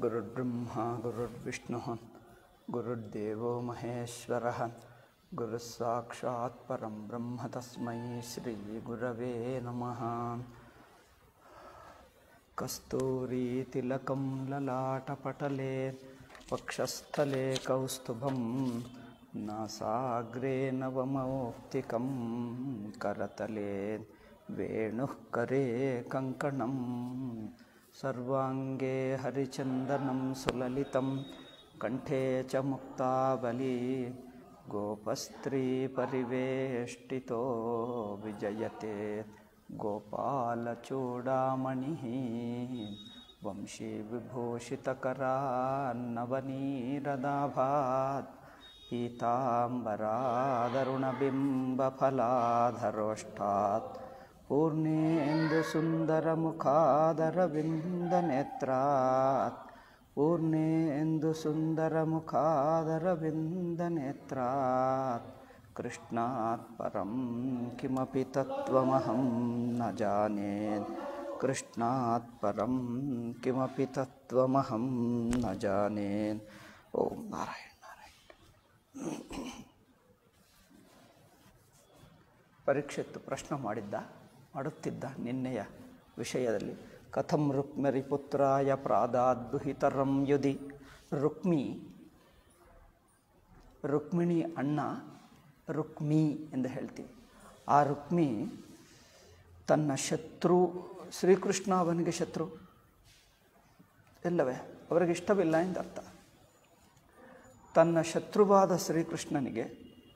गुरुर्ब्रह्मा गुरुर्विष्णुः गुरुर्देवो महेश्वरः गुरुस्साक्षात् परं ब्रह्म तस्मै श्रीगुरवे नमः कस्तूरीतिलकं ललाटपटले वक्षस्थले कौस्तुभं नासाग्रे नवमौक्तिकं करतले वेणुः करे कङ्कणं सर्वाङ्गे हरिचन्दनं सुललितं कण्ठे च मुक्तावली गोपस्त्रीपरिवेष्टितो विजयते गोपालचूडामणिः वंशीविभूषितकरान्नवनीरदाभात् पीताम्बरादरुणबिम्बफलाधरोष्ठात् पूर्णेन्दुसुन्दरमुखादरविन्दनेत्रात् पूर्णेन्दुसुन्दरमुखादरविन्दनेत्रात् कृष्णात् परं किमपि तत्त्वमहं न जाने कृष्णात् परं किमपि तत्त्वमहं न जाने ॐ नारायण ನಾರಾಯಣ ಪರೀಕ್ಷಿತ್ತು ಪ್ರಶ್ನೆ ಮಾಡಿದ್ದ ಮಾಡುತ್ತಿದ್ದ ನಿನ್ನೆಯ ವಿಷಯದಲ್ಲಿ ಕಥಂ ರುಕ್ಮರಿ ಪುತ್ರಾಯ ಪ್ರಾದಾದ್ದುಹಿತರಂ ಯುಧಿ ರುಕ್ಮಿ ರುಕ್ಮಿಣಿ ಅಣ್ಣ ರುಕ್ಮಿ ಎಂದು ಹೇಳ್ತೀವಿ ಆ ರುಕ್ಮಿ ತನ್ನ ಶತ್ರು ಶ್ರೀಕೃಷ್ಣ ಅವನಿಗೆ ಶತ್ರು ಇಲ್ಲವೇ ಅವರಿಗೆ ಇಷ್ಟವಿಲ್ಲ ಎಂದರ್ಥ ತನ್ನ ಶತ್ರುವಾದ ಶ್ರೀಕೃಷ್ಣನಿಗೆ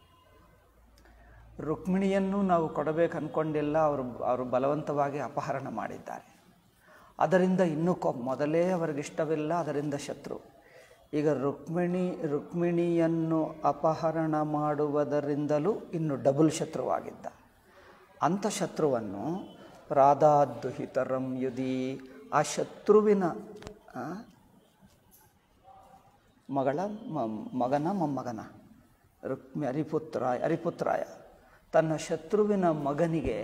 ರುಕ್ಮಿಣಿಯನ್ನು ನಾವು ಕೊಡಬೇಕು ಅಂದ್ಕೊಂಡಿಲ್ಲ ಅವರು ಅವರು ಬಲವಂತವಾಗಿ ಅಪಹರಣ ಮಾಡಿದ್ದಾರೆ ಅದರಿಂದ ಇನ್ನೂ ಕೊ ಮೊದಲೇ ಅವರಿಗೆ ಇಷ್ಟವಿಲ್ಲ ಅದರಿಂದ ಶತ್ರು ಈಗ ರುಕ್ಮಿಣಿ ರುಕ್ಮಿಣಿಯನ್ನು ಅಪಹರಣ ಮಾಡುವುದರಿಂದಲೂ ಇನ್ನು ಡಬಲ್ ಶತ್ರುವಾಗಿದ್ದ ಅಂಥ ಶತ್ರುವನ್ನು ಪ್ರಾದಾದ್ದುಹಿತರಂ ಯುಧಿ ಆ ಶತ್ರುವಿನ ಮಗಳ ಮಗನ ಮೊಮ್ಮಗನ ರುಕ್ಮಿ ಅರಿಪುತ್ರಾಯ ಅರಿಪುತ್ರಾಯ ತನ್ನ ಶತ್ರುವಿನ ಮಗನಿಗೆ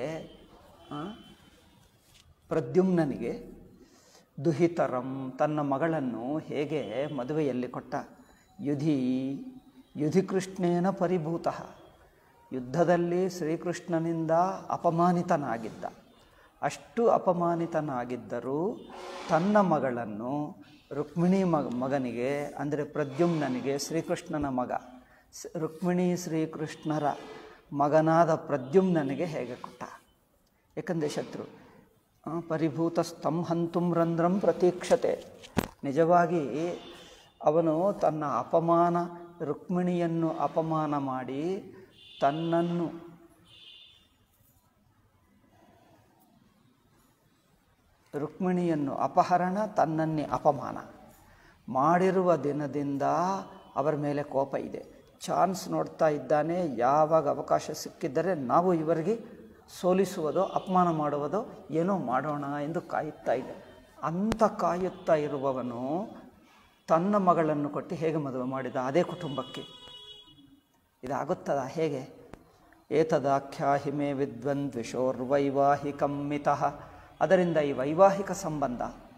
ಪ್ರದ್ಯುಮ್ನನಿಗೆ ದುಹಿತರಂ ತನ್ನ ಮಗಳನ್ನು ಹೇಗೆ ಮದುವೆಯಲ್ಲಿ ಕೊಟ್ಟ ಯುಧಿ ಯುಧಿಕೃಷ್ಣೇನ ಪರಿಭೂತ ಯುದ್ಧದಲ್ಲಿ ಶ್ರೀಕೃಷ್ಣನಿಂದ ಅಪಮಾನಿತನಾಗಿದ್ದ ಅಷ್ಟು ಅಪಮಾನಿತನಾಗಿದ್ದರೂ ತನ್ನ ಮಗಳನ್ನು ರುಕ್ಮಿಣಿ ಮಗ ಮಗನಿಗೆ ಅಂದರೆ ಪ್ರದ್ಯುಮ್ನನಿಗೆ ಶ್ರೀಕೃಷ್ಣನ ಮಗ ರುಕ್ಮಿಣಿ ಶ್ರೀಕೃಷ್ಣರ ಮಗನಾದ ಪ್ರದ್ಯುಮ್ನನಿಗೆ ಹೇಗೆ ಕೊಟ್ಟ ಏಕೆಂದರೆ ಶತ್ರು ಪರಿಭೂತ ಸ್ತಂ ಹಂತುಂ ರಂಧ್ರಂ ಪ್ರತೀಕ್ಷತೆ ನಿಜವಾಗಿ ಅವನು ತನ್ನ ಅಪಮಾನ ರುಕ್ಮಿಣಿಯನ್ನು ಅಪಮಾನ ಮಾಡಿ ತನ್ನನ್ನು ರುಕ್ಮಿಣಿಯನ್ನು ಅಪಹರಣ ತನ್ನನ್ನೇ ಅಪಮಾನ ಮಾಡಿರುವ ದಿನದಿಂದ ಅವರ ಮೇಲೆ ಕೋಪ ಇದೆ ಚಾನ್ಸ್ ನೋಡ್ತಾ ಇದ್ದಾನೆ ಯಾವಾಗ ಅವಕಾಶ ಸಿಕ್ಕಿದ್ದರೆ ನಾವು ಇವರಿಗೆ ಸೋಲಿಸುವುದೋ ಅಪಮಾನ ಮಾಡುವುದೋ ಏನೋ ಮಾಡೋಣ ಎಂದು ಕಾಯುತ್ತಾ ಇದೆ ಅಂಥ ಕಾಯುತ್ತಾ ಇರುವವನು ತನ್ನ ಮಗಳನ್ನು ಕೊಟ್ಟು ಹೇಗೆ ಮದುವೆ ಮಾಡಿದ ಅದೇ ಕುಟುಂಬಕ್ಕೆ ಇದಾಗುತ್ತದ ಹೇಗೆ ಏತದಾಖ್ಯಾಹಿಮೆ ವಿದ್ವನ್ ದ್ವಿಷೋರ್ವೈವಾಹಿಕಂ ಮಿತಃ ಅದರಿಂದ ಈ ವೈವಾಹಿಕ ಸಂಬಂಧ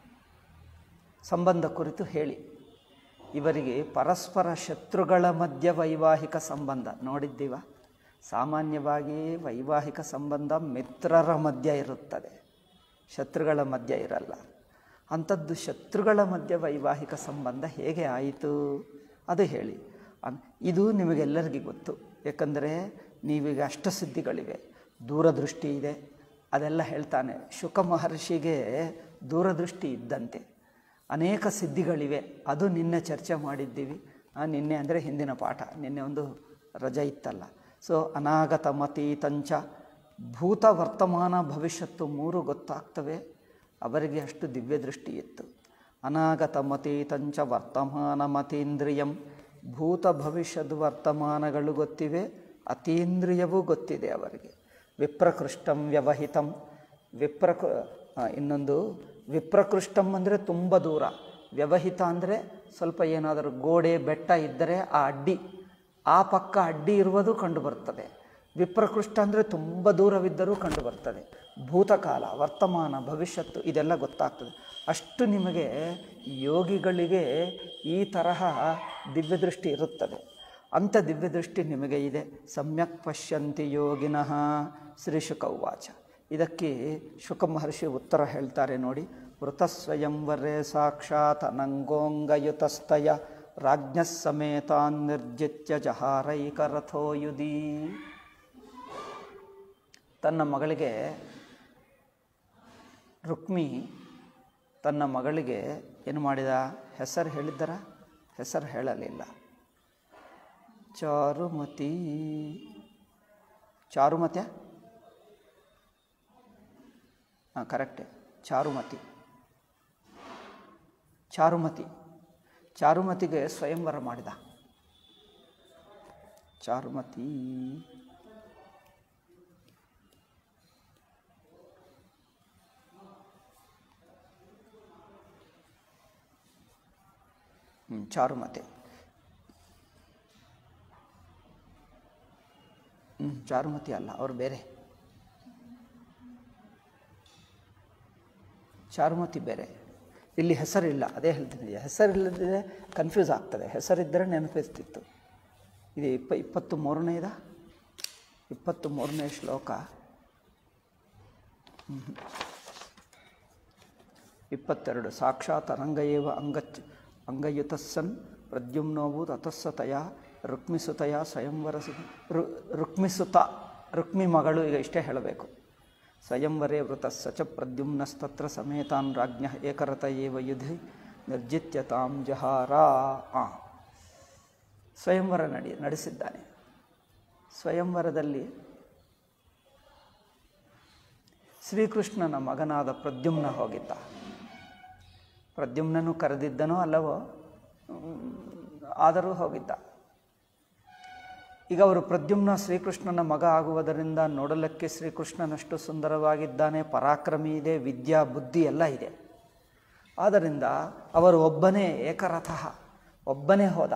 ಸಂಬಂಧ ಕುರಿತು ಹೇಳಿ ಇವರಿಗೆ ಪರಸ್ಪರ ಶತ್ರುಗಳ ಮಧ್ಯ ವೈವಾಹಿಕ ಸಂಬಂಧ ನೋಡಿದ್ದೀವ ಸಾಮಾನ್ಯವಾಗಿ ವೈವಾಹಿಕ ಸಂಬಂಧ ಮಿತ್ರರ ಮಧ್ಯ ಇರುತ್ತದೆ ಶತ್ರುಗಳ ಮಧ್ಯ ಇರಲ್ಲ ಅಂಥದ್ದು ಶತ್ರುಗಳ ಮಧ್ಯ ವೈವಾಹಿಕ ಸಂಬಂಧ ಹೇಗೆ ಆಯಿತು ಅದು ಹೇಳಿ ಇದು ನಿಮಗೆಲ್ಲರಿಗೂ ಗೊತ್ತು ಏಕೆಂದರೆ ನೀವೀಗ ಅಷ್ಟಸಿದ್ಧಿಗಳಿವೆ ದೂರದೃಷ್ಟಿ ಇದೆ ಅದೆಲ್ಲ ಹೇಳ್ತಾನೆ ಶುಕ ಮಹರ್ಷಿಗೆ ದೂರದೃಷ್ಟಿ ಇದ್ದಂತೆ ಅನೇಕ ಸಿದ್ಧಿಗಳಿವೆ ಅದು ನಿನ್ನೆ ಚರ್ಚೆ ಮಾಡಿದ್ದೀವಿ ನಿನ್ನೆ ಅಂದರೆ ಹಿಂದಿನ ಪಾಠ ನಿನ್ನೆ ಒಂದು ರಜೆ ಇತ್ತಲ್ಲ ಸೊ ಅನಾಗತ ಮತೀತಂಚ ಭೂತ ವರ್ತಮಾನ ಭವಿಷ್ಯತ್ತು ಮೂರು ಗೊತ್ತಾಗ್ತವೆ ಅವರಿಗೆ ಅಷ್ಟು ದಿವ್ಯ ದೃಷ್ಟಿ ಇತ್ತು ಅನಾಗತ ಮತೀತಂಚ ವರ್ತಮಾನ ಮತೀಂದ್ರಿಯಂ ಭೂತ ಭವಿಷ್ಯದ ವರ್ತಮಾನಗಳು ಗೊತ್ತಿವೆ ಅತೀಂದ್ರಿಯವೂ ಗೊತ್ತಿದೆ ಅವರಿಗೆ ವಿಪ್ರಕೃಷ್ಟಂ ವ್ಯವಹಿತಂ ವಿಪ್ರಕೃ ಇನ್ನೊಂದು ವಿಪ್ರಕೃಷ್ಟಂ ಅಂದರೆ ತುಂಬ ದೂರ ವ್ಯವಹಿತ ಅಂದರೆ ಸ್ವಲ್ಪ ಏನಾದರೂ ಗೋಡೆ ಬೆಟ್ಟ ಇದ್ದರೆ ಆ ಅಡ್ಡಿ ಆ ಪಕ್ಕ ಅಡ್ಡಿ ಇರುವುದು ಕಂಡುಬರ್ತದೆ ವಿಪ್ರಕೃಷ್ಟ ಅಂದರೆ ತುಂಬ ದೂರವಿದ್ದರೂ ಕಂಡುಬರ್ತದೆ ಭೂತಕಾಲ ವರ್ತಮಾನ ಭವಿಷ್ಯತ್ತು ಇದೆಲ್ಲ ಗೊತ್ತಾಗ್ತದೆ ಅಷ್ಟು ನಿಮಗೆ ಯೋಗಿಗಳಿಗೆ ಈ ತರಹ ದಿವ್ಯದೃಷ್ಟಿ ಇರುತ್ತದೆ ಅಂಥ ದಿವ್ಯದೃಷ್ಟಿ ನಿಮಗೆ ಇದೆ ಸಮ್ಯಕ್ ಪಶ್ಯಂತಿ ಯೋಗಿನಃ ಶ್ರೀ ಶುಕವಾಚ ಇದಕ್ಕೆ ಶುಕ ಮಹರ್ಷಿ ಉತ್ತರ ಹೇಳ್ತಾರೆ ನೋಡಿ ವೃತ ಸ್ವಯಂವರೇ ಸಾಕ್ಷಾತ್ ಅನಂಗೋಂಗಯುತಸ್ತಯ ರಾಜ್ಞ ಸಮೇತಾನ್ ನಿರ್ಜಿತ್ಯ ಜಹಾರೈಕರಥೋಯುಧಿ ತನ್ನ ಮಗಳಿಗೆ ರುಕ್ಮಿ ತನ್ನ ಮಗಳಿಗೆ ಏನು ಮಾಡಿದ ಹೆಸರು ಹೇಳಿದ್ದರ ಹೆಸರು ಹೇಳಲಿಲ್ಲ ಚಾರುಮತಿ ಚಾರುಮತ್ಯ ಹಾಂ ಕರೆಕ್ಟೆ ಚಾರುಮತಿ ಚಾರುಮತಿ ಚಾರುಮತಿಗೆ ಸ್ವಯಂವರ ಮಾಡಿದ ಚಾರುಮತಿ ಹ್ಮ್, ಚಾರುಮತಿ ಹ್ಞೂ ಚಾರುಮತಿ ಅಲ್ಲ ಅವ್ರು ಬೇರೆ ಚಾರುಮತಿ ಬೇರೆ ಇಲ್ಲಿ ಹೆಸರಿಲ್ಲ ಅದೇ ಹೇಳ್ತೀನಿ ಹೆಸರಿಲ್ಲದಿದ್ರೆ ಕನ್ಫ್ಯೂಸ್ ಆಗ್ತದೆ ಹೆಸರಿದ್ದರೆ ನೆನಪಿಸ್ತಿತ್ತು ಇದು ಇಪ್ಪ ಇಪ್ಪತ್ತು ಮೂರನೇದ ಇಪ್ಪತ್ತು ಮೂರನೇ ಶ್ಲೋಕ ಹ್ಮ್. ಇಪ್ಪತ್ತೆರಡು ಸಾಕ್ಷಾತ್ ಅನಂಗಯೇವ ಅಂಗಚ್ ಅಂಗಯುತಸ್ಸನ್ ಪ್ರದ್ಯುಮ್ನೋವು ತತಸ್ಸತಯ ರುಕ್ಮಿಸುತಯ ಸ್ವಯಂವರ ರು ರುಕ್ಮಿಸುತ ರುಕ್ಮಿ ಮಗಳು ಈಗ ಇಷ್ಟೇ ಹೇಳಬೇಕು ಸ್ವಯಂವರೇ ವೃತಸ್ಸ ಚ ಪ್ರದ್ಯುಮ್ನಸ್ತತ್ರ ಸಮೇತಾನ್ ರಾಜ್ಞ ಏಕರತ ಏವ ಯುಧಿ ನಿರ್ಜಿತ್ಯ ತಾಂ ಜಹಾರ ಆ ಸ್ವಯಂವರ ನಡಿ ನಡೆಸಿದ್ದಾನೆ ಸ್ವಯಂವರದಲ್ಲಿ ಶ್ರೀಕೃಷ್ಣನ ಮಗನಾದ ಪ್ರದ್ಯುಮ್ನ ಹೋಗಿದ್ದ ಪ್ರದ್ಯುಮ್ನನು ಕರೆದಿದ್ದನೋ ಅಲ್ಲವೋ ಮ್, ಆದರೂ ಹೋಗಿದ್ದ ಈಗ ಅವರು ಪ್ರದ್ಯುಮ್ನ ಶ್ರೀಕೃಷ್ಣನ ಮಗ ಆಗುವುದರಿಂದ ನೋಡಲಿಕ್ಕೆ ಶ್ರೀಕೃಷ್ಣನಷ್ಟು ಸುಂದರವಾಗಿದ್ದಾನೆ ಪರಾಕ್ರಮಿ ಇದೆ ವಿದ್ಯಾ ಬುದ್ಧಿ ಎಲ್ಲ ಇದೆ ಆದ್ದರಿಂದ ಅವರು ಒಬ್ಬನೇ ಏಕರಥಃ ಒಬ್ಬನೇ ಹೋದ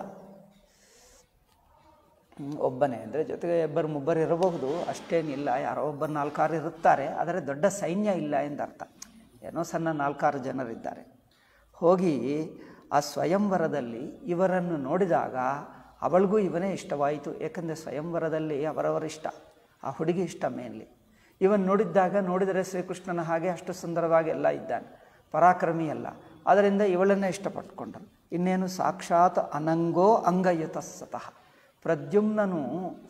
ಹ್ಮ್, ಒಬ್ಬನೇ ಅಂದರೆ ಜೊತೆಗೆ ಇಬ್ಬರು ಮುಬ್ಬರು ಇರಬಹುದು ಅಷ್ಟೇನಿಲ್ಲ ಯಾರೋ ಒಬ್ಬರು ನಾಲ್ಕಾರು ಇರುತ್ತಾರೆ ಆದರೆ ದೊಡ್ಡ ಸೈನ್ಯ ಇಲ್ಲ ಎಂದರ್ಥ ಏನೋ ಸಣ್ಣ ನಾಲ್ಕಾರು ಜನರಿದ್ದಾರೆ ಹೋಗಿ ಆ ಸ್ವಯಂವರದಲ್ಲಿ ಇವರನ್ನು ನೋಡಿದಾಗ ಅವಳಿಗೂ ಇವನೇ ಇಷ್ಟವಾಯಿತು ಏಕೆಂದರೆ ಸ್ವಯಂವರದಲ್ಲಿ ಅವರವರ ಇಷ್ಟ ಆ ಹುಡುಗಿ ಇಷ್ಟ ಮೇನ್ಲಿ ಇವನ್ ನೋಡಿದ್ದಾಗ ನೋಡಿದರೆ ಶ್ರೀಕೃಷ್ಣನ ಹಾಗೆ ಅಷ್ಟು ಸುಂದರವಾಗಿ ಎಲ್ಲ ಇದ್ದಾನೆ ಪರಾಕ್ರಮಿ ಅಲ್ಲ ಅದರಿಂದ ಇವಳನ್ನೇ ಇಷ್ಟಪಟ್ಕೊಂಡನು ಇನ್ನೇನು ಸಾಕ್ಷಾತ್ ಅನಂಗೋ ಅಂಗಯುತಸ್ಸತಃ ಪ್ರದ್ಯುಮ್ನನು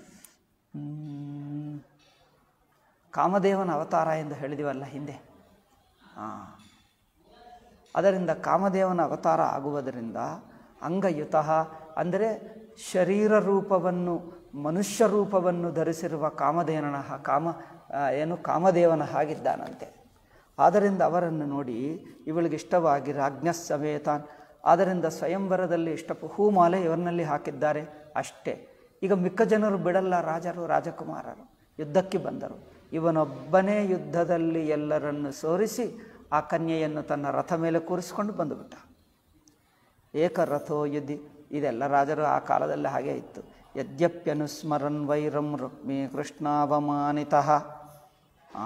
ಮ್, ಕಾಮದೇವನ ಅವತಾರ ಎಂದು ಹೇಳಿದಿವಲ್ಲ ಹಿಂದೆ ಹಾಂ ಅದರಿಂದ ಕಾಮದೇವನ ಅವತಾರ ಆಗುವುದರಿಂದ ಅಂಗಯುತ ಅಂದರೆ ಶರೀರ ರೂಪವನ್ನು ಮನುಷ್ಯ ರೂಪವನ್ನು ಧರಿಸಿರುವ ಕಾಮದೇವನ ಹ- ಕಾಮ ಆ, ಏನು ಕಾಮದೇವನ ಹಾಗಿದ್ದಾನಂತೆ ಆದ್ದರಿಂದ ಅವರನ್ನು ನೋಡಿ ಇವಳಿಗೆ ಇಷ್ಟವಾಗಿ ರಾಜ್ಞ ಸಮೇತಾನ್ ಆದ್ದರಿಂದ ಸ್ವಯಂವರದಲ್ಲಿ ಇಷ್ಟ ಹೂಮಾಲೆ ಇವರಿನಲ್ಲಿ ಹಾಕಿದ್ದಾರೆ ಅಷ್ಟೇ ಈಗ ಮಿಕ್ಕ ಜನರು ಬಿಡಲ್ಲ ರಾಜರು ರಾಜಕುಮಾರರು ಯುದ್ಧಕ್ಕೆ ಬಂದರು ಇವನೊಬ್ಬನೇ ಯುದ್ಧದಲ್ಲಿ ಎಲ್ಲರನ್ನು ಸೋರಿಸಿ ಆ ಕನ್ಯೆಯನ್ನು ತನ್ನ ರಥ ಮೇಲೆ ಕೂರಿಸಿಕೊಂಡು ಬಂದುಬಿಟ್ಟ ಏಕರಥೋ ಯುದ್ಧಿ ಇದೆಲ್ಲ ರಾಜರು ಆ ಕಾಲದಲ್ಲಿ ಹಾಗೆ ಇತ್ತು ಯದ್ಯಪ್ಯನುಸ್ಮರನ್ ವೈರಂ ರುಕ್ಮಿ ಕೃಷ್ಣಾವಮಾನಿತಃ ಆ.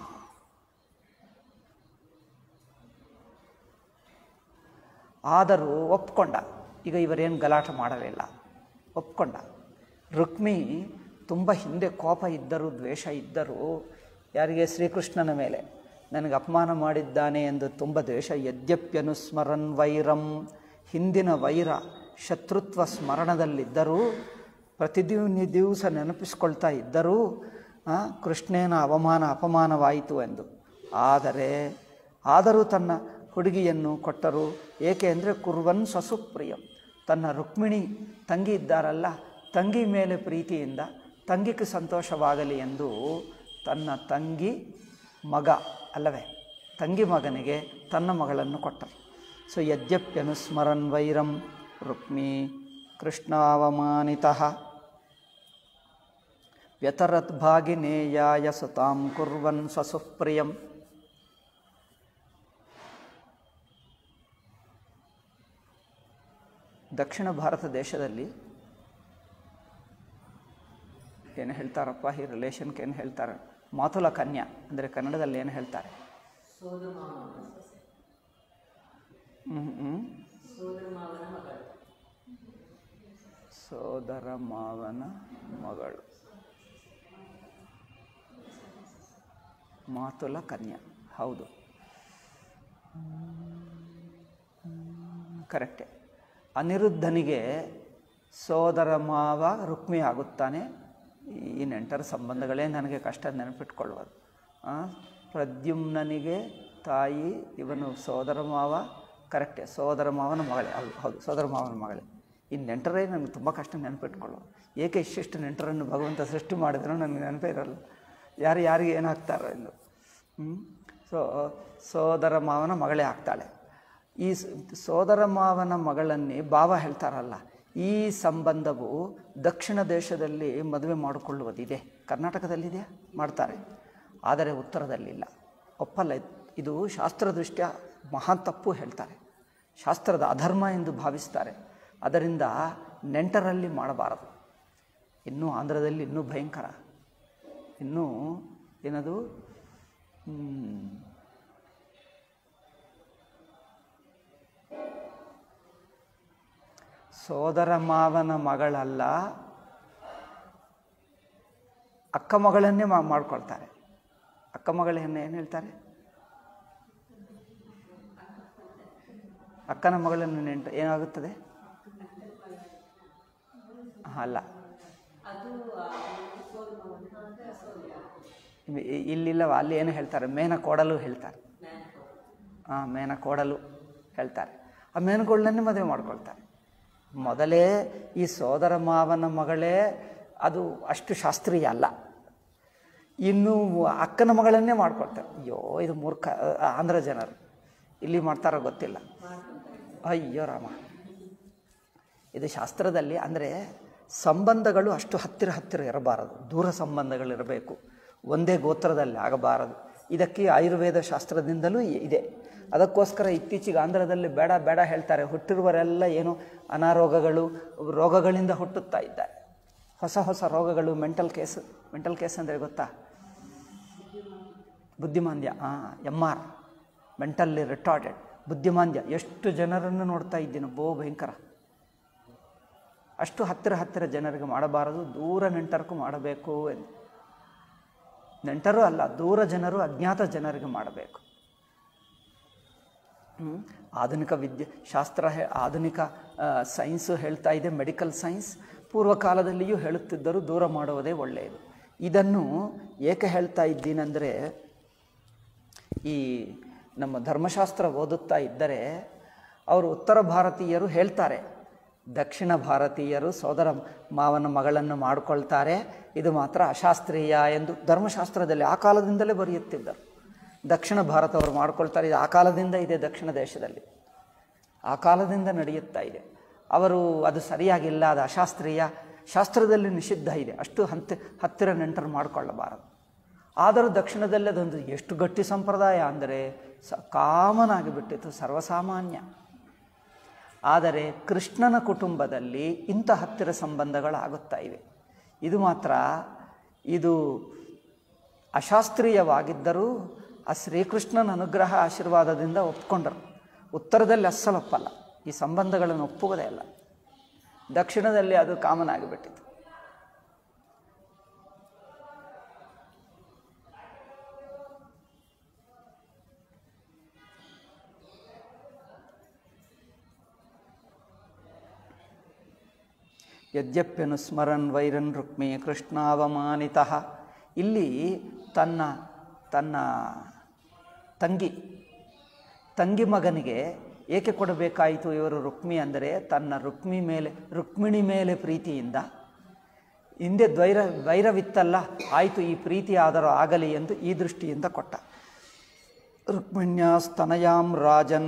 ಆದರೂ ಒಪ್ಕೊಂಡ ಈಗ ಇವರೇನು ಗಲಾಟೆ ಮಾಡಲಿಲ್ಲ ಒಪ್ಕೊಂಡ ರುಕ್ಮಿ ತುಂಬ ಹಿಂದೆ ಕೋಪ ಇದ್ದರೂ ದ್ವೇಷ ಇದ್ದರೂ ಯಾರಿಗೆ ಶ್ರೀಕೃಷ್ಣನ ಮೇಲೆ ನನಗೆ ಅಪಮಾನ ಮಾಡಿದ್ದಾನೆ ಎಂದು ತುಂಬ ದ್ವೇಷ ಯದ್ಯಪ್ಯನುಸ್ಮರನ್ ವೈರಂ ಹಿಂದಿನ ವೈರ ಶತ್ರುತ್ವ ಸ್ಮರಣದಲ್ಲಿದ್ದರೂ ಪ್ರತಿದಿನ ದಿವಸ ನೆನಪಿಸ್ಕೊಳ್ತಾ ಇದ್ದರೂ ಆ, ಕೃಷ್ಣೇನ ಅವಮಾನ ಅಪಮಾನವಾಯಿತು ಎಂದು ಆದರೆ ಆದರೂ ತನ್ನ ಹುಡುಗಿಯನ್ನು ಕೊಟ್ಟರು ಏಕೆ ಅಂದರೆ ಕುರ್ವನ್ ಸ್ವಸುಪ್ರಿಯಂ ತನ್ನ ರುಕ್ಮಿಣಿ ತಂಗಿ ಇದ್ದಾರಲ್ಲ ತಂಗಿ ಮೇಲೆ ಪ್ರೀತಿಯಿಂದ ತಂಗಿಗೆ ಸಂತೋಷವಾಗಲಿ ಎಂದು ತನ್ನ ತಂಗಿ ಮಗ ಅಲ್ಲವೇ ತಂಗಿ ಮಗನಿಗೆ ತನ್ನ ಮಗಳನ್ನು ಕೊಟ್ಟರು ಸೊ ಯದ್ಯಪ್ಯನುಸ್ಮರನ್ ವೈರಂ ರುಕ್ಮಿ ಕೃಷ್ಣಾವಮಾನಿತಃ ವ್ಯತರತ್ ಭಾಗಿನೇಯಾಯ ಸುತಾಂ ಕುರ್ವನ್ ಸ್ವಸುಪ್ರಿಯಂ ದಕ್ಷಿಣ ಭಾರತ ದೇಶದಲ್ಲಿ ಏನು ಹೇಳ್ತಾರಪ್ಪ ಈ ರಿಲೇಷನ್ಗೆ ಏನು ಹೇಳ್ತಾರೆ ಮಾತುಲ ಕನ್ಯಾ ಅಂದರೆ ಕನ್ನಡದಲ್ಲಿ ಏನು ಹೇಳ್ತಾರೆ ಹ್ಮ್, ಹ್ಮ್. ಸೋದರ ಮಾವನ ಮಗಳು ಸೋದರ ಮಾವನ ಮಗಳು ಮಾತುಲ ಕನ್ಯಾ ಹೌದು ಕರೆಕ್ಟೆ ಅನಿರುದ್ಧನಿಗೆ ಸೋದರ ಮಾವ ರುಕ್ಮಿ ಆಗುತ್ತಾನೆ ಈ ನೆಂಟರ ಸಂಬಂಧಗಳೇ ನನಗೆ ಕಷ್ಟ ನೆನಪಿಟ್ಕೊಳ್ಳೋದು ಆ, ಪ್ರದ್ಯುಮ್ನನಿಗೆ ತಾಯಿ ಇವನು ಸೋದರ ಮಾವ ಕರೆಕ್ಟೆ ಸೋದರ ಮಾವನ ಮಗಳೇ ಹೌದು ಹೌದು ಸೋದರ ಮಾವನ ಮಗಳೇ ಈ ನೆಂಟರೇ ನನಗೆ ತುಂಬ ಕಷ್ಟ ನೆನಪಿಟ್ಕೊಳ್ಳೋದು ಏಕೆ ಇಷ್ಟಿಷ್ಟು ನೆಂಟರನ್ನು ಭಗವಂತ ಸೃಷ್ಟಿ ಮಾಡಿದ್ರು ನನಗೆ ನೆನಪೇ ಇರಲ್ಲ ಯಾರು ಯಾರಿಗೆ ಏನಾಗ್ತಾರೋ ಎಂದು ಸೊ ಸೋದರ ಮಾವನ ಮಗಳೇ ಆಗ್ತಾಳೆ ಈ ಸ್- ಸೋದರ ಮಾವನ ಮಗಳನ್ನೇ ಭಾವ ಹೇಳ್ತಾರಲ್ಲ ಈ ಸಂಬಂಧವು ದಕ್ಷಿಣ ದೇಶದಲ್ಲಿ ಮದುವೆ ಮಾಡಿಕೊಳ್ಳುವುದಿದೆ ಕರ್ನಾಟಕದಲ್ಲಿದೆ ಮಾಡ್ತಾರೆ ಆದರೆ ಉತ್ತರದಲ್ಲಿಲ್ಲ ಒಪ್ಪಲ್ಲ ಇದು. ಇದು ಶಾಸ್ತ್ರದೃಷ್ಟ್ಯ ಮಹಾ ತಪ್ಪು ಹೇಳ್ತಾರೆ ಶಾಸ್ತ್ರದ ಅಧರ್ಮ ಎಂದು ಭಾವಿಸ್ತಾರೆ ಅದರಿಂದ ನೆಂಟರಲ್ಲಿ ಮಾಡಬಾರದು ಇನ್ನೂ ಆಂಧ್ರದಲ್ಲಿ ಇನ್ನೂ ಭಯಂಕರ ಇನ್ನೂ ಏನದು ಹ್ಮ್, ಸೋದರ ಮಾವನ ಮಗಳಲ್ಲ ಅಕ್ಕ ಮಗಳನ್ನೇ ಮಾ ಮಾಡ್ಕೊಳ್ತಾರೆ ಅಕ್ಕ ಮಗಳನ್ನ ಏನು ಹೇಳ್ತಾರೆ ಅಕ್ಕನ ಮಗಳನ್ನು ನೆಂಟ ಏನಾಗುತ್ತದೆ ಅಲ್ಲ ಅದು ಆ ಸೋದರ ಮಾವನ ಸೋದರ ಇ- ಇಲ್ಲಿಲ್ಲವ ಅಲ್ಲಿ ಏನು ಹೇಳ್ತಾರೆ ಮೇನ ಕೊಡಲು ಹೇಳ್ತಾರೆ ಹಾಂ ಮೇನ ಕೊಡಲು ಹೇಳ್ತಾರೆ ಆ ಮೇನುಗಳನ್ನೇ ಮದುವೆ ಮಾಡ್ಕೊಳ್ತಾರೆ ಮೊದಲೇ ಈ ಸೋದರ ಮಾವನ ಮಗಳೇ ಅದು ಅಷ್ಟು ಶಾಸ್ತ್ರೀಯ ಅಲ್ಲ ಇನ್ನು ಅಕ್ಕನ ಮಗಳನ್ನೇ ಮಾಡ್ಕೊಳ್ತಾರೆ ಅಯ್ಯೋ ಇದು ಮೂರ್ಖ ಆ, ಆಂಧ್ರ ಜನರು ಇಲ್ಲಿ ಮಾಡ್ತಾರೋ ಗೊತ್ತಿಲ್ಲ ಅಯ್ಯೋ ರಾಮ ಇದು ಶಾಸ್ತ್ರದಲ್ಲಿ ಅಂದರೆ ಸಂಬಂಧಗಳು ಅಷ್ಟು ಹತ್ತಿರ ಹತ್ತಿರ ಇರಬಾರದು ದೂರ ಸಂಬಂಧಗಳಿರಬೇಕು ಒಂದೇ ಗೋತ್ರದಲ್ಲಿ ಆಗಬಾರದು ಇದಕ್ಕೆ ಆಯುರ್ವೇದ ಶಾಸ್ತ್ರದಿಂದಲೂ ಇದೆ ಅದಕ್ಕೋಸ್ಕರ ಇತ್ತೀಚೆಗೆ ಆಂಧ್ರದಲ್ಲಿ ಬೇಡ ಬೇಡ ಹೇಳ್ತಾರೆ ಹುಟ್ಟಿರುವರೆಲ್ಲ ಏನು ಅನಾರೋಗಗಳು ರೋಗಗಳಿಂದ ಹುಟ್ಟುತ್ತಾ ಇದ್ದಾರೆ ಹೊಸ ಹೊಸ ರೋಗಗಳು ಮೆಂಟಲ್ ಕೇಸ್ ಮೆಂಟಲ್ ಕೇಸ್ ಅಂದರೆ ಗೊತ್ತಾ ಬುದ್ಧಿಮಾಂದ್ಯ ಹಾಂ ಎಮ್ ಆರ್ ಮೆಂಟಲ್ಲಿ ರಿಟಾರ್ಡೆಡ್ ಬುದ್ಧಿಮಾಂದ್ಯ ಎಷ್ಟು ಜನರನ್ನು ನೋಡ್ತಾ ಇದ್ದೀನಿ ಬೋ ಭಯಂಕರ ಅಷ್ಟು ಹತ್ತಿರ ಹತ್ತಿರ ಜನರಿಗೆ ಮಾಡಬಾರದು ದೂರ ನೆಂಟರಿಗೂ ಮಾಡಬೇಕು ಎಂದು ನೆಂಟರು ಅಲ್ಲ ದೂರ ಜನರು ಅಜ್ಞಾತ ಜನರಿಗೆ ಮಾಡಬೇಕು ಹ್ಮ್? ಆಧುನಿಕ ವಿದ್ಯೆ ಶಾಸ್ತ್ರ ಹೇ ಆಧುನಿಕ ಆ, ಸೈನ್ಸು ಹೇಳ್ತಾ ಇದೆ ಮೆಡಿಕಲ್ ಸೈನ್ಸ್ ಪೂರ್ವಕಾಲದಲ್ಲಿಯೂ ಹೇಳುತ್ತಿದ್ದರು ದೂರ ಮಾಡುವುದೇ ಒಳ್ಳೆಯದು ಇದನ್ನು ಏಕೆ ಹೇಳ್ತಾ ಇದ್ದೀನಂದರೆ ಈ ನಮ್ಮ ಧರ್ಮಶಾಸ್ತ್ರ ಓದುತ್ತಾ ಇದ್ದರೆ ಅವರು ಉತ್ತರ ಭಾರತೀಯರು ಹೇಳ್ತಾರೆ ದಕ್ಷಿಣ ಭಾರತೀಯರು ಸೋದರ ಮಾವನ ಮಗಳನ್ನು ಮಾಡಿಕೊಳ್ತಾರೆ ಇದು ಮಾತ್ರ ಅಶಾಸ್ತ್ರೀಯ ಎಂದು ಧರ್ಮಶಾಸ್ತ್ರದಲ್ಲಿ ಆ ಕಾಲದಿಂದಲೇ ಬರೆಯುತ್ತಿದ್ದರು ದಕ್ಷಿಣ ಭಾರತವರು ಮಾಡ್ಕೊಳ್ತಾರೆ ಇದು ಆ ಕಾಲದಿಂದ ಇದೆ ದಕ್ಷಿಣ ದೇಶದಲ್ಲಿ ಆ ಕಾಲದಿಂದ ನಡೆಯುತ್ತಾ ಇದೆ ಅವರು ಅದು ಸರಿಯಾಗಿಲ್ಲ ಅದು ಅಶಾಸ್ತ್ರೀಯ ಶಾಸ್ತ್ರದಲ್ಲಿ ನಿಷಿದ್ಧ ಇದೆ ಅಷ್ಟು ಹಂತ ಹತ್ತಿರ ನೆಂಟರು ಮಾಡಿಕೊಳ್ಳಬಾರದು ಆದರೂ ದಕ್ಷಿಣದಲ್ಲಿ ಅದೊಂದು ಎಷ್ಟು ಗಟ್ಟಿ ಸಂಪ್ರದಾಯ ಅಂದರೆ ಸ ಕಾಮನ್ ಆಗಿಬಿಟ್ಟಿತ್ತು ಸರ್ವಸಾಮಾನ್ಯ ಆದರೆ ಕೃಷ್ಣನ ಕುಟುಂಬದಲ್ಲಿ ಇಂಥ ಹತ್ತಿರ ಸಂಬಂಧಗಳಾಗುತ್ತಾ ಇವೆ ಇದು ಮಾತ್ರ ಇದು ಅಶಾಸ್ತ್ರೀಯವಾಗಿದ್ದರೂ ಆ ಶ್ರೀಕೃಷ್ಣನ ಅನುಗ್ರಹ ಆಶೀರ್ವಾದದಿಂದ ಒಪ್ಕೊಂಡರು ಉತ್ತರದಲ್ಲಿ ಅಸ್ಸಲು ಒಪ್ಪಲ್ಲ ಈ ಸಂಬಂಧಗಳನ್ನು ಒಪ್ಪುವುದೇ ಇಲ್ಲ ದಕ್ಷಿಣದಲ್ಲಿ ಅದು ಕಾಮನ್ ಆಗಿಬಿಟ್ಟಿತ್ತು ಯದ್ಯಪ್ಯನು ಸ್ಮರನ್ ವೈರನ್ ರುಕ್ಮಿ ಕೃಷ್ಣಾವಮಾನಿತಃ ಇಲ್ಲಿ ತನ್ನ ತನ್ನ ತಂಗಿ ತಂಗಿ ಮಗನಿಗೆ ಏಕೆ ಕೊಡಬೇಕಾಯಿತು ಇವರು ರುಕ್ಮಿ ಅಂದರೆ ತನ್ನ ರುಕ್ಮಿ ಮೇಲೆ ರುಕ್ಮಿಣಿ ಮೇಲೆ ಪ್ರೀತಿಯಿಂದ ಹಿಂದೆ ದ್ವೈರ ವೈರವಿತ್ತಲ್ಲ ಆಯಿತು ಈ ಪ್ರೀತಿ ಆದರೂ ಆಗಲಿ ಎಂದು ಈ ದೃಷ್ಟಿಯಿಂದ ಕೊಟ್ಟ ರುಕ್ಮಿಣ್ಯಾಸ್ತನಯಾಂ ರಾಜನ್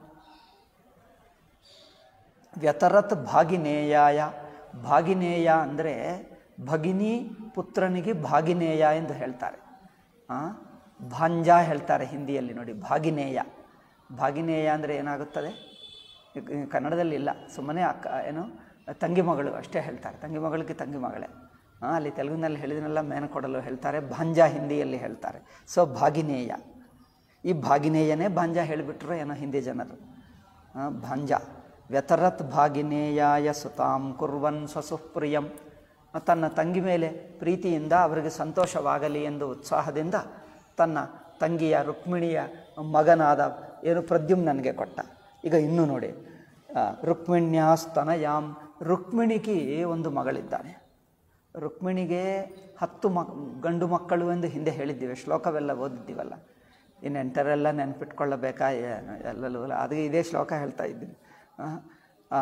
ವ್ಯತರತ್ ಭಾಗಿನೇಯಾಯ ಭಾಗಿನೇಯ ಅಂದರೆ ಭಗಿನಿ ಪುತ್ರನಿಗೆ ಭಾಗಿನೇಯ ಎಂದು ಹೇಳ್ತಾರೆ ಆ? ಭಾಂಜ ಹೇಳ್ತಾರೆ ಹಿಂದಿಯಲ್ಲಿ ನೋಡಿ ಭಾಗಿನೇಯ ಭಾಗಿನೇಯ ಅಂದರೆ ಏನಾಗುತ್ತದೆ ಈ ಕನ್ನಡದಲ್ಲಿ ಇಲ್ಲ ಸುಮ್ಮನೆ ಅಕ್ಕ ಏನು ತಂಗಿ ಮಗಳು ಅಷ್ಟೇ ಹೇಳ್ತಾರೆ ತಂಗಿ ಮಗಳಿಗೆ ತಂಗಿ ಮಗಳೇ ಆ, ಅಲ್ಲಿ ತೆಲುಗಿನಲ್ಲಿ ಹೇಳಿದನೆಲ್ಲ ಮೇನ ಕೊಡಲು ಹೇಳ್ತಾರೆ ಭಾಂಜ ಹಿಂದಿಯಲ್ಲಿ ಹೇಳ್ತಾರೆ ಸೊ ಭಾಗಿನೇಯ ಈ ಭಾಗಿನೇಯನೇ ಭಾಂಜ ಹೇಳಿಬಿಟ್ರು ಏನೋ ಹಿಂದಿ ಜನರು ಆ, ಭಂಜ ವ್ಯತರತ್ ಭಾಗಿನೇಯಾಯ ಸುತಾಂ ಕುರ್ವನ್ ಸ್ವಸುಪ್ರಿಯಂ ತನ್ನ ತಂಗಿ ಮೇಲೆ ಪ್ರೀತಿಯಿಂದ ಅವರಿಗೆ ಸಂತೋಷವಾಗಲಿ ಎಂದು ಉತ್ಸಾಹದಿಂದ ತನ್ನ ತಂಗಿಯ ರುಕ್ಮಿಣಿಯ ಮಗನಾದ ಏನು ಪ್ರದ್ಯುಮ್ನನಿಗೆ ಕೊಟ್ಟ ಈಗ ಇನ್ನೂ ನೋಡಿ ಆ, ರುಕ್ಮಿಣ್ಯಾಸ್ತನಯಾಂ ರುಕ್ಮಿಣಿಗೆ ಒಂದು ಮಗಳಿದ್ದಾನೆ ರುಕ್ಮಿಣಿಗೆ ಹತ್ತು ಮಕ್ ಗಂಡು ಮಕ್ಕಳು ಎಂದು ಹಿಂದೆ ಹೇಳಿದ್ದೀವಿ ಶ್ಲೋಕವೆಲ್ಲ ಓದಿದ್ದೀವಲ್ಲ ಈ ನೆಂಟರೆಲ್ಲ ನೆನಪಿಟ್ಕೊಳ್ಳಬೇಕಾ ಏನು ಎಲ್ಲಲ್ಲೂ ಅದು ಇದೇ ಶ್ಲೋಕ ಹೇಳ್ತಾ ಇದ್ದೀನಿ ಆ, ಆ,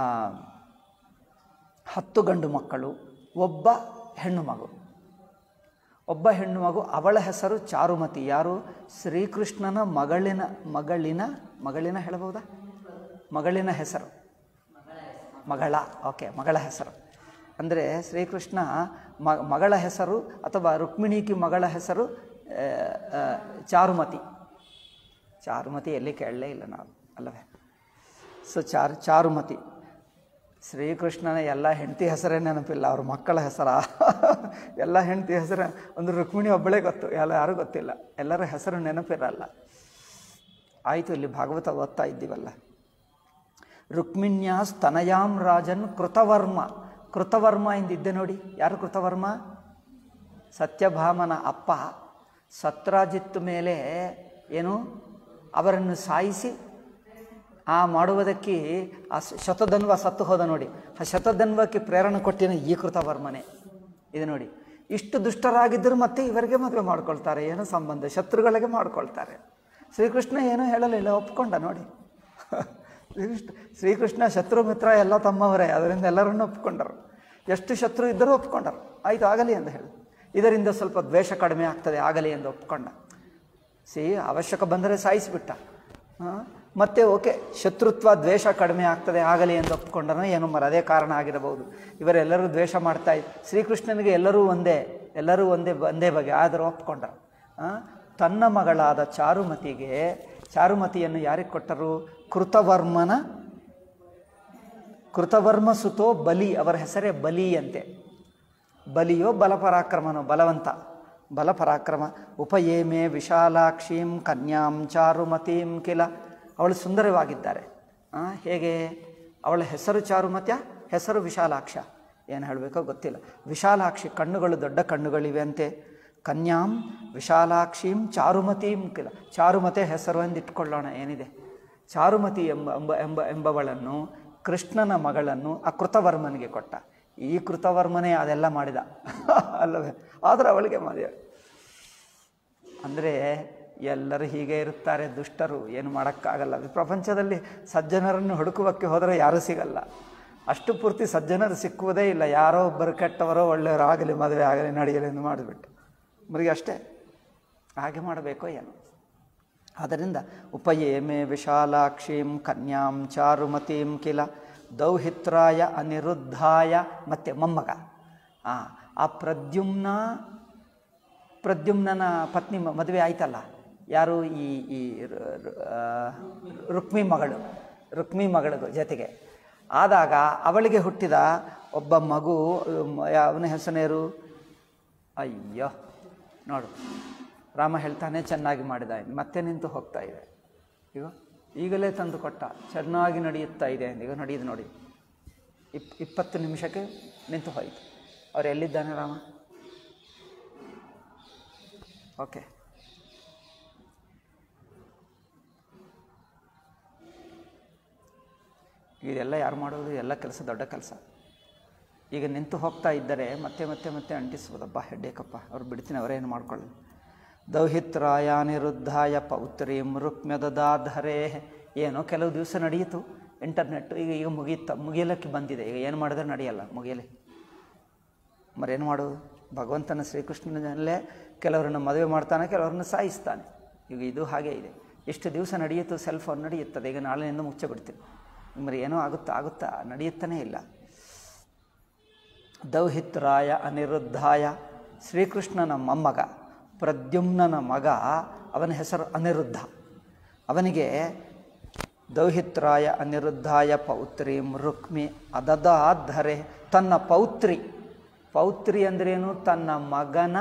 ಹತ್ತು ಗಂಡು ಮಕ್ಕಳು ಒಬ್ಬ ಹೆಣ್ಣು ಮಗು ಒಬ್ಬ ಹೆಣ್ಣು ಮಗು ಅವಳ ಹೆಸರು ಚಾರುಮತಿ ಯಾರು ಶ್ರೀಕೃಷ್ಣನ ಮಗಳಿನ ಮಗಳಿನ ಮಗಳಿನ ಹೇಳಬಹುದಾ ಮಗಳಿನ ಹೆಸರು ಮಗಳ ಓಕೆ ಮಗಳ ಹೆಸರು ಅಂದರೆ ಶ್ರೀಕೃಷ್ಣ ಮ ಮಗಳ ಹೆಸರು ಅಥವಾ ರುಕ್ಮಿಣಿಕಿ ಮಗಳ ಹೆಸರು ಆ, ಆ, ಚಾರುಮತಿ ಚಾರುಮತಿ ಎಲ್ಲಿ ಕೇಳಲೇ ಇಲ್ಲ ನಾವು ಅಲ್ಲವೇ ಸೊ ಚಾರು ಚಾರುಮತಿ ಶ್ರೀಕೃಷ್ಣನ ಎಲ್ಲ ಹೆಂಡತಿ ಹೆಸರೇ ನೆನಪಿಲ್ಲ ಅವ್ರ ಮಕ್ಕಳ ಹೆಸರ ಎಲ್ಲ ಹೆಂಡತಿ ಹೆಸರು ಒಂದು ರುಕ್ಮಿಣಿ ಒಬ್ಬಳೇ ಗೊತ್ತು ಎಲ್ಲ ಯಾರೂ ಗೊತ್ತಿಲ್ಲ ಎಲ್ಲರ ಹೆಸರು ನೆನಪಿರಲ್ಲ ಆಯಿತು ಇಲ್ಲಿ ಭಾಗವತ ಓದ್ತಾ ಇದ್ದೀವಲ್ಲ ರುಕ್ಮಿಣ್ಯಾ ಸ್ತನಯಾಂ ರಾಜನ್ ಕೃತವರ್ಮ ಕೃತವರ್ಮ ಎಂದಿದ್ದೆ ನೋಡಿ ಯಾರು ಕೃತವರ್ಮ ಸತ್ಯಭಾಮನ ಅಪ್ಪ ಸತ್ರಾಜಿತ್ ಮೇಲೆ ಏನು ಅವರನ್ನು ಸಾಯಿಸಿ ಆ ಮಾಡುವುದಕ್ಕೆ ಆ ಶ- ಶತಧನ್ವ ಸತ್ತು ಹೋದ ನೋಡಿ ಆ ಶತಧನ್ವಕ್ಕೆ ಪ್ರೇರಣೆ ಕೊಟ್ಟಿನ ಈ ಕೃತವರ್ಮನೆ ಇದು ನೋಡಿ ಇಷ್ಟು ದುಷ್ಟರಾಗಿದ್ದರೂ ಮತ್ತೆ ಇವರಿಗೆ ಮದುವೆ ಮಾಡ್ಕೊಳ್ತಾರೆ ಏನೋ ಸಂಬಂಧ ಶತ್ರುಗಳಿಗೆ ಮಾಡ್ಕೊಳ್ತಾರೆ ಶ್ರೀಕೃಷ್ಣ ಏನೂ ಹೇಳಲಿಲ್ಲ ಒಪ್ಕೊಂಡ ನೋಡಿ ಶ್ರೀಕೃಷ್ಣ ಶ್ರೀಕೃಷ್ಣ ಶತ್ರು ಮಿತ್ರ ಎಲ್ಲ ತಮ್ಮವರೇ ಅದರಿಂದ ಎಲ್ಲರನ್ನೂ ಒಪ್ಕೊಂಡರು ಎಷ್ಟು ಶತ್ರು ಇದ್ದರೂ ಒಪ್ಕೊಂಡರು ಆಯಿತು ಆಗಲಿ ಎಂದು ಹೇಳಿ ಇದರಿಂದ ಸ್ವಲ್ಪ ದ್ವೇಷ ಕಡಿಮೆ ಆಗ್ತದೆ ಆಗಲಿ ಎಂದು ಒಪ್ಕೊಂಡ ಸಿ ಅವಶ್ಯಕ ಬಂದರೆ ಸಾಯಿಸಿಬಿಟ್ಟ ಆ, ಮತ್ತೆ ಓಕೆ ಶತ್ರುತ್ವ ದ್ವೇಷ ಕಡಿಮೆ ಆಗ್ತದೆ ಆಗಲಿ ಎಂದು ಒಪ್ಕೊಂಡನೋ ಏನೋ ಮರ ಅದೇ ಕಾರಣ ಆಗಿರಬಹುದು ಇವರೆಲ್ಲರೂ ದ್ವೇಷ ಮಾಡ್ತಾ ಇದ್ ಶ್ರೀಕೃಷ್ಣನಿಗೆ ಎಲ್ಲರೂ ಒಂದೇ ಎಲ್ಲರೂ ಒಂದೇ ಒಂದೇ ಬಗೆ ಆದರೂ ಒಪ್ಕೊಂಡರು ಆ, ತನ್ನ ಮಗಳಾದ ಚಾರುಮತಿಗೆ ಚಾರುಮತಿಯನ್ನು ಯಾರಿಗೆ ಕೊಟ್ಟರು ಕೃತವರ್ಮನ ಕೃತವರ್ಮ ಸುತೋ ಬಲಿ ಅವರ ಹೆಸರೇ ಬಲಿ ಅಂತೆ ಬಲಿಯೋ ಬಲಪರಾಕ್ರಮನೋ ಬಲವಂತ ಬಲಪರಾಕ್ರಮ ಉಪಯೇಮೆ ವಿಶಾಲಾಕ್ಷೀಂ ಕನ್ಯಾಂ ಚಾರುಮತೀಂ ಕಿಲ ಅವಳು ಸುಂದರವಾಗಿದ್ದಾರೆ ಆ, ಹೇಗೆ ಅವಳ ಹೆಸರು ಚಾರುಮತ್ಯ ಹೆಸರು ವಿಶಾಲಾಕ್ಷ ಏನು ಹೇಳಬೇಕೋ ಗೊತ್ತಿಲ್ಲ ವಿಶಾಲಾಕ್ಷಿ ಕಣ್ಣುಗಳು ದೊಡ್ಡ ಕಣ್ಣುಗಳಿವೆ ಅಂತೆ ಕನ್ಯಾಂ ವಿಶಾಲಾಕ್ಷೀಂ ಚಾರುಮತೀಂ ಕಿಲ ಚಾರುಮತೆ ಹೆಸರು ಎಂದಿಟ್ಕೊಳ್ಳೋಣ ಏನಿದೆ ಚಾರುಮತಿ ಎಂಬ ಎಂಬ ಎಂಬ ಎಂಬವಳನ್ನು ಕೃಷ್ಣನ ಮಗಳನ್ನು ಆ ಕೃತವರ್ಮನಿಗೆ ಕೊಟ್ಟ ಈ ಕೃತವರ್ಮನೇ ಅದೆಲ್ಲ ಮಾಡಿದ ಅಲ್ಲವೇ ಆದರೆ ಅವಳಿಗೆ ಮದುವೆ ಅಂದರೆ ಎಲ್ಲರೂ ಹೀಗೆ ಇರುತ್ತಾರೆ ದುಷ್ಟರು ಏನು ಮಾಡೋಕ್ಕಾಗಲ್ಲ ಈ ಪ್ರಪಂಚದಲ್ಲಿ ಸಜ್ಜನರನ್ನು ಹುಡುಕುವಕ್ಕೆ ಹೋದರೆ ಯಾರೂ ಸಿಗಲ್ಲ ಅಷ್ಟು ಪೂರ್ತಿ ಸಜ್ಜನರು ಸಿಕ್ಕುವುದೇ ಇಲ್ಲ ಯಾರೋ ಒಬ್ಬರು ಕೆಟ್ಟವರೋ ಒಳ್ಳೆಯವರು ಆಗಲಿ ಮದುವೆ ಆಗಲಿ ನಡೆಯಲಿ ಎಂದು ಮಾಡಿಬಿಟ್ಟು ಮರಿಗೆ ಅಷ್ಟೇ ಹಾಗೆ ಮಾಡಬೇಕೋ ಏನೋ ಆದ್ದರಿಂದ ಉಪಯೇಮೆ ವಿಶಾಲಾಕ್ಷೀಂ ಕನ್ಯಾಂ ಚಾರುಮತೀಂ ಕಿಲ ದೌಹಿತ್ರಾಯ ಅನಿರುದ್ಧಾಯ ಮತ್ತು ಮೊಮ್ಮಗ ಆ, ಆ ಪ್ರದ್ಯುಮ್ನ ಪ್ರದ್ಯುಮ್ನನ ಪತ್ನಿ ಮ- ಮದುವೆ ಆಯ್ತಲ್ಲ ಯಾರು ಈ ಈ ರು- ರು- ಆ, ರುಕ್ಮಿ ಮಗಳು ರುಕ್ಮಿ ಮಗಳ ಜೊತೆಗೆ ಆದಾಗ ಅವಳಿಗೆ ಹುಟ್ಟಿದ ಒಬ್ಬ ಮಗು ಮ- ಅವನ ಹೆಸನೇರು ಅಯ್ಯೋ ನೋಡು ರಾಮ ಹೇಳ್ತಾನೆ ಚೆನ್ನಾಗಿ ಮಾಡಿದ ಮತ್ತೆ ನಿಂತು ಹೋಗ್ತಾ ಇದೆ ಈಗ ಈಗಲೇ ತಂದು ಕೊಟ್ಟ ಚೆನ್ನಾಗಿ ನಡೆಯುತ್ತಾ ಇದೆ ಈಗ ನಡೆಯುದು ನೋಡಿ ಇಪ್ ಇಪ್ಪತ್ತು ನಿಮಿಷಕ್ಕೆ ನಿಂತು ಹೋಯಿತು ಅವ್ರು ಎಲ್ಲಿದ್ದಾನೆ ರಾಮ ಓಕೆ ಇದೆಲ್ಲ ಯಾರು ಮಾಡೋದು ಎಲ್ಲ ಕೆಲಸ ದೊಡ್ಡ ಕೆಲಸ ಈಗ ನಿಂತು ಹೋಗ್ತಾ ಇದ್ದರೆ ಮತ್ತೆ ಮತ್ತೆ ಮತ್ತೆ ಅಂಟಿಸ್ಬೋದಪ್ಪ ಹೆಡ್ಡೇಕಪ್ಪ ಅವ್ರು ಬಿಡ್ತೀನಿ ಅವರೇನು ಮಾಡ್ಕೊಳ್ಳಿ ದೌಹಿತ್ರಾಯ ನಿರುದ್ಧಾಯ ಪೌತ್ರೀಂ ರುಕ್ಮ್ಯದಾಧರೇ ಏನೋ ಕೆಲವು ದಿವಸ ನಡೆಯಿತು ಇಂಟರ್ನೆಟ್ ಈಗ ಈಗ ಮುಗೀತ ಮುಗಿಯಲಕ್ಕೆ ಬಂದಿದೆ ಈಗ ಏನು ಮಾಡಿದ್ರೆ ನಡೆಯಲ್ಲ ಮುಗಿಯಲಿ ಮರೇನು ಮಾಡೋದು ಭಗವಂತನ ಶ್ರೀಕೃಷ್ಣನಲ್ಲೇ ಕೆಲವರನ್ನು ಮದುವೆ ಮಾಡ್ತಾನೆ ಕೆಲವರನ್ನು ಸಾಯಿಸ್ತಾನೆ ಈಗ ಇದು ಹಾಗೆ ಇದೆ ಎಷ್ಟು ದಿವಸ ನಡೆಯಿತು ಸೆಲ್ ಫೋನ್ ನಡೆಯುತ್ತದೆ ಈಗ ನಾಳೆಯಿಂದ ಮುಚ್ಚೆ ಬಿಡ್ತೀನಿ మరి ಏನೋ ಆಗುತ್ತಾ ಆಗುತ್ತಾ ನಡೆಯುತ್ತಾನೇ ಇಲ್ಲ ದೌಹಿತ್ರಾಯ ಅನಿರುದ್ಧಾಯ ಶ್ರೀಕೃಷ್ಣನ ಮೊಮ್ಮಗ ಪ್ರದ್ಯುಮ್ನನ ಮಗ ಅವನ ಹೆಸರು ಅನಿರುದ್ಧ ಅವನಿಗೆ ದೌಹಿತ್ರಾಯ ಅನಿರುದ್ಧಾಯ ಪೌತ್ರೀಂ ರುಕ್ಮಿ ಅದದಾಧರೆ ತನ್ನ ಪೌತ್ರಿ ಪೌತ್ರಿ ಅಂದ್ರೇನು ತನ್ನ ಮಗನ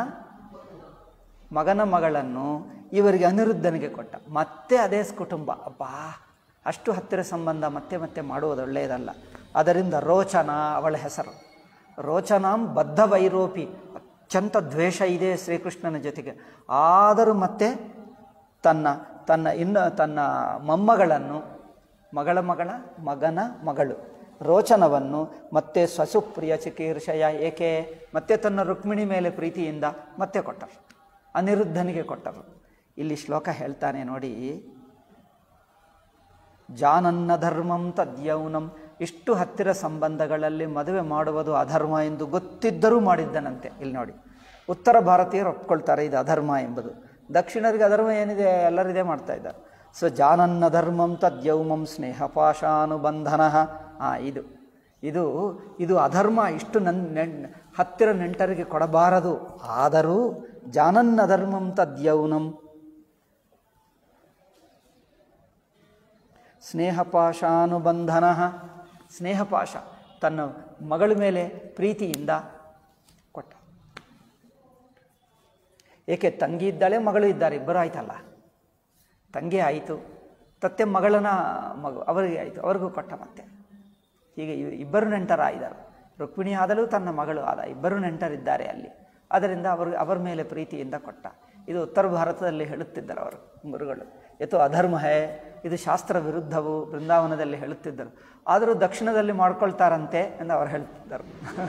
ಮಗನ ಮಗಳನ್ನು ಇವರಿಗೆ ಅನಿರುದ್ಧನಿಗೆ ಕೊಟ್ಟ ಮತ್ತೆ ಅದೇ ಕುಟುಂಬ ಅಬ್ಬಾ ಅಷ್ಟು ಹತ್ತಿರ ಸಂಬಂಧ ಮತ್ತೆ ಮತ್ತೆ ಮಾಡುವುದು ಒಳ್ಳೆಯದಲ್ಲ ಅದರಿಂದ ರೋಚನ ಅವಳ ಹೆಸರು ರೋಚನಾಂ ಬದ್ಧ ವೈರೋಪಿ ಅತ್ಯಂತ ದ್ವೇಷ ಇದೆ ಶ್ರೀಕೃಷ್ಣನ ಜೊತೆಗೆ ಆದರೂ ಮತ್ತೆ ತನ್ನ ತನ್ನ ಇನ್ನು ತನ್ನ ಮೊಮ್ಮಗಳನ್ನು ಮಗಳ ಮಗಳ ಮಗನ ಮಗಳು ರೋಚನವನ್ನು ಮತ್ತೆ ಸ್ವಸುಪ್ರಿಯ ಚಿಕೀರ್ಷಯ ಏಕೆ ಮತ್ತೆ ತನ್ನ ರುಕ್ಮಿಣಿ ಮೇಲೆ ಪ್ರೀತಿಯಿಂದ ಮತ್ತೆ ಕೊಟ್ಟರು ಅನಿರುದ್ಧನಿಗೆ ಕೊಟ್ಟರು ಇಲ್ಲಿ ಶ್ಲೋಕ ಹೇಳ್ತಾನೆ ನೋಡಿ ಜಾನನ್ನ ಧರ್ಮಂ ತದ್ಯೌನಂ ಇಷ್ಟು ಹತ್ತಿರ ಸಂಬಂಧಗಳಲ್ಲಿ ಮದುವೆ ಮಾಡುವುದು ಅಧರ್ಮ ಎಂದು ಗೊತ್ತಿದ್ದರೂ ಮಾಡಿದ್ದನಂತೆ ಇಲ್ಲಿ ನೋಡಿ ಉತ್ತರ ಭಾರತೀಯರು ಒಪ್ಕೊಳ್ತಾರೆ ಇದು ಅಧರ್ಮ ಎಂಬುದು ದಕ್ಷಿಣರಿಗೆ ಅಧರ್ಮ ಏನಿದೆ ಎಲ್ಲರಿದೆ ಮಾಡ್ತಾ ಇದ್ದಾರೆ ಸೊ ಜಾನನ್ನ ಧರ್ಮಂ ತದ್ಯೌಮಂ ಸ್ನೇಹ ಪಾಶಾನುಬಂಧನ ಹಾಂ ಇದು ಇದು ಇದು ಅಧರ್ಮ ಇಷ್ಟು ನನ್ ನೆನ್ ಹತ್ತಿರ ನೆಂಟರಿಗೆ ಕೊಡಬಾರದು ಆದರೂ ಜಾನನ್ನ ಧರ್ಮಂ ತದ್ಯೌನಂ ಸ್ನೇಹಪಾಶಾನುಬಂಧನ ಸ್ನೇಹಪಾಶ ತನ್ನ ಮಗಳ ಮೇಲೆ ಪ್ರೀತಿಯಿಂದ ಕೊಟ್ಟ ಏಕೆ ತಂಗಿ ಇದ್ದಾಳೆ ಮಗಳು ಇದ್ದಾರೆ ಇಬ್ಬರು ಆಯ್ತಲ್ಲ ತಂಗಿ ಆಯಿತು ತತ್ತೆ ಮಗಳನ ಮಗು ಅವರಿಗೆ ಆಯಿತು ಅವ್ರಿಗೂ ಕೊಟ್ಟ ಮತ್ತೆ ಹೀಗೆ ಇವ್- ಇಬ್ಬರು ನೆಂಟರಾಯಿದರು ರುಕ್ಮಿಣಿ ಆದಲೂ ತನ್ನ ಮಗಳು ಆದ ಇಬ್ಬರು ನೆಂಟರಿದ್ದಾರೆ ಅಲ್ಲಿ ಅದರಿಂದ ಅವರು ಅವರ ಮೇಲೆ ಪ್ರೀತಿಯಿಂದ ಕೊಟ್ಟ ಇದು ಉತ್ತರ ಭಾರತದಲ್ಲಿ ಹೇಳುತ್ತಿದ್ದರು ಅವರು ಗುರುಗಳು ಎತ್ತು ಅಧರ್ಮ ಹೇ ಇದು ಶಾಸ್ತ್ರ ವಿರುದ್ಧವು ಬೃಂದಾವನದಲ್ಲಿ ಹೇಳುತ್ತಿದ್ದರು ಆದರೂ ದಕ್ಷಿಣದಲ್ಲಿ ಮಾಡ್ಕೊಳ್ತಾರಂತೆ ಎಂದು ಅವರು ಹೇಳ್ತಿದ್ದರು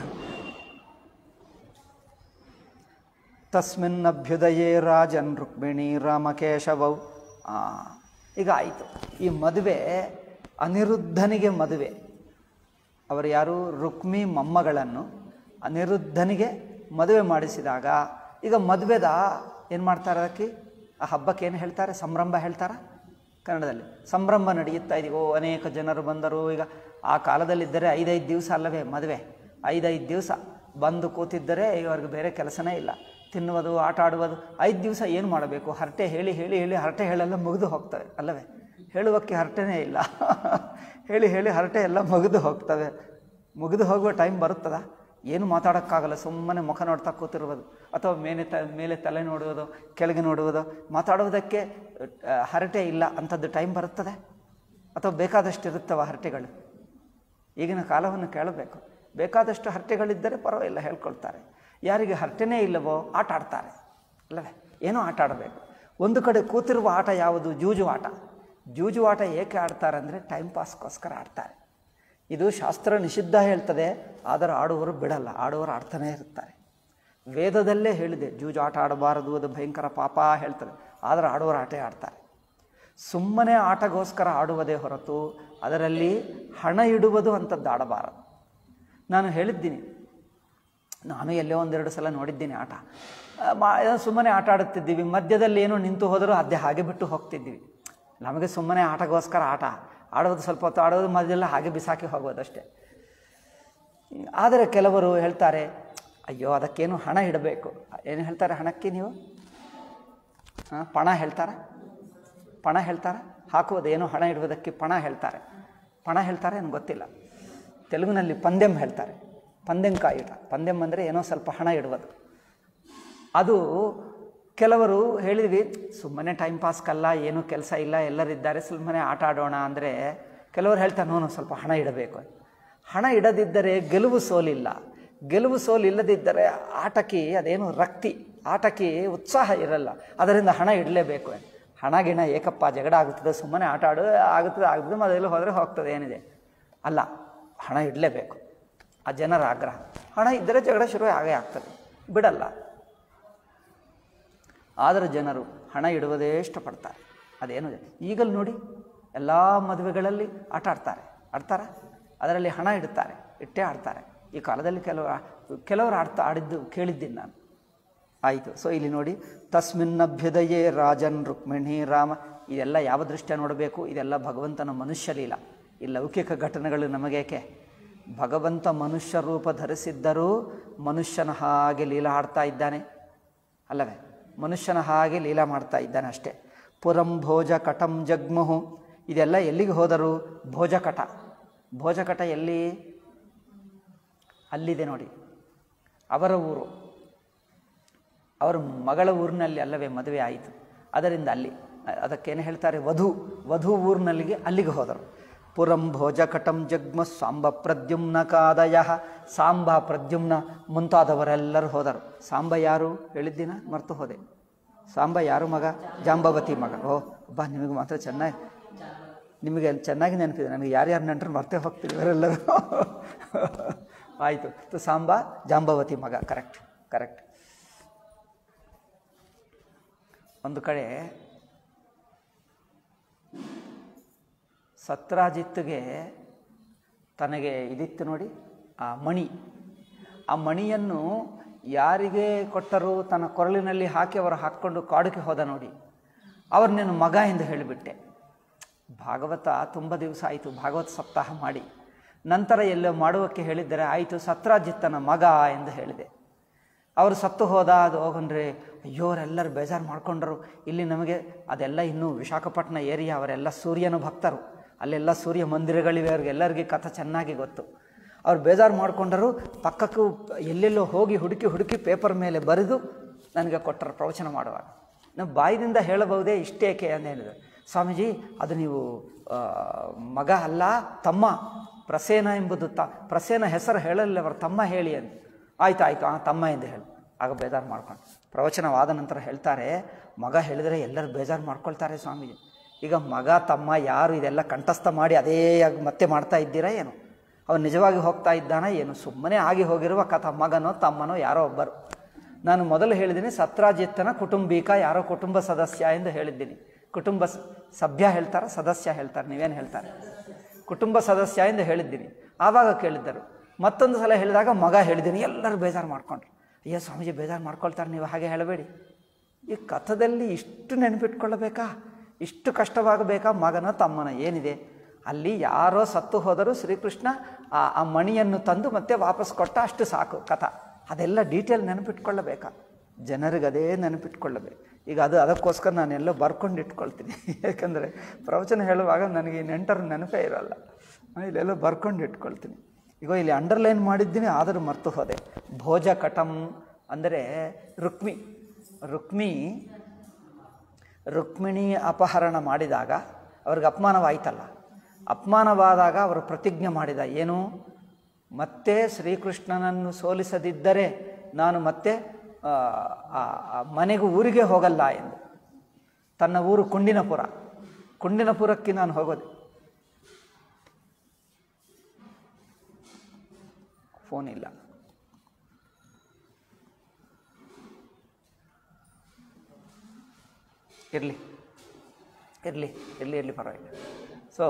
ತಸ್ಮಿನ್ನಭ್ಯುದಯೇ ರಾಜನ್ ರುಕ್ಮಿಣಿ ರಾಮಕೇಶವೌ ಆ, ಈಗ ಆಯಿತು ಈ ಮದುವೆ ಅನಿರುದ್ಧನಿಗೆ ಮದುವೆ ಅವರು ಯಾರು ರುಕ್ಮಿ ಮೊಮ್ಮಗಳನ್ನು ಅನಿರುದ್ಧನಿಗೆ ಮದುವೆ ಮಾಡಿಸಿದಾಗ ಈಗ ಮದುವೆದ ಏನು ಮಾಡ್ತಾರೆ ಅದಕ್ಕೆ ಆ ಹಬ್ಬಕ್ಕೆ ಏನು ಹೇಳ್ತಾರೆ ಸಂಭ್ರಮ ಹೇಳ್ತಾರ ಕನ್ನಡದಲ್ಲಿ ಸಂಭ್ರಮ ನಡೆಯುತ್ತಾ ಇದೀವಿ ಓ ಅನೇಕ ಜನರು ಬಂದರು ಈಗ ಆ ಕಾಲದಲ್ಲಿದ್ದರೆ ಐದೈದು ದಿವಸ ಅಲ್ಲವೇ ಮದುವೆ ಐದೈದು ದಿವಸ ಬಂದು ಕೂತಿದ್ದರೆ ಇವ್ರಿಗೆ ಬೇರೆ ಕೆಲಸನೇ ಇಲ್ಲ ತಿನ್ನುವುದು ಆಟ ಆಡುವುದು ಐದು ದಿವಸ ಏನು ಮಾಡಬೇಕು ಹರಟೆ ಹೇಳಿ ಹೇಳಿ ಹೇಳಿ ಹರಟೆ ಹೇಳೆಲ್ಲ ಮುಗಿದು ಹೋಗ್ತವೆ ಅಲ್ಲವೇ ಹೇಳುವಕ್ಕೆ ಹರಟೆನೇ ಇಲ್ಲ ಹೇಳಿ ಹೇಳಿ ಹರಟೆ ಎಲ್ಲ ಮುಗಿದು ಹೋಗ್ತವೆ ಮುಗಿದು ಹೋಗುವ ಟೈಮ್ ಬರುತ್ತದ ಏನು ಮಾತಾಡೋಕ್ಕಾಗಲ್ಲ ಸುಮ್ಮನೆ ಮುಖ ನೋಡ್ತಾ ಕೂತಿರುವುದು ಅಥವಾ ಮೇಲೆ ತ ಮೇಲೆ ತಲೆ ನೋಡುವುದು ಕೆಳಗೆ ನೋಡುವುದು ಮಾತಾಡುವುದಕ್ಕೆ ಆ, ಹರಟೆ ಇಲ್ಲ ಅಂಥದ್ದು ಟೈಮ್ ಬರುತ್ತದೆ ಅಥವಾ ಬೇಕಾದಷ್ಟು ಇರುತ್ತವ ಹರಟೆಗಳು ಈಗಿನ ಕಾಲವನ್ನು ಕೇಳಬೇಕು ಬೇಕಾದಷ್ಟು ಹರಟೆಗಳಿದ್ದರೆ ಪರವಾಗಿಲ್ಲ ಹೇಳ್ಕೊಳ್ತಾರೆ ಯಾರಿಗೆ ಹರಟೆನೇ ಇಲ್ಲವೋ ಆಟ ಆಡ್ತಾರೆ ಅಲ್ಲವೇ ಏನೋ ಆಟ ಆಡಬೇಕು ಒಂದು ಕಡೆ ಕೂತಿರುವ ಆಟ ಯಾವುದು ಜೂಜು ಆಟ ಜೂಜು ಆಟ ಏಕೆ ಆಡ್ತಾರೆ ಅಂದರೆ ಟೈಮ್ ಪಾಸ್ಗೋಸ್ಕರ ಆಡ್ತಾರೆ ಇದು ಶಾಸ್ತ್ರ ನಿಷಿದ್ಧ ಹೇಳ್ತದೆ ಆದರೆ ಆಡುವವರು ಬಿಡಲ್ಲ ಆಡುವವರು ಆಡ್ತಾನೇ ಇರ್ತಾರೆ ವೇದದಲ್ಲೇ ಹೇಳಿದೆ ಜೂಜು ಆಟ ಆಡಬಾರದು ಅದು ಭಯಂಕರ ಪಾಪ ಹೇಳ್ತದೆ ಆದರೆ ಆಡುವವರು ಆಟ ಆಡ್ತಾರೆ ಸುಮ್ಮನೆ ಆಟಗೋಸ್ಕರ ಆಡುವುದೇ ಹೊರತು ಅದರಲ್ಲಿ ಹಣ ಇಡುವುದು ಅಂಥದ್ದು ಆಡಬಾರದು ನಾನು ಹೇಳಿದ್ದೀನಿ ನಾನು ಎಲ್ಲೋ ಒಂದೆರಡು ಸಲ ನೋಡಿದ್ದೀನಿ ಆಟ ಆ, ಮಾ ಸುಮ್ಮನೆ ಆಟ ಆಡುತ್ತಿದ್ದೀವಿ ಮಧ್ಯದಲ್ಲಿ ಏನೋ ನಿಂತು ಹೋದರೂ ಅದೇ ಹಾಗೆ ಬಿಟ್ಟು ಹೋಗ್ತಿದ್ದೀವಿ ನಮಗೆ ಸುಮ್ಮನೆ ಆಟಗೋಸ್ಕರ ಆಟ ಆಡೋದು ಸ್ವಲ್ಪ ಹೊತ್ತು ಆಡೋದು ಮಧ್ಯೆಲ್ಲ ಹಾಗೆ ಬಿಸಾಕಿ ಹೋಗೋದಷ್ಟೇ ಆದರೆ ಕೆಲವರು ಹೇಳ್ತಾರೆ ಅಯ್ಯೋ ಅದಕ್ಕೇನು ಹಣ ಇಡಬೇಕು ಏನು ಹೇಳ್ತಾರೆ ಹಣಕ್ಕೆ ನೀವು ಆ, ಪಣ ಹೇಳ್ತಾರ ಪಣ ಹೇಳ್ತಾರ ಹಾಕುವುದೇನೋ ಹಣ ಇಡುವುದಕ್ಕೆ ಪಣ ಹೇಳ್ತಾರೆ ಪಣ ಹೇಳ್ತಾರೆ ಏನು ಗೊತ್ತಿಲ್ಲ ತೆಲುಗಿನಲ್ಲಿ ಪಂದ್ಯಂ ಹೇಳ್ತಾರೆ ಪಂದ್ಯಂಕಾಯಿ ಇಟ ಪಂದ್ಯಂ ಅಂದರೆ ಏನೋ ಸ್ವಲ್ಪ ಹಣ ಇಡುವುದು ಅದು ಕೆಲವರು ಹೇಳಿದ್ವಿ ಸುಮ್ಮನೆ ಟೈಮ್ ಪಾಸ್ಗಲ್ಲ ಏನೂ ಕೆಲಸ ಇಲ್ಲ ಎಲ್ಲರಿದ್ದಾರೆ ಸುಮ್ಮನೆ ಆಟ ಆಡೋಣ ಅಂದರೆ ಕೆಲವರು ಹೇಳ್ತಾರೆ ನೋನು ಸ್ವಲ್ಪ ಹಣ ಇಡಬೇಕು ಹಣ ಇಡದಿದ್ದರೆ ಗೆಲುವು ಸೋಲಿಲ್ಲ ಗೆಲುವು ಸೋಲು ಇಲ್ಲದಿದ್ದರೆ ಆಟಕ್ಕೆ ಅದೇನು ರಕ್ತಿ ಆಟಕ್ಕೆ ಉತ್ಸಾಹ ಇರಲ್ಲ ಅದರಿಂದ ಹಣ ಇಡಲೇಬೇಕು ಹಣ ಗಿಣ ಏಕಪ್ಪ ಜಗಳ ಆಗುತ್ತದೆ ಸುಮ್ಮನೆ ಆಟ ಆಡೋ ಆಗುತ್ತದೆ ಆಗುತ್ತದೆ ಮೊದಲು ಹೋದರೆ ಹೋಗ್ತದೆ ಏನಿದೆ ಅಲ್ಲ ಹಣ ಇಡಲೇಬೇಕು ಆ ಜನರ ಆಗ್ರಹ ಹಣ ಇದ್ದರೆ ಜಗಳ ಶುರು ಆಗೇ ಆಗ್ತದೆ ಬಿಡಲ್ಲ ಆದರೆ ಜನರು ಹಣ ಇಡುವುದೇ ಇಷ್ಟಪಡ್ತಾರೆ ಅದೇನು ಈಗಲೂ ನೋಡಿ ಎಲ್ಲ ಮದುವೆಗಳಲ್ಲಿ ಆಟ ಆಡ್ತಾರೆ ಆಡ್ತಾರ ಅದರಲ್ಲಿ ಹಣ ಇಡುತ್ತಾರೆ ಇಟ್ಟೇ ಆಡ್ತಾರೆ ಈ ಕಾಲದಲ್ಲಿ ಕೆಲವರು ಕೆಲವರು ಆಡ್ತಾ ಆಡಿದ್ದು ಕೇಳಿದ್ದೀನಿ ನಾನು ಆಯಿತು ಸೊ ಇಲ್ಲಿ ನೋಡಿ ತಸ್ಮಿನ್ನಭ್ಯುದಯೇ ರಾಜನ್ ರುಕ್ಮಿಣಿ ರಾಮ ಇದೆಲ್ಲ ಯಾವ ದೃಷ್ಟ್ಯ ನೋಡಬೇಕು ಇದೆಲ್ಲ ಭಗವಂತನ ಮನುಷ್ಯ ಲೀಲ ಈ ಲೌಕಿಕ ಘಟನೆಗಳು ನಮಗೇಕೆ ಭಗವಂತ ಮನುಷ್ಯ ರೂಪ ಧರಿಸಿದ್ದರೂ ಮನುಷ್ಯನ ಹಾಗೆ ಲೀಲ ಆಡ್ತಾ ಇದ್ದಾನೆ ಅಲ್ಲವೇ ಮನುಷ್ಯನ ಹಾಗೆ ಲೀಲಾ ಮಾಡ್ತಾ ಇದ್ದಾನೆ ಅಷ್ಟೇ ಪುರಂ ಭೋಜ ಕಟಂ ಜಗ್ಮುಹು ಇದೆಲ್ಲ ಎಲ್ಲಿಗೆ ಹೋದರು ಭೋಜಕಟ ಭೋಜಕಟ ಎಲ್ಲಿ ಅಲ್ಲಿದೆ ನೋಡಿ ಅವರ ಊರು ಅವರ ಮಗಳ ಊರಿನಲ್ಲಿ ಅಲ್ಲವೇ ಮದುವೆ ಆಯಿತು ಅದರಿಂದ ಅಲ್ಲಿ ಅದಕ್ಕೇನು ಹೇಳ್ತಾರೆ ವಧು ವಧು ಊರಿನಲ್ಲಿಗೆ ಅಲ್ಲಿಗೆ ಹೋದರು ಪುರಂ ಭೋಜ ಕಟಂ ಜಗ್ಮ ಸಾಂಬ ಪ್ರದ್ಯುಮ್ನ ಕಾದಯ ಸಾಂಬ ಪ್ರದ್ಯುಮ್ನ ಮುಂತಾದವರೆಲ್ಲರೂ ಹೋದರು ಸಾಂಬ ಯಾರು ಹೇಳಿದ್ದೀನ ಮರ್ತು ಹೋದೆ ಸಾಂಬ ಯಾರು ಮಗ ಜಾಂಬವತಿ ಮಗ ಓ ಬಾ ನಿಮಗೆ ಮಾತ್ರ ಚೆನ್ನಾಗಿ ನಿಮಗೆ ಚೆನ್ನಾಗಿ ನೆನಪಿದೆ ನನಗೆ ಯಾರ್ಯಾರು ನೆಂಟರು ಮರ್ತೇ ಹೋಗ್ತೀವಿ ಇವರೆಲ್ಲರೂ ಆಯಿತು ತು ಸಾಂಬ ಜಾಂಬವತಿ ಮಗ ಕರೆಕ್ಟ್ ಕರೆಕ್ಟ್ ಒಂದು ಕಡೆ ಸತ್ರಾಜಿತ್ಗೆ ತನಗೆ ಇದಿತ್ತು ನೋಡಿ ಆ ಮಣಿ ಆ ಮಣಿಯನ್ನು ಯಾರಿಗೆ ಕೊಟ್ಟರು ತನ್ನ ಕೊರಳಿನಲ್ಲಿ ಹಾಕಿ ಅವರು ಹಾಕ್ಕೊಂಡು ಕಾಡಿಗೆ ಹೋದ ನೋಡಿ ಅವ್ರು ನೀನು ಮಗ ಎಂದು ಹೇಳಿಬಿಟ್ಟೆ ಭಾಗವತ ತುಂಬ ದಿವಸ ಆಯಿತು ಭಾಗವತ ಸಪ್ತಾಹ ಮಾಡಿ ನಂತರ ಎಲ್ಲೋ ಮಾಡುವಕ್ಕೆ ಹೇಳಿದ್ದರೆ ಆಯಿತು ಸತ್ರಾಜಿತ್ತನ ಮಗ ಎಂದು ಹೇಳಿದೆ ಅವರು ಸತ್ತು ಹೋದ ಅದು ಹೋಗಂದ್ರೆ ಅಯ್ಯೋ ಅವರೆಲ್ಲರೂ ಬೇಜಾರು ಮಾಡ್ಕೊಂಡ್ರು ಇಲ್ಲಿ ನಮಗೆ ಅದೆಲ್ಲ ಇನ್ನೂ ವಿಶಾಖಪಟ್ಟಣ ಏರಿಯಾ ಅವರೆಲ್ಲ ಸೂರ್ಯನ ಭಕ್ತರು ಅಲ್ಲೆಲ್ಲ ಸೂರ್ಯ ಮಂದಿರಗಳಿವೆ ಅವ್ರಿಗೆಲ್ಲರಿಗೆ ಕಥೆ ಚೆನ್ನಾಗಿ ಗೊತ್ತು ಅವ್ರು ಬೇಜಾರು ಮಾಡ್ಕೊಂಡರು ಪಕ್ಕಕ್ಕೂ ಎಲ್ಲೆಲ್ಲೋ ಹೋಗಿ ಹುಡುಕಿ ಹುಡುಕಿ ಪೇಪರ್ ಮೇಲೆ ಬರೆದು ನನಗೆ ಕೊಟ್ಟರು ಪ್ರವಚನ ಮಾಡುವಾಗ ನಾವು ಬಾಯಿದಿಂದ ಹೇಳಬಹುದೇ ಇಷ್ಟೇಕೆ ಅಂತ ಹೇಳಿದ್ರು ಸ್ವಾಮೀಜಿ ಅದು ನೀವು ಆ, ಮಗ ಅಲ್ಲ ತಮ್ಮ ಪ್ರಸೇನ ಎಂಬುದು ತ ಪ್ರಸೇನ ಹೆಸರು ಹೇಳಲ್ಲ ಅವರ ತಮ್ಮ ಹೇಳಿ ಅಂತ ಆಯ್ತು ಆಯಿತು ಆ ತಮ್ಮ ಎಂದು ಹೇಳಿ ಆಗ ಬೇಜಾರು ಮಾಡ್ಕೊಂಡು ಪ್ರವಚನವಾದ ನಂತರ ಹೇಳ್ತಾರೆ ಮಗ ಹೇಳಿದರೆ ಎಲ್ಲರೂ ಬೇಜಾರು ಮಾಡ್ಕೊಳ್ತಾರೆ ಸ್ವಾಮೀಜಿ ಈಗ ಮಗ ತಮ್ಮ ಯಾರು ಇದೆಲ್ಲ ಕಂಠಸ್ಥ ಮಾಡಿ ಅದೇ ಆಗಿ ಮತ್ತೆ ಮಾಡ್ತಾ ಇದ್ದೀರಾ ಏನು ಅವನು ನಿಜವಾಗಿ ಹೋಗ್ತಾ ಇದ್ದಾನ ಏನು ಸುಮ್ಮನೆ ಆಗಿ ಹೋಗಿರುವ ಕಥ ಮಗನೋ ತಮ್ಮನೋ ಯಾರೋ ಒಬ್ಬರು ನಾನು ಮೊದಲು ಹೇಳಿದ್ದೀನಿ ಸತ್ರಾಜಿತ್ತನ ಕುಟುಂಬಿಕ ಯಾರೋ ಕುಟುಂಬ ಸದಸ್ಯ ಎಂದು ಹೇಳಿದ್ದೀನಿ ಕುಟುಂಬ ಸ- ಸಭ್ಯ ಹೇಳ್ತಾರೆ ಸದಸ್ಯ ಹೇಳ್ತಾರೆ ನೀವೇನು ಹೇಳ್ತಾರೆ ಕುಟುಂಬ ಸದಸ್ಯ ಎಂದು ಹೇಳಿದ್ದೀನಿ ಆವಾಗ ಕೇಳಿದ್ದರು ಮತ್ತೊಂದು ಸಲ ಹೇಳಿದಾಗ ಮಗ ಹೇಳಿದ್ದೀನಿ ಎಲ್ಲರೂ ಬೇಜಾರು ಮಾಡ್ಕೊಂಡ್ರು ಅಯ್ಯೋ ಸ್ವಾಮೀಜಿ ಬೇಜಾರು ಮಾಡ್ಕೊಳ್ತಾರೆ ನೀವು ಹಾಗೆ ಹೇಳಬೇಡಿ ಈ ಕಥದಲ್ಲಿ ಇಷ್ಟು ನೆನಪಿಟ್ಕೊಳ್ಳಬೇಕಾ ಇಷ್ಟು ಕಷ್ಟವಾಗಬೇಕಾ ಮಗನ ತಮ್ಮನ ಏನಿದೆ ಅಲ್ಲಿ ಯಾರೋ ಸತ್ತು ಹೋದರೂ ಶ್ರೀಕೃಷ್ಣ ಆ ಆ ಮಣಿಯನ್ನು ತಂದು ಮತ್ತೆ ವಾಪಸ್ ಕೊಟ್ಟ ಅಷ್ಟು ಸಾಕು ಕಥ ಅದೆಲ್ಲ ಡೀಟೇಲ್ ನೆನಪಿಟ್ಕೊಳ್ಳಬೇಕಾ ಜನರಿಗೆ ಅದೇ ನೆನಪಿಟ್ಕೊಳ್ಳಬೇಕು ಈಗ ಅದು ಅದಕ್ಕೋಸ್ಕರ ನಾನೆಲ್ಲೋ ಬರ್ಕೊಂಡು ಇಟ್ಕೊಳ್ತೀನಿ ಯಾಕಂದರೆ ಪ್ರವಚನ ಹೇಳುವಾಗ ನನಗೆ ಈ ನೆಂಟರ ನೆನಪೇ ಇರೋಲ್ಲ ನಾನು ಇಲ್ಲೆಲ್ಲೋ ಬರ್ಕೊಂಡು ಇಟ್ಕೊಳ್ತೀನಿ ಈಗ ಇಲ್ಲಿ ಅಂಡರ್ಲೈನ್ ಮಾಡಿದ್ದೀನಿ ಆದರೂ ಮರ್ತು ಹೋದೆ ಭೋಜ ಕಟಂ ಅಂದರೆ ರುಕ್ಮಿ ರುಕ್ಮಿ ರುಕ್ಮಿಣಿ ಅಪಹರಣ ಮಾಡಿದಾಗ ಅವ್ರಿಗೆ ಅಪಮಾನವಾಯ್ತಲ್ಲ ಅಪಮಾನವಾದಾಗ ಅವರು ಪ್ರತಿಜ್ಞೆ ಮಾಡಿದ ಏನು ಮತ್ತೆ ಶ್ರೀಕೃಷ್ಣನನ್ನು ಸೋಲಿಸದಿದ್ದರೆ ನಾನು ಮತ್ತೆ ಆ, ಆ, ಆ ಮನೆಗೂ ಊರಿಗೆ ಹೋಗಲ್ಲ ಎಂದು ತನ್ನ ಊರು ಕುಂಡಿನಪುರ ಕುಂಡಿನಪುರಕ್ಕೆ ನಾನು ಹೋಗೋದು ಫೋನ್ ಇಲ್ಲ ಇರಲಿ ಇರಲಿ ಇರಲಿ ಇರಲಿ ಪರವಾಗಿಲ್ಲ ಸೊ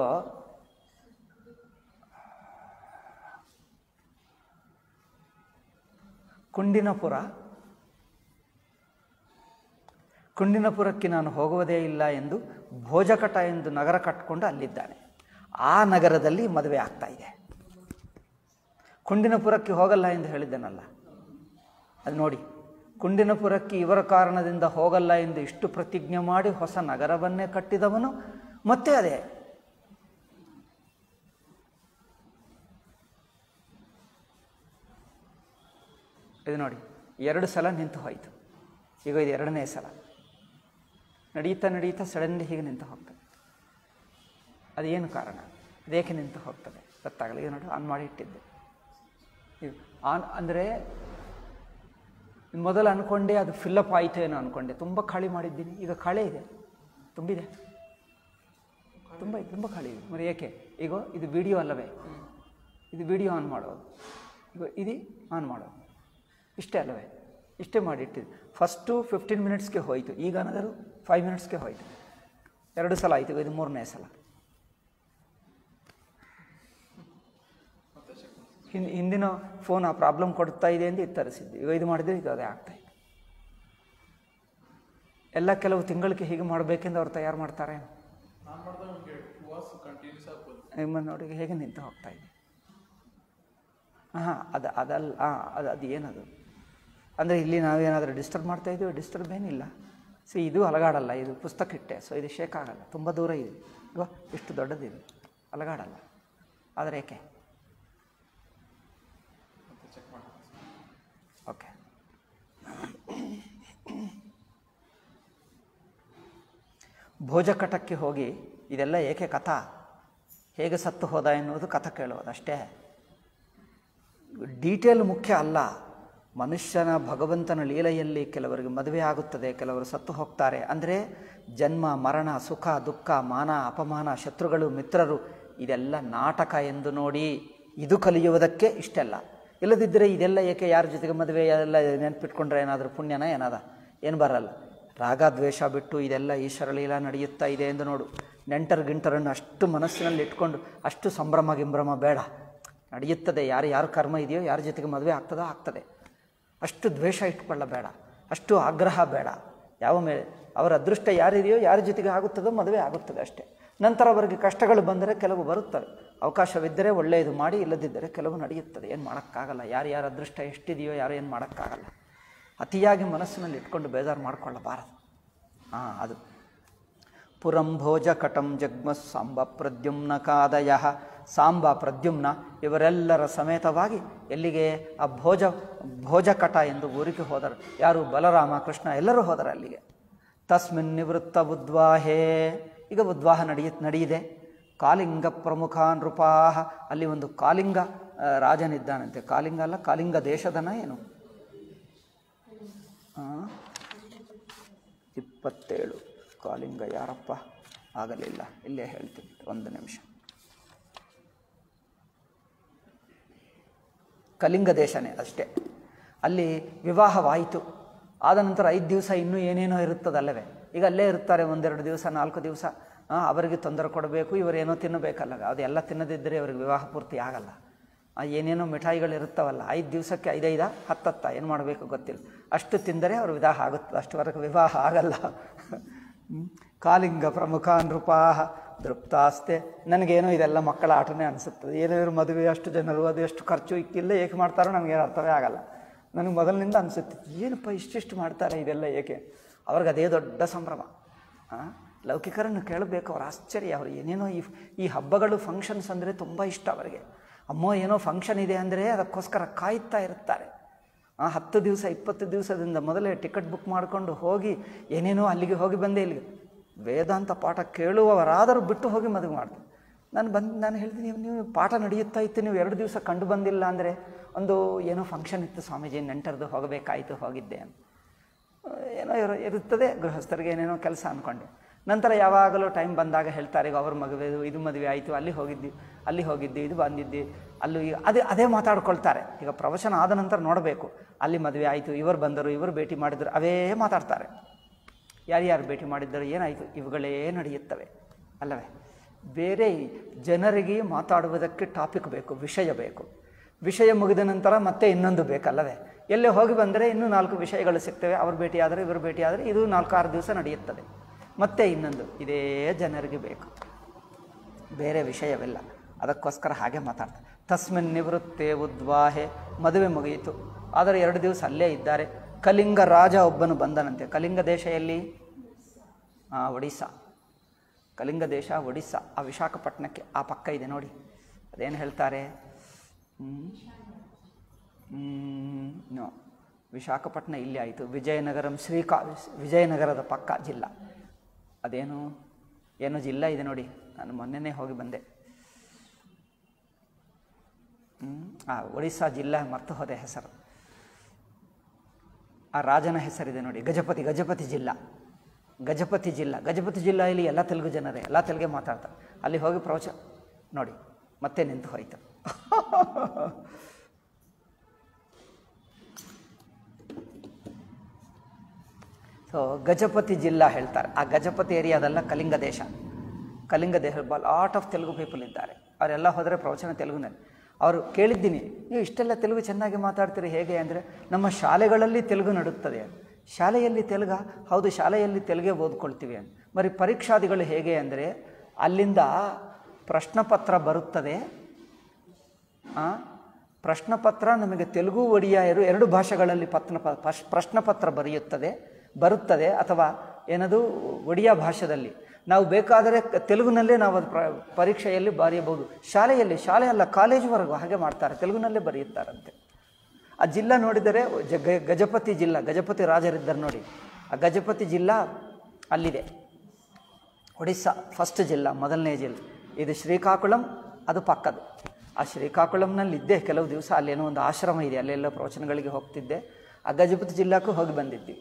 ಕುಂಡಿನಪುರ ಕುಂಡಿನಪುರಕ್ಕೆ ನಾನು ಹೋಗುವುದೇ ಇಲ್ಲ ಎಂದು ಭೋಜಕಟ ಎಂದು ನಗರ ಕಟ್ಟಿಕೊಂಡು ಅಲ್ಲಿದ್ದಾನೆ ಆ ನಗರದಲ್ಲಿ ಮದುವೆ ಆಗ್ತಾ ಇದೆ ಕುಂಡಿನಪುರಕ್ಕೆ ಹೋಗಲ್ಲ ಎಂದು ಹೇಳಿದ್ದೆನಲ್ಲ ಅದು ನೋಡಿ ಕುಂಡಿನಪುರಕ್ಕೆ ಇವರ ಕಾರಣದಿಂದ ಹೋಗಲ್ಲ ಎಂದು ಇಷ್ಟು ಪ್ರತಿಜ್ಞೆ ಮಾಡಿ ಹೊಸ ನಗರವನ್ನೇ ಕಟ್ಟಿದವನು ಮತ್ತೆ ಅದೇ ಇದು ನೋಡಿ ಎರಡು ಸಲ ನಿಂತು ಹೋಯಿತು ಈಗ ಇದು ಎರಡನೇ ಸಲ ನಡೀತಾ ನಡೀತಾ ಸಡನ್ಲಿ ಹೀಗೆ ನಿಂತು ಹೋಗ್ತದೆ ಅದೇನು ಕಾರಣ ಅದೇಕೆ ನಿಂತು ಹೋಗ್ತದೆ ಗೊತ್ತಾಗಲ್ಲ ಈಗ ನೋಡಿ ಆನ್ ಮಾಡಿ ಇಟ್ಟಿದ್ದೆ ಇದು ಆನ್ ಅಂದರೆ ಮೊದಲು ಅಂದ್ಕೊಂಡೆ ಅದು ಫಿಲ್ಲಪ್ ಆಯಿತು ಏನೋ ಅಂದ್ಕೊಂಡೆ ತುಂಬ ಖಾಲಿ ಮಾಡಿದ್ದೀನಿ ಈಗ ಖಾಲಿ ಇದೆ ತುಂಬಿದೆ ತುಂಬ ತುಂಬ ಖಾಲಿ ಇದೆ మరి ಏಕೆ ಈಗ ಇದು ವಿಡಿಯೋ ಅಲ್ಲವೇ ಇದು ವಿಡಿಯೋ ಆನ್ ಮಾಡೋದು ಈಗ ಇದು ಆನ್ ಮಾಡೋದು ಇಷ್ಟೇ ಅಲ್ಲವೇ ಇಷ್ಟೇ ಮಾಡಿಟ್ಟಿದ್ದು ಫಸ್ಟು ಫಿಫ್ಟೀನ್ ಮಿನಿಟ್ಸ್ಗೆ ಹೋಯಿತು ಈಗ ಅನ್ನೋದು ಫೈವ್ ಮಿನಿಟ್ಸ್ಗೆ ಹೋಯಿತು ಎರಡು ಸಲ ಆಯಿತು ಇದು ಮೂರನೇ ಸಲ ಹಿಂದ್ ಹಿಂದಿನ ಫೋನ್ ಆ ಪ್ರಾಬ್ಲಮ್ ಕೊಡ್ತಾ ಇದೆ ಎಂದು ಇದು ತರಿಸಿದ್ದು ಈಗ ಇದು ಮಾಡಿದರೆ ಇದು ಅದೇ ಆಗ್ತಾ ಇದೆ ಎಲ್ಲ ಕೆಲವು ತಿಂಗಳಿಗೆ ಹೀಗೆ ಮಾಡಬೇಕೆಂದು ಅವ್ರು ತಯಾರು ಮಾಡ್ತಾರೆ ನಾನು ಮಾಡಿದ್ರೆ ನಮಗೆ ಟು ಅವರ್ಸ್ ಕಂಟಿನ್ಯೂಸ್ ಆಗ್ಬೋದು ನಿಮ್ಮನ್ನು ನೋಡಿ ಹೇಗೆ ನಿಂತು ಹೋಗ್ತಾ ಇದೆ ಹಾಂ ಅದು ಅದಲ್ಲ ಹಾಂ ಅದು ಅದು ಏನದು ಅಂದರೆ ಇಲ್ಲಿ ನಾವೇನಾದರೂ ಡಿಸ್ಟರ್ಬ್ ಮಾಡ್ತಾ ಇದ್ದೀವಿ ಡಿಸ್ಟರ್ಬ್ ಏನಿಲ್ಲ ಸೊ ಇದು ಅಲಗಾಡಲ್ಲ ಇದು ಪುಸ್ತಕ ಇಟ್ಟೆ ಸೊ ಇದು ಶೇಕ್ ಆಗಲ್ಲ ತುಂಬ ದೂರ ಇದೆ ಇಗೋ ಇಷ್ಟು ದೊಡ್ಡದಿದೆ ಅಲಗಾಡಲ್ಲ ಆದರೆ ಏಕೆ ಮತ್ತೆ ಚೆಕ್ ಮಾಡಿ ಓಕೆ ಭೋಜಕಟಕ್ಕೆ ಹೋಗಿ ಇದೆಲ್ಲ ಏಕೆ ಕಥಾ ಹೇಗೆ ಸತ್ತು ಹೋದ ಎನ್ನುವುದು ಕಥ ಕೇಳುವುದು ಅಷ್ಟೇ ಡೀಟೇಲ್ ಮುಖ್ಯ ಅಲ್ಲ ಮನುಷ್ಯನ ಭಗವಂತನ ಲೀಲೆಯಲ್ಲಿ ಕೆಲವರಿಗೆ ಮದುವೆ ಆಗುತ್ತದೆ ಕೆಲವರು ಸತ್ತು ಹೋಗ್ತಾರೆ ಅಂದರೆ ಜನ್ಮ ಮರಣ ಸುಖ ದುಃಖ ಮಾನ ಅಪಮಾನ ಶತ್ರುಗಳು ಮಿತ್ರರು ಇದೆಲ್ಲ ನಾಟಕ ಎಂದು ನೋಡಿ ಇದು ಕಲಿಯುವುದಕ್ಕೆ ಇಷ್ಟೆಲ್ಲ ಇಲ್ಲದಿದ್ದರೆ ಇದೆಲ್ಲ ಏಕೆ ಯಾರ ಜೊತೆಗೆ ಮದುವೆ ಎಲ್ಲ ನೆನ್ಪಿಟ್ಕೊಂಡ್ರೆ ಏನಾದರೂ ಪುಣ್ಯನ ಏನಾದ ಏನು ಬರಲ್ಲ ರಾಗ ದ್ವೇಷ ಬಿಟ್ಟು ಇದೆಲ್ಲ ಈಶ್ವರ ಲೀಲಾ ನಡೆಯುತ್ತಾ ಇದೆ ಎಂದು ನೋಡು ನೆಂಟರು ಗಿಂಟರನ್ನು ಅಷ್ಟು ಮನಸ್ಸಿನಲ್ಲಿ ಇಟ್ಕೊಂಡು ಅಷ್ಟು ಸಂಭ್ರಮ ಗಿಂಭ್ರಮ ಬೇಡ ನಡೆಯುತ್ತದೆ ಯಾರು ಯಾರು ಕರ್ಮ ಇದೆಯೋ ಯಾರ ಜೊತೆಗೆ ಮದುವೆ ಆಗ್ತದೋ ಆಗ್ತದೆ ಅಷ್ಟು ದ್ವೇಷ ಇಟ್ಕೊಳ್ಳಬೇಡ ಅಷ್ಟು ಆಗ್ರಹ ಬೇಡ ಯಾವ ಮೇಲೆ ಅವರ ಅದೃಷ್ಟ ಯಾರಿದೆಯೋ ಯಾರ ಜೊತೆಗೆ ಆಗುತ್ತದೋ ಮದುವೆ ಆಗುತ್ತದೆ ಅಷ್ಟೇ ನಂತರ ಅವರಿಗೆ ಕಷ್ಟಗಳು ಬಂದರೆ ಕೆಲವು ಬರುತ್ತವೆ ಅವಕಾಶವಿದ್ದರೆ ಒಳ್ಳೆಯದು ಮಾಡಿ ಇಲ್ಲದಿದ್ದರೆ ಕೆಲವು ನಡೆಯುತ್ತದೆ ಏನು ಮಾಡೋಕ್ಕಾಗಲ್ಲ ಯಾರು ಯಾರ ಅದೃಷ್ಟ ಎಷ್ಟಿದೆಯೋ ಯಾರು ಏನು ಮಾಡೋಕ್ಕಾಗಲ್ಲ ಅತಿಯಾಗಿ ಮನಸ್ಸಿನಲ್ಲಿ ಇಟ್ಕೊಂಡು ಬೇಜಾರು ಮಾಡಿಕೊಳ್ಳಬಾರದು ಹಾಂ ಅದು ಪುರಂಭೋಜ ಕಟಂ ಜಗ್ಮ ಸಾಂಬ ಪ್ರದ್ಯುಮ್ನ ಕಾದಯ ಸಾಂಬ ಪ್ರದ್ಯುಮ್ನ ಇವರೆಲ್ಲರ ಸಮೇತವಾಗಿ ಎಲ್ಲಿಗೆ ಆ ಭೋಜ ಭೋಜಕಟ ಎಂದು ಊರಿಗೆ ಹೋದರು ಯಾರು ಬಲರಾಮ ಕೃಷ್ಣ ಎಲ್ಲರೂ ಹೋದರು ಅಲ್ಲಿಗೆ ತಸ್ಮಿನ್ ನಿವೃತ್ತ ಉದ್ವಾಹೇ ಈಗ ಉದ್ವಾಹ ನಡೆಯ ನಡೆಯಿದೆ ಕಾಲಿಂಗ ಪ್ರಮುಖ ನೃಪಾಹ ಅಲ್ಲಿ ಒಂದು ಕಾಲಿಂಗ ಆ, ರಾಜನಿದ್ದಾನಂತೆ ಕಾಲಿಂಗ ಅಲ್ಲ ಕಾಲಿಂಗ ದೇಶದನ ಏನು ಆ? ಇಪ್ಪತ್ತೇಳು ಕಾಲಿಂಗ ಯಾರಪ್ಪ ಆಗಲಿಲ್ಲ ಇಲ್ಲೇ ಹೇಳ್ತೀನಿ ಒಂದು ನಿಮಿಷ ಕಲಿಂಗ ದೇಶನೇ ಅಷ್ಟೇ ಅಲ್ಲಿ ವಿವಾಹವಾಯಿತು ಆದ ನಂತರ ಐದು ದಿವಸ ಇನ್ನೂ ಏನೇನೋ ಇರುತ್ತದಲ್ಲವೇ ಈಗ ಅಲ್ಲೇ ಇರ್ತಾರೆ ಒಂದೆರಡು ದಿವಸ ನಾಲ್ಕು ದಿವಸ ಆ, ಅವರಿಗೆ ತೊಂದರೆ ಕೊಡಬೇಕು ಇವರೇನೋ ತಿನ್ನಬೇಕಲ್ಲ ಅದೆಲ್ಲ ತಿನ್ನದಿದ್ದರೆ ಅವರಿಗೆ ವಿವಾಹ ಪೂರ್ತಿ ಆಗಲ್ಲ ಆ, ಏನೇನೋ ಮಿಠಾಯಿಗಳು ಇರುತ್ತವಲ್ಲ ಐದು ದಿವಸಕ್ಕೆ ಐದೈದ ಹತ್ತತ್ತ ಏನು ಮಾಡಬೇಕು ಗೊತ್ತಿಲ್ಲ ಅಷ್ಟು ತಿಂದರೆ ಅವರು ವಿವಾಹ ಆಗುತ್ತೆ ಅಷ್ಟುವರೆಗೆ ವಿವಾಹ ಆಗಲ್ಲ ಹ್ಮ್. ಕಾಲಿಂಗ ಪ್ರಮುಖ ನೃಪಾಹ ದೃಪ್ತಾಸ್ತೆ ನನಗೇನೋ ಇದೆಲ್ಲ ಮಕ್ಕಳ ಆಟನೇ ಅನಿಸುತ್ತದೆ ಏನೇನು ಮದುವೆ ಅಷ್ಟು ಜನರು ಅದು ಎಷ್ಟು ಖರ್ಚು ಇಕ್ಕಿಲ್ಲ ಏಕೆ ಮಾಡ್ತಾರೋ ನನಗೇನು ಅರ್ಥವೇ ಆಗಲ್ಲ ನನಗೆ ಮೊದಲಿನಿಂದ ಅನಿಸುತ್ತೆ ಏನಪ್ಪ ಇಷ್ಟಿಷ್ಟು ಮಾಡ್ತಾರೆ ಇದೆಲ್ಲ ಏಕೆ ಅವ್ರಿಗೆ ಅದೇ ದೊಡ್ಡ ಸಂಭ್ರಮ ಆ? ಲೌಕಿಕರನ್ನು ಕೇಳಬೇಕು ಅವ್ರ ಆಶ್ಚರ್ಯ ಅವರು ಏನೇನೋ ಈ ಈ ಹಬ್ಬಗಳು ಫಂಕ್ಷನ್ಸ್ ಅಂದರೆ ತುಂಬ ಇಷ್ಟ ಅವರಿಗೆ ಅಮ್ಮೋ ಏನೋ ಫಂಕ್ಷನ್ ಇದೆ ಅಂದರೆ ಅದಕ್ಕೋಸ್ಕರ ಕಾಯ್ತಾ ಇರ್ತಾರೆ ಆ ಹತ್ತು ದಿವಸ ಇಪ್ಪತ್ತು ದಿವಸದಿಂದ ಮೊದಲೇ ಟಿಕೆಟ್ ಬುಕ್ ಮಾಡಿಕೊಂಡು ಹೋಗಿ ಏನೇನೋ ಅಲ್ಲಿಗೆ ಹೋಗಿ ಬಂದೆ ಇಲ್ಲಿಗೆ ವೇದಾಂತ ಪಾಠ ಕೇಳುವವರಾದರೂ ಬಿಟ್ಟು ಹೋಗಿ ಮದುವೆ ಮಾಡ್ತಾರೆ ನಾನು ಬಂದು ನಾನು ಹೇಳ್ತೀನಿ ನೀವು ಪಾಠ ನಡೆಯುತ್ತಾ ಇತ್ತು ನೀವು ಎರಡು ದಿವಸ ಕಂಡು ಬಂದಿಲ್ಲ ಅಂದರೆ ಒಂದು ಏನೋ ಫಂಕ್ಷನ್ ಇತ್ತು ಸ್ವಾಮೀಜಿ ನೆಂಟರದು ಹೋಗಬೇಕಾಯಿತು ಹೋಗಿದ್ದೆ ಅಂತ ಏನೋ ಇರು ಇರುತ್ತದೆ ಗೃಹಸ್ಥರಿಗೆ ಏನೇನೋ ಕೆಲಸ ಅಂದ್ಕೊಂಡೆ ನಂತರ ಯಾವಾಗಲೂ ಟೈಮ್ ಬಂದಾಗ ಹೇಳ್ತಾರೆ ಈಗ ಅವ್ರ ಮದುವೆ ಇದು ಮದುವೆ ಆಯಿತು ಅಲ್ಲಿ ಹೋಗಿದ್ದಿ ಅಲ್ಲಿ ಹೋಗಿದ್ದಿ ಇದು ಬಂದಿದ್ದಿ ಅಲ್ಲೂ ಈಗ ಅದೇ ಅದೇ ಮಾತಾಡ್ಕೊಳ್ತಾರೆ ಈಗ ಪ್ರವಚನ ಆದ ನಂತರ ನೋಡಬೇಕು ಅಲ್ಲಿ ಮದುವೆ ಆಯಿತು ಇವರು ಬಂದರು ಇವರು ಭೇಟಿ ಮಾಡಿದರು ಅವೇ ಮಾತಾಡ್ತಾರೆ ಯಾರ್ಯಾರು ಭೇಟಿ ಮಾಡಿದ್ದರು ಏನಾಯಿತು ಇವುಗಳೇ ನಡೆಯುತ್ತವೆ ಅಲ್ಲವೇ ಬೇರೆ ಜನರಿಗೆ ಮಾತಾಡುವುದಕ್ಕೆ ಟಾಪಿಕ್ ಬೇಕು ವಿಷಯ ಬೇಕು ವಿಷಯ ಮುಗಿದ ನಂತರ ಮತ್ತೆ ಇನ್ನೊಂದು ಬೇಕಲ್ಲವೇ ಎಲ್ಲೇ ಹೋಗಿ ಬಂದರೆ ಇನ್ನೂ ನಾಲ್ಕು ವಿಷಯಗಳು ಸಿಗ್ತವೆ ಅವ್ರ ಭೇಟಿ ಆದರೆ ಇವರು ಭೇಟಿ ಆದರೆ ಇದು ನಾಲ್ಕಾರು ದಿವಸ ನಡೆಯುತ್ತದೆ ಮತ್ತೆ ಇನ್ನೊಂದು ಇದೇ ಜನರಿಗೆ ಬೇಕು ಬೇರೆ ವಿಷಯವಿಲ್ಲ ಅದಕ್ಕೋಸ್ಕರ ಹಾಗೆ ಮಾತಾಡ್ತಾರೆ ತಸ್ಮಿನ್ ನಿವೃತ್ತೇ ಉದ್ವಾಹೆ ಮದುವೆ ಮುಗಿಯಿತು ಆದರೆ ಎರಡು ದಿವಸ ಅಲ್ಲೇ ಇದ್ದಾರೆ ಕಲಿಂಗ ರಾಜ ಒಬ್ಬನು ಬಂದನಂತೆ ಕಲಿಂಗ ದೇಶ ಎಲ್ಲಿ ಆ, ಒಡಿಸ್ಸಾ ಕಲಿಂಗ ದೇಶ ಒಡಿಸ್ಸಾ ಆ ವಿಶಾಖಪಟ್ಟಣಕ್ಕೆ ಆ ಪಕ್ಕ ಇದೆ ನೋಡಿ ಅದೇನು ಹೇಳ್ತಾರೆ ಹ್ಮ್? ಹ್ಮ್, ನೋ ವಿಶಾಖಪಟ್ಟಣ ಇಲ್ಲಿ ಆಯಿತು ವಿಜಯನಗರಂ ಶ್ರೀಕಾ ವಿಜಯನಗರದ ಪಕ್ಕ ಜಿಲ್ಲಾ ಅದೇನು ಏನು ಜಿಲ್ಲಾ ಇದೆ ನೋಡಿ ನಾನು ಮೊನ್ನೆನೇ ಹೋಗಿ ಬಂದೆ ಹ್ಮ್? ಆ ಒಡಿಸ್ಸಾ ಜಿಲ್ಲಾ ಮರ್ತು ಹೋದೆ ಹೆಸರು ಆ ರಾಜನ ಹೆಸರಿದೆ ನೋಡಿ ಗಜಪತಿ ಗಜಪತಿ ಜಿಲ್ಲಾ ಗಜಪತಿ ಜಿಲ್ಲಾ ಗಜಪತಿ ಜಿಲ್ಲೆಯಲ್ಲಿ ಎಲ್ಲ ತೆಲುಗು ಜನರೇ ಎಲ್ಲ ತೆಲುಗೆ ಮಾತಾಡ್ತಾರೆ ಅಲ್ಲಿ ಹೋಗಿ ಪ್ರವಚ ನೋಡಿ ಮತ್ತೆ ನಿಂತು ಹೋಯಿತು ಸೊ ಗಜಪತಿ ಜಿಲ್ಲಾ ಹೇಳ್ತಾರೆ ಆ ಗಜಪತಿ ಏರಿಯಾದೆಲ್ಲ ಕಲಿಂಗ ದೇಶ ಕಲಿಂಗ ದೇಶ ಲಾಟ್ ಆಫ್ ತೆಲುಗು ಪೀಪಲ್ ಇದ್ದಾರೆ ಅವರೆಲ್ಲ ಹೋದರೆ ಪ್ರವಚನ ತೆಲುಗುನಲ್ಲಿ ಅವರು ಕೇಳಿದ್ದೀನಿ ನೀವು ಇಷ್ಟೆಲ್ಲ ತೆಲುಗು ಚೆನ್ನಾಗಿ ಮಾತಾಡ್ತೀರಿ ಹೇಗೆ ಅಂದರೆ ನಮ್ಮ ಶಾಲೆಗಳಲ್ಲಿ ತೆಲುಗು ನಡುತ್ತದೆ ಶಾಲೆಯಲ್ಲಿ ತೆಲುಗ ಹೌದು ಶಾಲೆಯಲ್ಲಿ ತೆಲುಗೇ ಓದ್ಕೊಳ್ತೀವಿ ಅಂತ మరి ಪರೀಕ್ಷಾದಿಗಳು ಹೇಗೆ ಅಂದರೆ ಅಲ್ಲಿಂದ ಪ್ರಶ್ನಪತ್ರ ಬರುತ್ತದೆ ಆ, ಪ್ರಶ್ನಪತ್ರ ನಮಗೆ ತೆಲುಗು ಒಡಿಯಾ ಎರಡು ಎರಡು ಭಾಷೆಗಳಲ್ಲಿ ಪತ್ರ ಪ್ರಶ್ನಪತ್ರ ಬರೆಯುತ್ತದೆ ಬರುತ್ತದೆ ಅಥವಾ ಏನದು ಒಡಿಯಾ ಭಾಷೆಯಲ್ಲಿ ನಾವು ಬೇಕಾದರೆ ಕ- ತೆಲುಗಿನಲ್ಲೇ ನಾವು ಅದು ಪ್ರ ಪರೀಕ್ಷೆಯಲ್ಲಿ ಬರೆಯಬಹುದು ಶಾಲೆಯಲ್ಲಿ ಶಾಲೆ ಅಲ್ಲ ಕಾಲೇಜುವರೆಗೂ ಹಾಗೆ ಮಾಡ್ತಾರೆ ತೆಲುಗಿನಲ್ಲೇ ಬರೆಯುತ್ತಾರಂತೆ ಆ ಜಿಲ್ಲಾ ನೋಡಿದರೆ ಜ ಗ- ಗಜಪತಿ ಜಿಲ್ಲಾ ಗಜಪತಿ ರಾಜರಿದ್ದರು ನೋಡಿ ಆ ಗಜಪತಿ ಜಿಲ್ಲಾ ಅಲ್ಲಿದೆ ಒಡಿಸ್ಸಾ ಫಸ್ಟ್ ಜಿಲ್ಲಾ ಮೊದಲನೇ ಜಿಲ್ಲೆ ಇದು ಶ್ರೀಕಾಕುಳಂ ಅದು ಪಕ್ಕದು ಆ ಶ್ರೀಕಾಕುಳಂನಲ್ಲಿ ಇದ್ದೆ ಕೆಲವು ದಿವಸ ಅಲ್ಲೇನೋ ಒಂದು ಆಶ್ರಮ ಇದೆ ಅಲ್ಲೆಲ್ಲ ಪ್ರವಚನಗಳಿಗೆ ಹೋಗ್ತಿದ್ದೆ ಆ ಗಜಪತಿ ಜಿಲ್ಲಾಕ್ಕೂ ಹೋಗಿ ಬಂದಿದ್ವಿ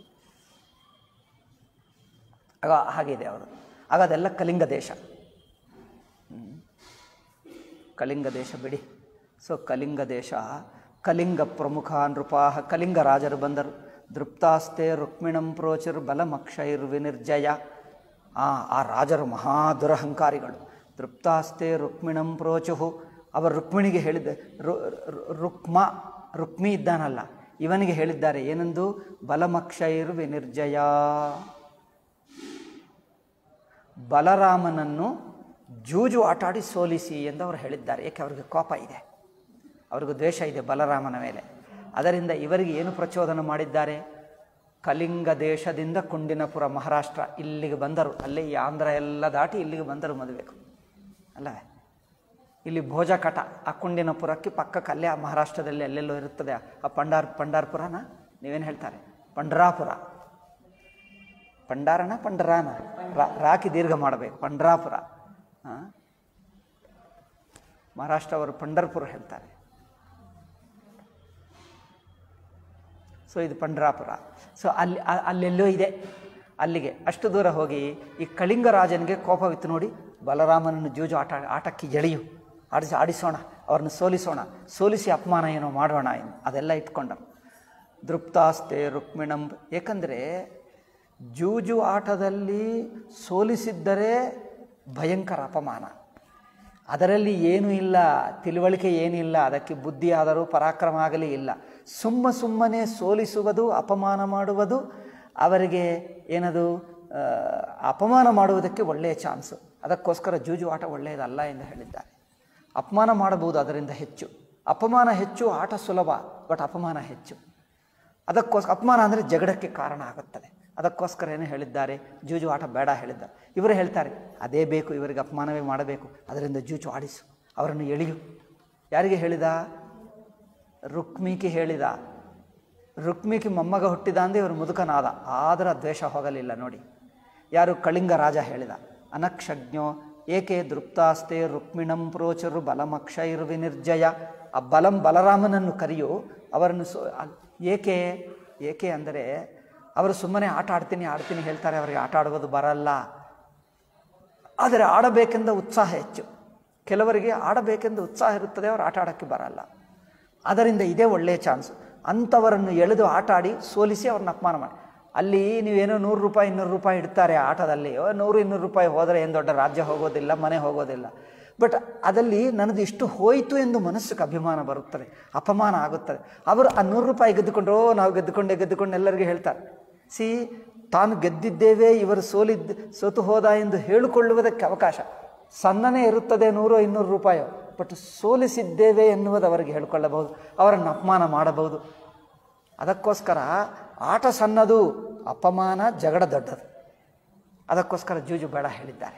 ಆಗ ಹಾಗಿದೆ ಅವರು ಆಗ ಅದೆಲ್ಲ ಕಲಿಂಗ ದೇಶ ಹ್ಮ್. ಕಲಿಂಗ ದೇಶ ಬಿಡಿ ಸೊ ಕಲಿಂಗ ದೇಶ ಕಲಿಂಗ ಪ್ರಮುಖ ನೃಪಾಹ ಕಲಿಂಗ ರಾಜರು ಬಂದರು ದೃಪ್ತಾಸ್ತೆ ರುಕ್ಮಿಣಂ ಪ್ರೋಚರ್ ಬಲಮಕ್ಷೈರ್ ವಿನಿರ್ಜಯ ಆ ಆ ರಾಜರು ಮಹಾ ದುರಹಂಕಾರಿಗಳು ದೃಪ್ತಾಸ್ತೆ ರುಕ್ಮಿಣಂ ಪ್ರೋಚುಹು ಅವರು ರುಕ್ಮಿಣಿಗೆ ಹೇಳಿದ್ದೆ ರು ರು- ರುಕ್ಮ ರುಕ್ಮಿ ಇದ್ದಾನಲ್ಲ ಇವನಿಗೆ ಹೇಳಿದ್ದಾರೆ ಏನೆಂದು ಬಲಮಕ್ಷೈರ್ ವಿನಿರ್ಜಯ ಬಲರಾಮನನ್ನು ಜೂಜು ಆಟಾಡಿ ಸೋಲಿಸಿ ಎಂದು ಅವರು ಹೇಳಿದ್ದಾರೆ ಏಕೆ ಅವರಿಗೆ ಕೋಪ ಇದೆ ಅವ್ರಿಗೂ ದ್ವೇಷ ಇದೆ ಬಲರಾಮನ ಮೇಲೆ ಅದರಿಂದ ಇವರಿಗೆ ಏನು ಪ್ರಚೋದನ ಮಾಡಿದ್ದಾರೆ ಕಲಿಂಗ ದೇಶದಿಂದ ಕುಂಡಿನಪುರ ಮಹಾರಾಷ್ಟ್ರ ಇಲ್ಲಿಗೆ ಬಂದರು ಅಲ್ಲೇ ಈ ಆಂಧ್ರ ಎಲ್ಲ ದಾಟಿ ಇಲ್ಲಿಗೆ ಬಂದರು ಮದುವೆಗೂ ಅಲ್ಲವೇ ಇಲ್ಲಿ ಭೋಜಕಟ ಆ ಕುಂಡಿನಪುರಕ್ಕೆ ಪಕ್ಕಕ್ಕೆ ಅಲ್ಲೇ ಆ ಮಹಾರಾಷ್ಟ್ರದಲ್ಲಿ ಅಲ್ಲೆಲ್ಲೋ ಇರುತ್ತದೆ ಆ ಪಂಡಾರ್ ಪಂಡಾರ್ಪುರನ ನೀವೇನು ಹೇಳ್ತಾರೆ ಪಂಡ್ರಾಪುರ ಪಂಡಾರನ ಪಂಡರಾನ ರಾ- ರಾಕಿ ದೀರ್ಘ ಮಾಡಬೇಕು ಪಂಡ್ರಾಪುರ ಹಾಂ ಮಹಾರಾಷ್ಟ್ರ ಅವರು ಪಂಡರ್ಪುರ ಹೇಳ್ತಾರೆ ಸೊ ಇದು ಪಂಡ್ರಾಪುರ ಸೊ ಅಲ್ಲಿ ಅ- ಅಲ್ಲೆಲ್ಲೋ ಇದೆ ಅಲ್ಲಿಗೆ ಅಷ್ಟು ದೂರ ಹೋಗಿ ಈ ಕಳಿಂಗ ರಾಜನಿಗೆ ಕೋಪವಿತ್ತು ನೋಡಿ ಬಲರಾಮನನ್ನು ಜೂಜು ಆಟ ಆಟಕ್ಕೆ ಎಳೆಯು ಆಡಿಸಿ ಆಡಿಸೋಣ ಅವ್ರನ್ನ ಸೋಲಿಸೋಣ ಸೋಲಿಸಿ ಅಪಮಾನ ಏನೋ ಮಾಡೋಣ ಇನ್ನು ಅದೆಲ್ಲ ಇಟ್ಕೊಂಡರು ದೃಪ್ತಾಸ್ತೆ ರುಕ್ಮಿಣಂ ಏಕೆಂದರೆ ಜೂಜು ಆಟದಲ್ಲಿ ಸೋಲಿಸಿದ್ದರೆ ಭಯಂಕರ ಅಪಮಾನ ಅದರಲ್ಲಿ ಏನೂ ಇಲ್ಲ ತಿಳುವಳಿಕೆ ಏನಿಲ್ಲ ಅದಕ್ಕೆ ಬುದ್ಧಿ ಆದರೂ ಪರಾಕ್ರಮ ಆಗಲಿ ಇಲ್ಲ ಸುಮ್ಮ ಸುಮ್ಮನೆ ಸೋಲಿಸುವುದು ಅಪಮಾನ ಮಾಡುವುದು ಅವರಿಗೆ ಏನದು ಆ, ಅಪಮಾನ ಮಾಡುವುದಕ್ಕೆ ಒಳ್ಳೆಯ ಚಾನ್ಸು ಅದಕ್ಕೋಸ್ಕರ ಜೂಜು ಆಟ ಒಳ್ಳೆಯದಲ್ಲ ಎಂದು ಹೇಳಿದ್ದಾರೆ ಅಪಮಾನ ಮಾಡಬಹುದು ಅದರಿಂದ ಹೆಚ್ಚು ಅಪಮಾನ ಹೆಚ್ಚು ಆಟ ಸುಲಭ ಬಟ್ ಅಪಮಾನ ಹೆಚ್ಚು ಅದಕ್ಕೋಸ್ಕರ ಅಪಮಾನ ಅಂದರೆ ಜಗಳಕ್ಕೆ ಕಾರಣ ಆಗುತ್ತದೆ ಅದಕ್ಕೋಸ್ಕರ ಏನು ಹೇಳಿದ್ದಾರೆ ಜೂಜು ಆಟ ಬೇಡ ಹೇಳಿದ್ದಾರೆ ಇವರು ಹೇಳ್ತಾರೆ ಅದೇ ಬೇಕು ಇವರಿಗೆ ಅಪಮಾನವೇ ಮಾಡಬೇಕು ಅದರಿಂದ ಜೂಜು ಆಡಿಸು ಅವರನ್ನು ಎಳೆಯು ಯಾರಿಗೆ ಹೇಳಿದ ರುಕ್ಮಿಗೆ ಹೇಳಿದ ರುಕ್ಮಿಗೆ ಮೊಮ್ಮಗ ಹುಟ್ಟಿದ ಅಂದೇ ಇವರು ಮುದುಕನಾದ ಆದರೂ ಆ ದ್ವೇಷ ಹೋಗಲಿಲ್ಲ ನೋಡಿ ಯಾರು ಕಳಿಂಗ ರಾಜ ಹೇಳಿದ ಅನಕ್ಷಜ್ಞೋ ಏಕೆ ದೃಪ್ತಾಸ್ತೆ ರುಕ್ಮಿಣಂ ಪ್ರೋಚರು ಬಲಮಕ್ಷೈರ್ ವಿನಿರ್ಜಯ ಆ ಬಲಂ ಬಲರಾಮನನ್ನು ಕರೆಯು ಅವರನ್ನು ಸೋ ಅಲ್- ಏಕೆ ಏಕೆ ಅಂದರೆ ಅವರು ಸುಮ್ಮನೆ ಆಟ ಆಡ್ತೀನಿ ಆಡ್ತೀನಿ ಹೇಳ್ತಾರೆ ಅವರಿಗೆ ಆಟ ಆಡುವುದು ಬರಲ್ಲ ಆದರೆ ಆಡಬೇಕೆಂದ ಉತ್ಸಾಹ ಹೆಚ್ಚು ಕೆಲವರಿಗೆ ಆಡಬೇಕೆಂದ ಉತ್ಸಾಹ ಇರುತ್ತದೆ ಅವರು ಆಟ ಆಡೋಕ್ಕೆ ಬರಲ್ಲ ಅದರಿಂದ ಇದೇ ಒಳ್ಳೆಯ ಚಾನ್ಸು ಅಂಥವರನ್ನು ಎಳೆದು ಆಟ ಆಡಿ ಸೋಲಿಸಿ ಅವ್ರನ್ನ ಅಪಮಾನ ಮಾಡಿ ಅಲ್ಲಿ ನೀವೇನೋ ನೂರು ರೂಪಾಯಿ ಇನ್ನೂರು ರೂಪಾಯಿ ಇಡ್ತಾರೆ ಆಟದಲ್ಲಿ ಓ, ನೂರು ಇನ್ನೂರು ರೂಪಾಯಿ ಹೋದರೆ ಏನು ದೊಡ್ಡ ರಾಜ್ಯ ಹೋಗೋದಿಲ್ಲ ಮನೆ ಹೋಗೋದಿಲ್ಲ ಬಟ್ ಅದಲ್ಲಿ ನನ್ನದು ಇಷ್ಟು ಹೋಯಿತು ಎಂದು ಮನಸ್ಸಿಗೆ ಅಭಿಮಾನ ಬರುತ್ತದೆ ಅಪಮಾನ ಆಗುತ್ತದೆ ಅವರು ಆ ನೂರು ರೂಪಾಯಿ ಗೆದ್ದುಕೊಂಡು ಓ ನಾವು ಗೆದ್ದುಕೊಂಡೆ ಗೆದ್ದುಕೊಂಡು ಎಲ್ಲರಿಗೂ ಹೇಳ್ತಾರೆ ಸಿ ತಾನು ಗೆದ್ದಿದ್ದೇವೆ ಇವರು ಸೋಲಿದ್ದ ಸೋತು ಹೋದ ಎಂದು ಹೇಳಿಕೊಳ್ಳುವುದಕ್ಕೆ ಅವಕಾಶ ಸಣ್ಣನೇ ಇರುತ್ತದೆ ನೂರು ಇನ್ನೂರು ರೂಪಾಯೋ ಬಟ್ ಸೋಲಿಸಿದ್ದೇವೆ ಎನ್ನುವುದು ಅವರಿಗೆ ಹೇಳಿಕೊಳ್ಳಬಹುದು ಅವರನ್ನು ಅಪಮಾನ ಮಾಡಬಹುದು ಅದಕ್ಕೋಸ್ಕರ ಆಟ ಸಣ್ಣದು ಅಪಮಾನ ಜಗಳ ದೊಡ್ಡದು ಅದಕ್ಕೋಸ್ಕರ ಜೂಜು ಬೇಡ ಹೇಳಿದ್ದಾರೆ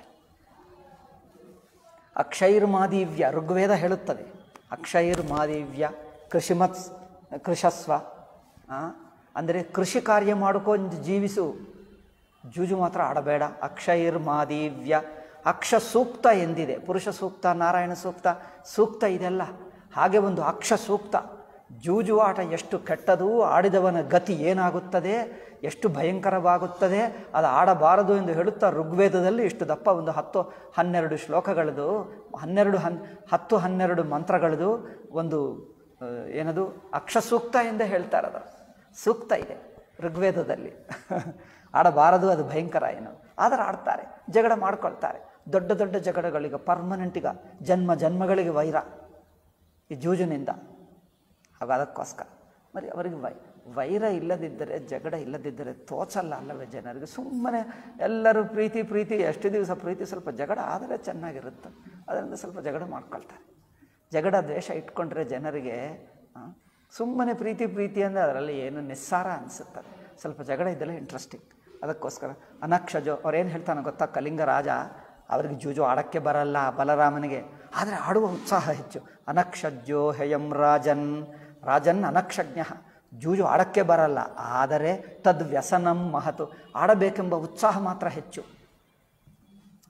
ಅಕ್ಷೈರ್ ಮಾದಿವ್ಯ ಋಗ್ವೇದ ಹೇಳುತ್ತದೆ ಅಕ್ಷೈರ್ ಮಾದಿವ್ಯ ಕೃಷಿಮತ್ ಕೃಷಸ್ವ ಆ, ಅಂದರೆ ಕೃಷಿ ಕಾರ್ಯ ಮಾಡಿಕೊಂಡು ಜೀವಿಸು ಜೂಜು ಮಾತ್ರ ಆಡಬೇಡ ಅಕ್ಷೈರ್ ಮಾದಿವ್ಯ ಅಕ್ಷ ಸೂಕ್ತ ಎಂದಿದೆ ಪುರುಷ ಸೂಕ್ತ ನಾರಾಯಣ ಸೂಕ್ತ ಸೂಕ್ತ ಇದೆಲ್ಲ ಹಾಗೆ ಒಂದು ಅಕ್ಷ ಸೂಕ್ತ ಜೂಜು ಆಟ ಎಷ್ಟು ಕೆಟ್ಟದು ಆಡಿದವನ ಗತಿ ಏನಾಗುತ್ತದೆ ಎಷ್ಟು ಭಯಂಕರವಾಗುತ್ತದೆ ಅದು ಆಡಬಾರದು ಎಂದು ಹೇಳುತ್ತಾ ಋಗ್ವೇದದಲ್ಲಿ ಇಷ್ಟು ದಪ್ಪ ಒಂದು ಹತ್ತು ಹನ್ನೆರಡು ಶ್ಲೋಕಗಳದು ಹನ್ನೆರಡು ಹನ್ ಹತ್ತು ಹನ್ನೆರಡು ಮಂತ್ರಗಳದು ಒಂದು ಆ, ಏನದು ಅಕ್ಷ ಸೂಕ್ತ ಎಂದೇ ಹೇಳ್ತಾರೆ ಅದು ಸೂಕ್ತ ಇದೆ ಋಗ್ವೇದದಲ್ಲಿ ಆಡಬಾರದು ಅದು ಭಯಂಕರ ಏನು ಆದರೆ ಆಡ್ತಾರೆ ಜಗಳ ಮಾಡ್ಕೊಳ್ತಾರೆ ದೊಡ್ಡ ದೊಡ್ಡ ಜಗಳಗಳಿಗೆ ಪರ್ಮನೆಂಟಿಗ ಜನ್ಮ ಜನ್ಮಗಳಿಗೆ ವೈರ ಈ ಜೂಜಿನಿಂದ ಹಾಗ ಅದಕ್ಕೋಸ್ಕರ మరి ಅವರಿಗೆ ವೈ ವೈರ ಇಲ್ಲದಿದ್ದರೆ ಜಗಳ ಇಲ್ಲದಿದ್ದರೆ ತೋಚಲ್ಲ ಅಲ್ಲವೇ ಜನರಿಗೆ ಸುಮ್ಮನೆ ಎಲ್ಲರೂ ಪ್ರೀತಿ ಪ್ರೀತಿ ಎಷ್ಟು ದಿವಸ ಪ್ರೀತಿ ಸ್ವಲ್ಪ ಜಗಳ ಆದರೆ ಚೆನ್ನಾಗಿರುತ್ತೆ ಅದರಿಂದ ಸ್ವಲ್ಪ ಜಗಳ ಮಾಡ್ಕೊಳ್ತಾರೆ ಜಗಳ ದ್ವೇಷ ಇಟ್ಕೊಂಡ್ರೆ ಜನರಿಗೆ ಸುಮ್ಮನೆ ಪ್ರೀತಿ ಪ್ರೀತಿ ಅಂದರೆ ಅದರಲ್ಲಿ ಏನು ನಿಸ್ಸಾರ ಅನಿಸುತ್ತದೆ ಸ್ವಲ್ಪ ಜಗಳ ಇದ್ದಲ್ಲ ಇಂಟ್ರೆಸ್ಟಿಂಗ್ ಅದಕ್ಕೋಸ್ಕರ ಅನಕ್ಷಜೋ ಅವ್ರೇನು ಹೇಳ್ತಾನೆ ಗೊತ್ತಾ ಕಲಿಂಗ ರಾಜ ಅವರಿಗೆ ಜೂಜು ಆಡಕ್ಕೆ ಬರಲ್ಲ ಬಲರಾಮನಿಗೆ ಆದರೆ ಆಡುವ ಉತ್ಸಾಹ ಹೆಚ್ಚು ಅನಕ್ಷಜ್ಜೋ ಹೆಯಂ ರಾಜನ್ ರಾಜನ್ ಅನಕ್ಷಜ್ಞ ಜೂಜು ಆಡಕ್ಕೆ ಬರಲ್ಲ ಆದರೆ ತದ್ ವ್ಯಸನಂ ಮಹತು ಆಡಬೇಕೆಂಬ ಉತ್ಸಾಹ ಮಾತ್ರ ಹೆಚ್ಚು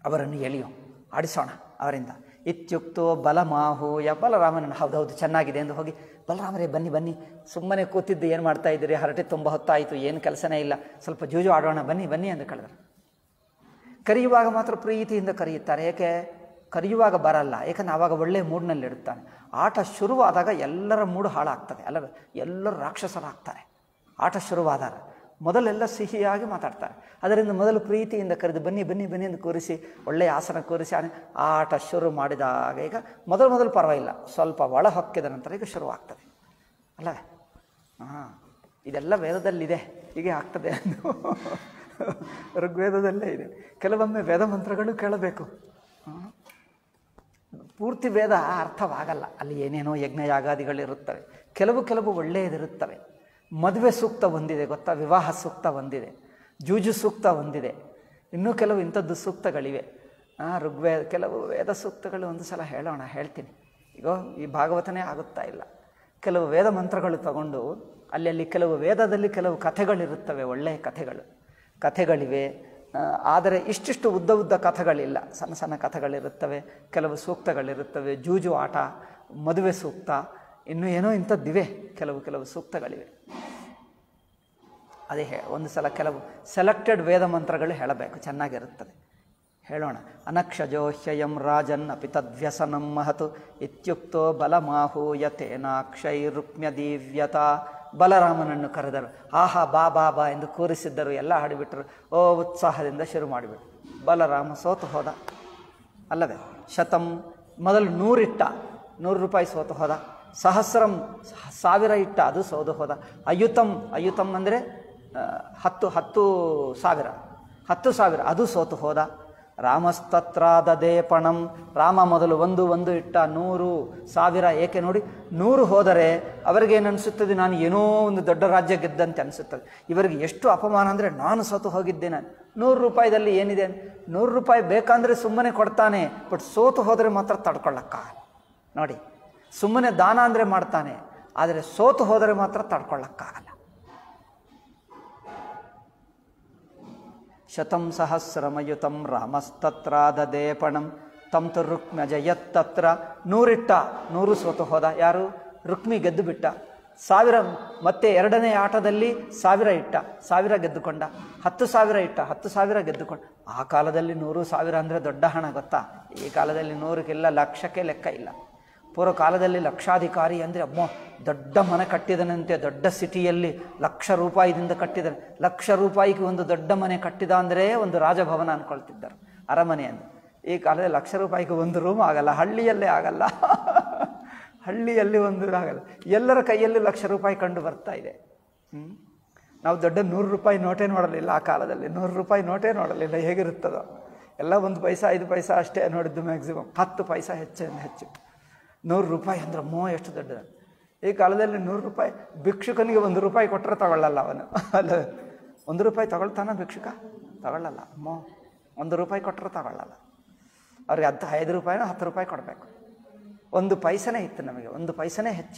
ಅವರನ್ನು ಎಳೆಯೋ ಆಡಿಸೋಣ ಅವರಿಂದ ಇತ್ಯುಕ್ತೋ ಬಲಮಾಹೂಯ ಬಲರಾಮನನ್ನು ಹೌದೌದು ಚೆನ್ನಾಗಿದೆ ಎಂದು ಹೋಗಿ ಬಲರಾಮರೇ ಬನ್ನಿ ಬನ್ನಿ ಸುಮ್ಮನೆ ಕೂತಿದ್ದು ಏನು ಮಾಡ್ತಾ ಇದ್ದೀರಿ ಹರಟೆ ತುಂಬ ಹೊತ್ತಾಯಿತು ಏನು ಕೆಲಸನೇ ಇಲ್ಲ ಸ್ವಲ್ಪ ಜೂಜು ಆಡೋಣ ಬನ್ನಿ ಬನ್ನಿ ಎಂದು ಕಳೆದರು ಕರೆಯುವಾಗ ಮಾತ್ರ ಪ್ರೀತಿಯಿಂದ ಕರೆಯುತ್ತಾರೆ ಏಕೆ ಕರೆಯುವಾಗ ಬರಲ್ಲ ಏಕೆಂದ್ರೆ ಆವಾಗ ಒಳ್ಳೆಯ ಮೂಡ್ನಲ್ಲಿ ಇಡುತ್ತಾನೆ ಆಟ ಶುರುವಾದಾಗ ಎಲ್ಲರ ಮೂಡು ಹಾಳಾಗ್ತದೆ ಎಲ್ಲರ ಎಲ್ಲರೂ ರಾಕ್ಷಸರಾಗ್ತಾರೆ ಆಟ ಶುರುವಾದಾಗ ಮೊದಲೆಲ್ಲ ಸಿಹಿಯಾಗಿ ಮಾತಾಡ್ತಾರೆ ಅದರಿಂದ ಮೊದಲು ಪ್ರೀತಿಯಿಂದ ಕರೆದು ಬನ್ನಿ ಬನ್ನಿ ಬನ್ನಿ ಎಂದು ಕೂರಿಸಿ ಒಳ್ಳೆಯ ಆಸನ ಕೂರಿಸಿ ಆನೆ ಆಟ ಶುರು ಮಾಡಿದಾಗ ಈಗ ಮೊದಲು ಮೊದಲು ಪರವಾಗಿಲ್ಲ ಸ್ವಲ್ಪ ಒಳ ಹೊಕ್ಕಿದ ನಂತರ ಈಗ ಶುರುವಾಗ್ತದೆ ಅಲ್ಲವೇ ಹಾಂ ಇದೆಲ್ಲ ವೇದದಲ್ಲಿದೆ ಹೀಗೆ ಆಗ್ತದೆ ಎಂದು ಋಗ್ವೇದದಲ್ಲೇ ಇದೆ ಕೆಲವೊಮ್ಮೆ ವೇದ ಮಂತ್ರಗಳು ಕೇಳಬೇಕು ಹಾಂ. ಪೂರ್ತಿ ವೇದ ಅರ್ಥವಾಗಲ್ಲ ಅಲ್ಲಿ ಏನೇನೋ ಯಜ್ಞ ಯಾಗಾದಿಗಳಿರುತ್ತವೆ ಕೆಲವು ಕೆಲವು ಒಳ್ಳೆಯದಿರುತ್ತವೆ ಮದುವೆ ಸೂಕ್ತ ಒಂದಿದೆ ಗೊತ್ತಾ ವಿವಾಹ ಸೂಕ್ತ ಒಂದಿದೆ ಜೂಜು ಸೂಕ್ತ ಒಂದಿದೆ ಇನ್ನೂ ಕೆಲವು ಇಂಥದ್ದು ಸೂಕ್ತಗಳಿವೆ ಆ ಋಗ್ವೇದ ಕೆಲವು ವೇದ ಸೂಕ್ತಗಳು ಒಂದು ಸಲ ಹೇಳೋಣ ಹೇಳ್ತೀನಿ ಈಗ ಈ ಭಾಗವತನೇ ಆಗುತ್ತಾ ಇಲ್ಲ ಕೆಲವು ವೇದ ಮಂತ್ರಗಳು ತಗೊಂಡು ಅಲ್ಲಲ್ಲಿ ಕೆಲವು ವೇದದಲ್ಲಿ ಕೆಲವು ಕಥೆಗಳಿರುತ್ತವೆ ಒಳ್ಳೆಯ ಕಥೆಗಳು ಕಥೆಗಳಿವೆ ಆ, ಆದರೆ ಇಷ್ಟಿಷ್ಟು ಉದ್ದ ಉದ್ದ ಕಥೆಗಳಿಲ್ಲ ಸಣ್ಣ ಸಣ್ಣ ಕಥೆಗಳಿರುತ್ತವೆ ಕೆಲವು ಸೂಕ್ತಗಳಿರುತ್ತವೆ ಜೂಜು ಆಟ ಮದುವೆ ಸೂಕ್ತ ಇನ್ನೂ ಏನೋ ಇಂಥದ್ದಿವೆ ಕೆಲವು ಕೆಲವು ಸೂಕ್ತಗಳಿವೆ ಅದೇ ಹೇ ಒಂದು ಸಲ ಕೆಲವು ಸೆಲೆಕ್ಟೆಡ್ ವೇದ ಮಂತ್ರಗಳು ಹೇಳಬೇಕು ಚೆನ್ನಾಗಿರುತ್ತದೆ ಹೇಳೋಣ ಅನಕ್ಷಜೋಹ್ಯಯಂ ರಾಜನ್ ಅಪಿ ತದ್ವ್ಯಸನಂ ಮಹತು ಇತ್ಯುಕ್ತೋ ಬಲಮಾಹೂಯ ತೇನಾಕ್ಷೈರುಪ್ಮ್ಯ ದೀವ್ಯತ ಬಲರಾಮನನ್ನು ಕರೆದರು ಆಹಾ ಬಾ ಬಾ ಬಾ ಎಂದು ಕೂರಿಸಿದ್ದರು ಎಲ್ಲ ಹಾಡಿಬಿಟ್ರು ಓ ಉತ್ಸಾಹದಿಂದ ಶುರು ಮಾಡಿಬಿಟ್ರು ಬಲರಾಮ ಸೋತು ಹೋದ ಅಲ್ಲವೇ ಶತಂ ಮೊದಲು ನೂರಿಟ್ಟ ನೂರು ರೂಪಾಯಿ ಸೋತು ಹೋದ ಸಹಸ್ರಂ ಸ- ಸಾವಿರ ಇಟ್ಟ ಅದು ಸೋದು ಹೋದ ಅಯುತಂ ಅಯುತಂ ಅಂದರೆ ಹತ್ತು ಹತ್ತು ಸಾವಿರ ಹತ್ತು ಸಾವಿರ ಅದು ಸೋತು ಹೋದ ರಾಮಸ್ತತ್ರಾದದೇ ಪಣಂ ರಾಮ ಮೊದಲು ಒಂದು ಒಂದು ಇಟ್ಟ ನೂರು ಸಾವಿರ ಏಕೆ ನೋಡಿ ನೂರು ಹೋದರೆ ಅವರಿಗೇನು ಅನಿಸುತ್ತದೆ ನಾನು ಏನೋ ಒಂದು ದೊಡ್ಡ ರಾಜ್ಯ ಗೆದ್ದಂತೆ ಅನಿಸುತ್ತದೆ ಇವರಿಗೆ ಎಷ್ಟು ಅಪಮಾನ ಅಂದರೆ ನಾನು ಸೋತು ಹೋಗಿದ್ದೇನೆ ನೂರು ರೂಪಾಯಿದಲ್ಲಿ ಏನಿದೆ ನೂರು ರೂಪಾಯಿ ಬೇಕಂದರೆ ಸುಮ್ಮನೆ ಕೊಡ್ತಾನೆ ಬಟ್ ಸೋತು ಹೋದರೆ ಮಾತ್ರ ತಡ್ಕೊಳ್ಳಕ್ಕ ನೋಡಿ ಸುಮ್ಮನೆ ದಾನ ಅಂದರೆ ಮಾಡ್ತಾನೆ ಆದರೆ ಸೋತು ಹೋದರೆ ಮಾತ್ರ ತಡ್ಕೊಳ್ಳಕ್ಕಾಗಲ್ಲ ಶತಂ ಸಹಸ್ರಮಯುತಂ ರಾಮಸ್ತತ್ರಾದದೇ ಪಣಂ ತಂ ತು ರುಕ್ಮ್ಯಜ ಯತ್ತತ್ರ ನೂರಿಟ್ಟ ನೂರು ಸೋತು ಹೋದ ಯಾರು ರುಕ್ಮಿ ಗೆದ್ದು ಬಿಟ್ಟ ಸಾವಿರ ಮತ್ತೆ ಎರಡನೇ ಆಟದಲ್ಲಿ ಸಾವಿರ ಇಟ್ಟ ಸಾವಿರ ಗೆದ್ದುಕೊಂಡ ಹತ್ತು ಸಾವಿರ ಇಟ್ಟ ಹತ್ತು ಸಾವಿರ ಗೆದ್ದುಕೊಂಡ ಆ ಕಾಲದಲ್ಲಿ ನೂರು ಸಾವಿರ ಅಂದರೆ ದೊಡ್ಡ ಹಣ ಗೊತ್ತಾ ಈ ಕಾಲದಲ್ಲಿ ನೂರಕ್ಕಿಲ್ಲ ಲಕ್ಷಕ್ಕೆ ಲೆಕ್ಕ ಇಲ್ಲ ಪೂರ್ವ ಕಾಲದಲ್ಲಿ ಲಕ್ಷಾಧಿಕಾರಿ ಅಂದರೆ ಅಮ್ಮೋ ದೊಡ್ಡ ಮನೆ ಕಟ್ಟಿದನಂತೆ ದೊಡ್ಡ ಸಿಟಿಯಲ್ಲಿ ಲಕ್ಷ ರೂಪಾಯಿದಿಂದ ಕಟ್ಟಿದನು ಲಕ್ಷ ರೂಪಾಯಿಗೆ ಒಂದು ದೊಡ್ಡ ಮನೆ ಕಟ್ಟಿದ ಅಂದರೆ ಒಂದು ರಾಜಭವನ ಅಂದ್ಕೊಳ್ತಿದ್ದರು ಅರಮನೆ ಅಂತ ಈ ಕಾಲದಲ್ಲಿ ಲಕ್ಷ ರೂಪಾಯಿಗೆ ಒಂದು ರೂಮ್ ಆಗಲ್ಲ ಹಳ್ಳಿಯಲ್ಲೇ ಆಗಲ್ಲ ಹಳ್ಳಿಯಲ್ಲಿ ಒಂದು ಆಗಲ್ಲ ಎಲ್ಲರ ಕೈಯಲ್ಲಿ ಲಕ್ಷ ರೂಪಾಯಿ ಕಂಡು ಬರ್ತಾ ಇದೆ ಹ್ಮ್? ನಾವು ದೊಡ್ಡ ನೂರು ರೂಪಾಯಿ ನೋಟೇ ನೋಡಲಿಲ್ಲ ಆ ಕಾಲದಲ್ಲಿ ನೂರು ರೂಪಾಯಿ ನೋಟೇ ನೋಡಲಿಲ್ಲ ಹೇಗಿರುತ್ತದೋ ಎಲ್ಲ ಒಂದು ಪೈಸಾ ಐದು ಪೈಸಾ ಅಷ್ಟೇ ನೋಡಿದ್ದು ಮ್ಯಾಕ್ಸಿಮಮ್ ಹತ್ತು ಪೈಸಾ ಹೆಚ್ಚಿನ ಹೆಚ್ಚು ನೂರು ರೂಪಾಯಿ ಅಂದ್ರೆ ಮೋ ಎಷ್ಟು ದೊಡ್ಡದು ಈ ಕಾಲದಲ್ಲಿ ನೂರು ರೂಪಾಯಿ ಭಿಕ್ಷುಕನಿಗೆ ಒಂದು ರೂಪಾಯಿ ಕೊಟ್ಟರೆ ತಗೊಳ್ಳಲ್ಲ ಅವನು ಅಲ್ಲ ಒಂದು ರೂಪಾಯಿ ತಗೊಳ್ತಾನ ಭಿಕ್ಷುಕ ತಗೊಳ್ಳಲ್ಲ ಮೋ ಒಂದು ರೂಪಾಯಿ ಕೊಟ್ಟರೆ ತಗೊಳ್ಳಲ್ಲ ಅವ್ರಿಗೆ ಹತ್ತು ಐದು ರೂಪಾಯಿನೋ ಹತ್ತು ರೂಪಾಯಿ ಕೊಡಬೇಕು ಒಂದು ಪೈಸನೇ ಇತ್ತು ನಮಗೆ ಒಂದು ಪೈಸನೇ ಹೆಚ್ಚು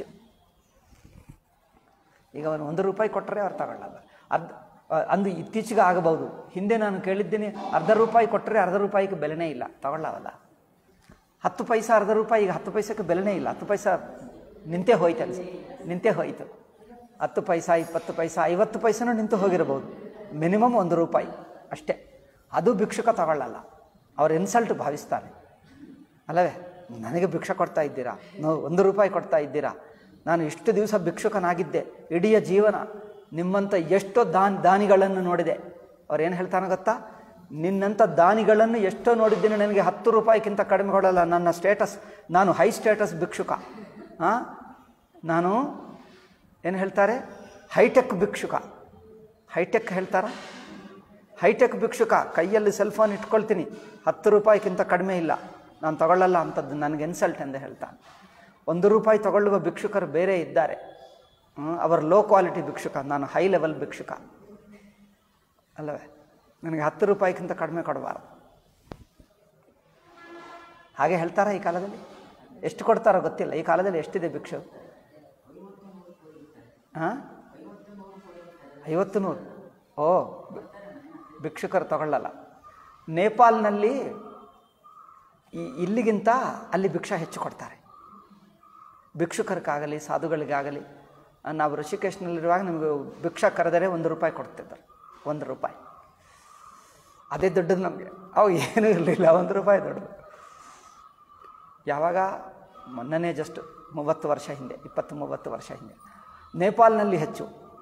ಈಗ ಅವನು ಒಂದು ರೂಪಾಯಿ ಕೊಟ್ಟರೆ ಅವ್ರು ತಗೊಳ್ಳಲ್ಲ ಅರ್ಧ ಅ- ಅಂದು ಇತ್ತೀಚೆಗೆ ಆಗಬಹುದು ಹಿಂದೆ ನಾನು ಕೇಳಿದ್ದೀನಿ ಅರ್ಧ ರೂಪಾಯಿ ಕೊಟ್ಟರೆ ಅರ್ಧ ರೂಪಾಯಿಗೆ ಬೆಲೆನೇ ಇಲ್ಲ ತಗೊಳ್ಳವಲ್ಲ ಹತ್ತು ಪೈಸಾ ಅರ್ಧ ರೂಪಾಯಿ ಈಗ ಹತ್ತು ಪೈಸಕ್ಕೆ ಬೆಲೆನೇ ಇಲ್ಲ ಹತ್ತು ಪೈಸಾ ನಿಂತೇ ಹೋಯ್ತು ಅನ್ಸ ನಿಂತೇ ಹೋಯಿತು ಹತ್ತು ಪೈಸಾ ಇಪ್ಪತ್ತು ಪೈಸಾ ಐವತ್ತು ಪೈಸನೂ ನಿಂತು ಹೋಗಿರಬಹುದು ಮಿನಿಮಮ್ ಒಂದು ರೂಪಾಯಿ ಅಷ್ಟೇ ಅದು ಭಿಕ್ಷುಕ ತಗೊಳ್ಳಲ್ಲ ಅವ್ರು ಇನ್ಸಲ್ಟ್ ಭಾವಿಸ್ತಾರೆ ಅಲ್ಲವೇ ನನಗೆ ಭಿಕ್ಷೆ ಕೊಡ್ತಾ ಇದ್ದೀರಾ ನೋ ಒಂದು ರೂಪಾಯಿ ಕೊಡ್ತಾ ಇದ್ದೀರಾ ನಾನು ಇಷ್ಟು ದಿವಸ ಭಿಕ್ಷುಕನಾಗಿದ್ದೆ ಇಡೀ ಜೀವನ ನಿಮ್ಮಂಥ ಎಷ್ಟೋ ದಾನ್ ದಾನಿಗಳನ್ನು ನೋಡಿದೆ ಅವ್ರು ಏನು ಹೇಳ್ತಾನೆ ಗೊತ್ತಾ ನಿನ್ನಂಥ ದಾನಿಗಳನ್ನು ಎಷ್ಟೋ ನೋಡಿದ್ದೀನಿ ನನಗೆ ಹತ್ತು ರೂಪಾಯಿಗಿಂತ ಕಡಿಮೆ ಕೊಡಲ್ಲ ನನ್ನ ಸ್ಟೇಟಸ್ ನಾನು ಹೈ ಸ್ಟೇಟಸ್ ಭಿಕ್ಷುಕ ಹಾಂ ನಾನು ಏನು ಹೇಳ್ತಾರೆ ಹೈಟೆಕ್ ಭಿಕ್ಷುಕ ಹೈಟೆಕ್ ಹೇಳ್ತಾರ ಹೈಟೆಕ್ ಭಿಕ್ಷುಕ ಕೈಯಲ್ಲಿ ಸೆಲ್ ಫೋನ್ ಇಟ್ಕೊಳ್ತೀನಿ ಹತ್ತು ರೂಪಾಯಿಗಿಂತ ಕಡಿಮೆ ಇಲ್ಲ ನಾನು ತಗೊಳ್ಳಲ್ಲ ಅಂಥದ್ದು ನನಗೆ ಇನ್ಸಲ್ಟ್ ಎಂದು ಹೇಳ್ತಾನೆ ಒಂದು ರೂಪಾಯಿ ತಗೊಳ್ಳುವ ಭಿಕ್ಷುಕರು ಬೇರೆ ಇದ್ದಾರೆ ಹ್ಮ್, ಅವರು ಲೋ ಕ್ವಾಲಿಟಿ ಭಿಕ್ಷುಕ ನಾನು ಹೈ ಲೆವೆಲ್ ಭಿಕ್ಷುಕ ಅಲ್ಲವೇ ನನಗೆ ಹತ್ತು ರೂಪಾಯಿಗಿಂತ ಕಡಿಮೆ ಕೊಡಬಾರದು ಹಾಗೆ ಹೇಳ್ತಾರಾ ಈ ಕಾಲದಲ್ಲಿ ಎಷ್ಟು ಕೊಡ್ತಾರೋ ಗೊತ್ತಿಲ್ಲ ಈ ಕಾಲದಲ್ಲಿ ಎಷ್ಟಿದೆ ಭಿಕ್ಷು ಹಾಂ ಐವತ್ತು ನೂರು ಓ ಭಿ- ಭಿಕ್ಷುಕರು ತಗೊಳ್ಳಲ್ಲ ನೇಪಾಲ್ನಲ್ಲಿ ಈ ಇಲ್ಲಿಗಿಂತ ಅಲ್ಲಿ ಭಿಕ್ಷಾ ಹೆಚ್ಚು ಕೊಡ್ತಾರೆ ಭಿಕ್ಷುಕರಿಗಾಗಲಿ ಸಾಧುಗಳಿಗಾಗಲಿ ಆ, ನಾವು ಋಷಿಕೇಶ್ನಲ್ಲಿರುವಾಗ ನಮಗೆ ಭಿಕ್ಷಾ ಕರೆದರೆ ಒಂದು ರೂಪಾಯಿ ಕೊಡ್ತಿದ್ದಾರೆ ಒಂದು ರೂಪಾಯಿ ಅದೇ ದೊಡ್ಡದು ನಮಗೆ ಅವು ಏನೂ ಇರಲಿಲ್ಲ ಒಂದು ರೂಪಾಯಿ ದೊಡ್ಡದು ಯಾವಾಗ ಮೊನ್ನೆನೇ ಜಸ್ಟ್ ಮೂವತ್ತು ವರ್ಷ ಹಿಂದೆ ಇಪ್ಪತ್ತು ಮೂವತ್ತು ವರ್ಷ ಹಿಂದೆ ನೇಪಾಲ್ನಲ್ಲಿ ಹೆಚ್ಚು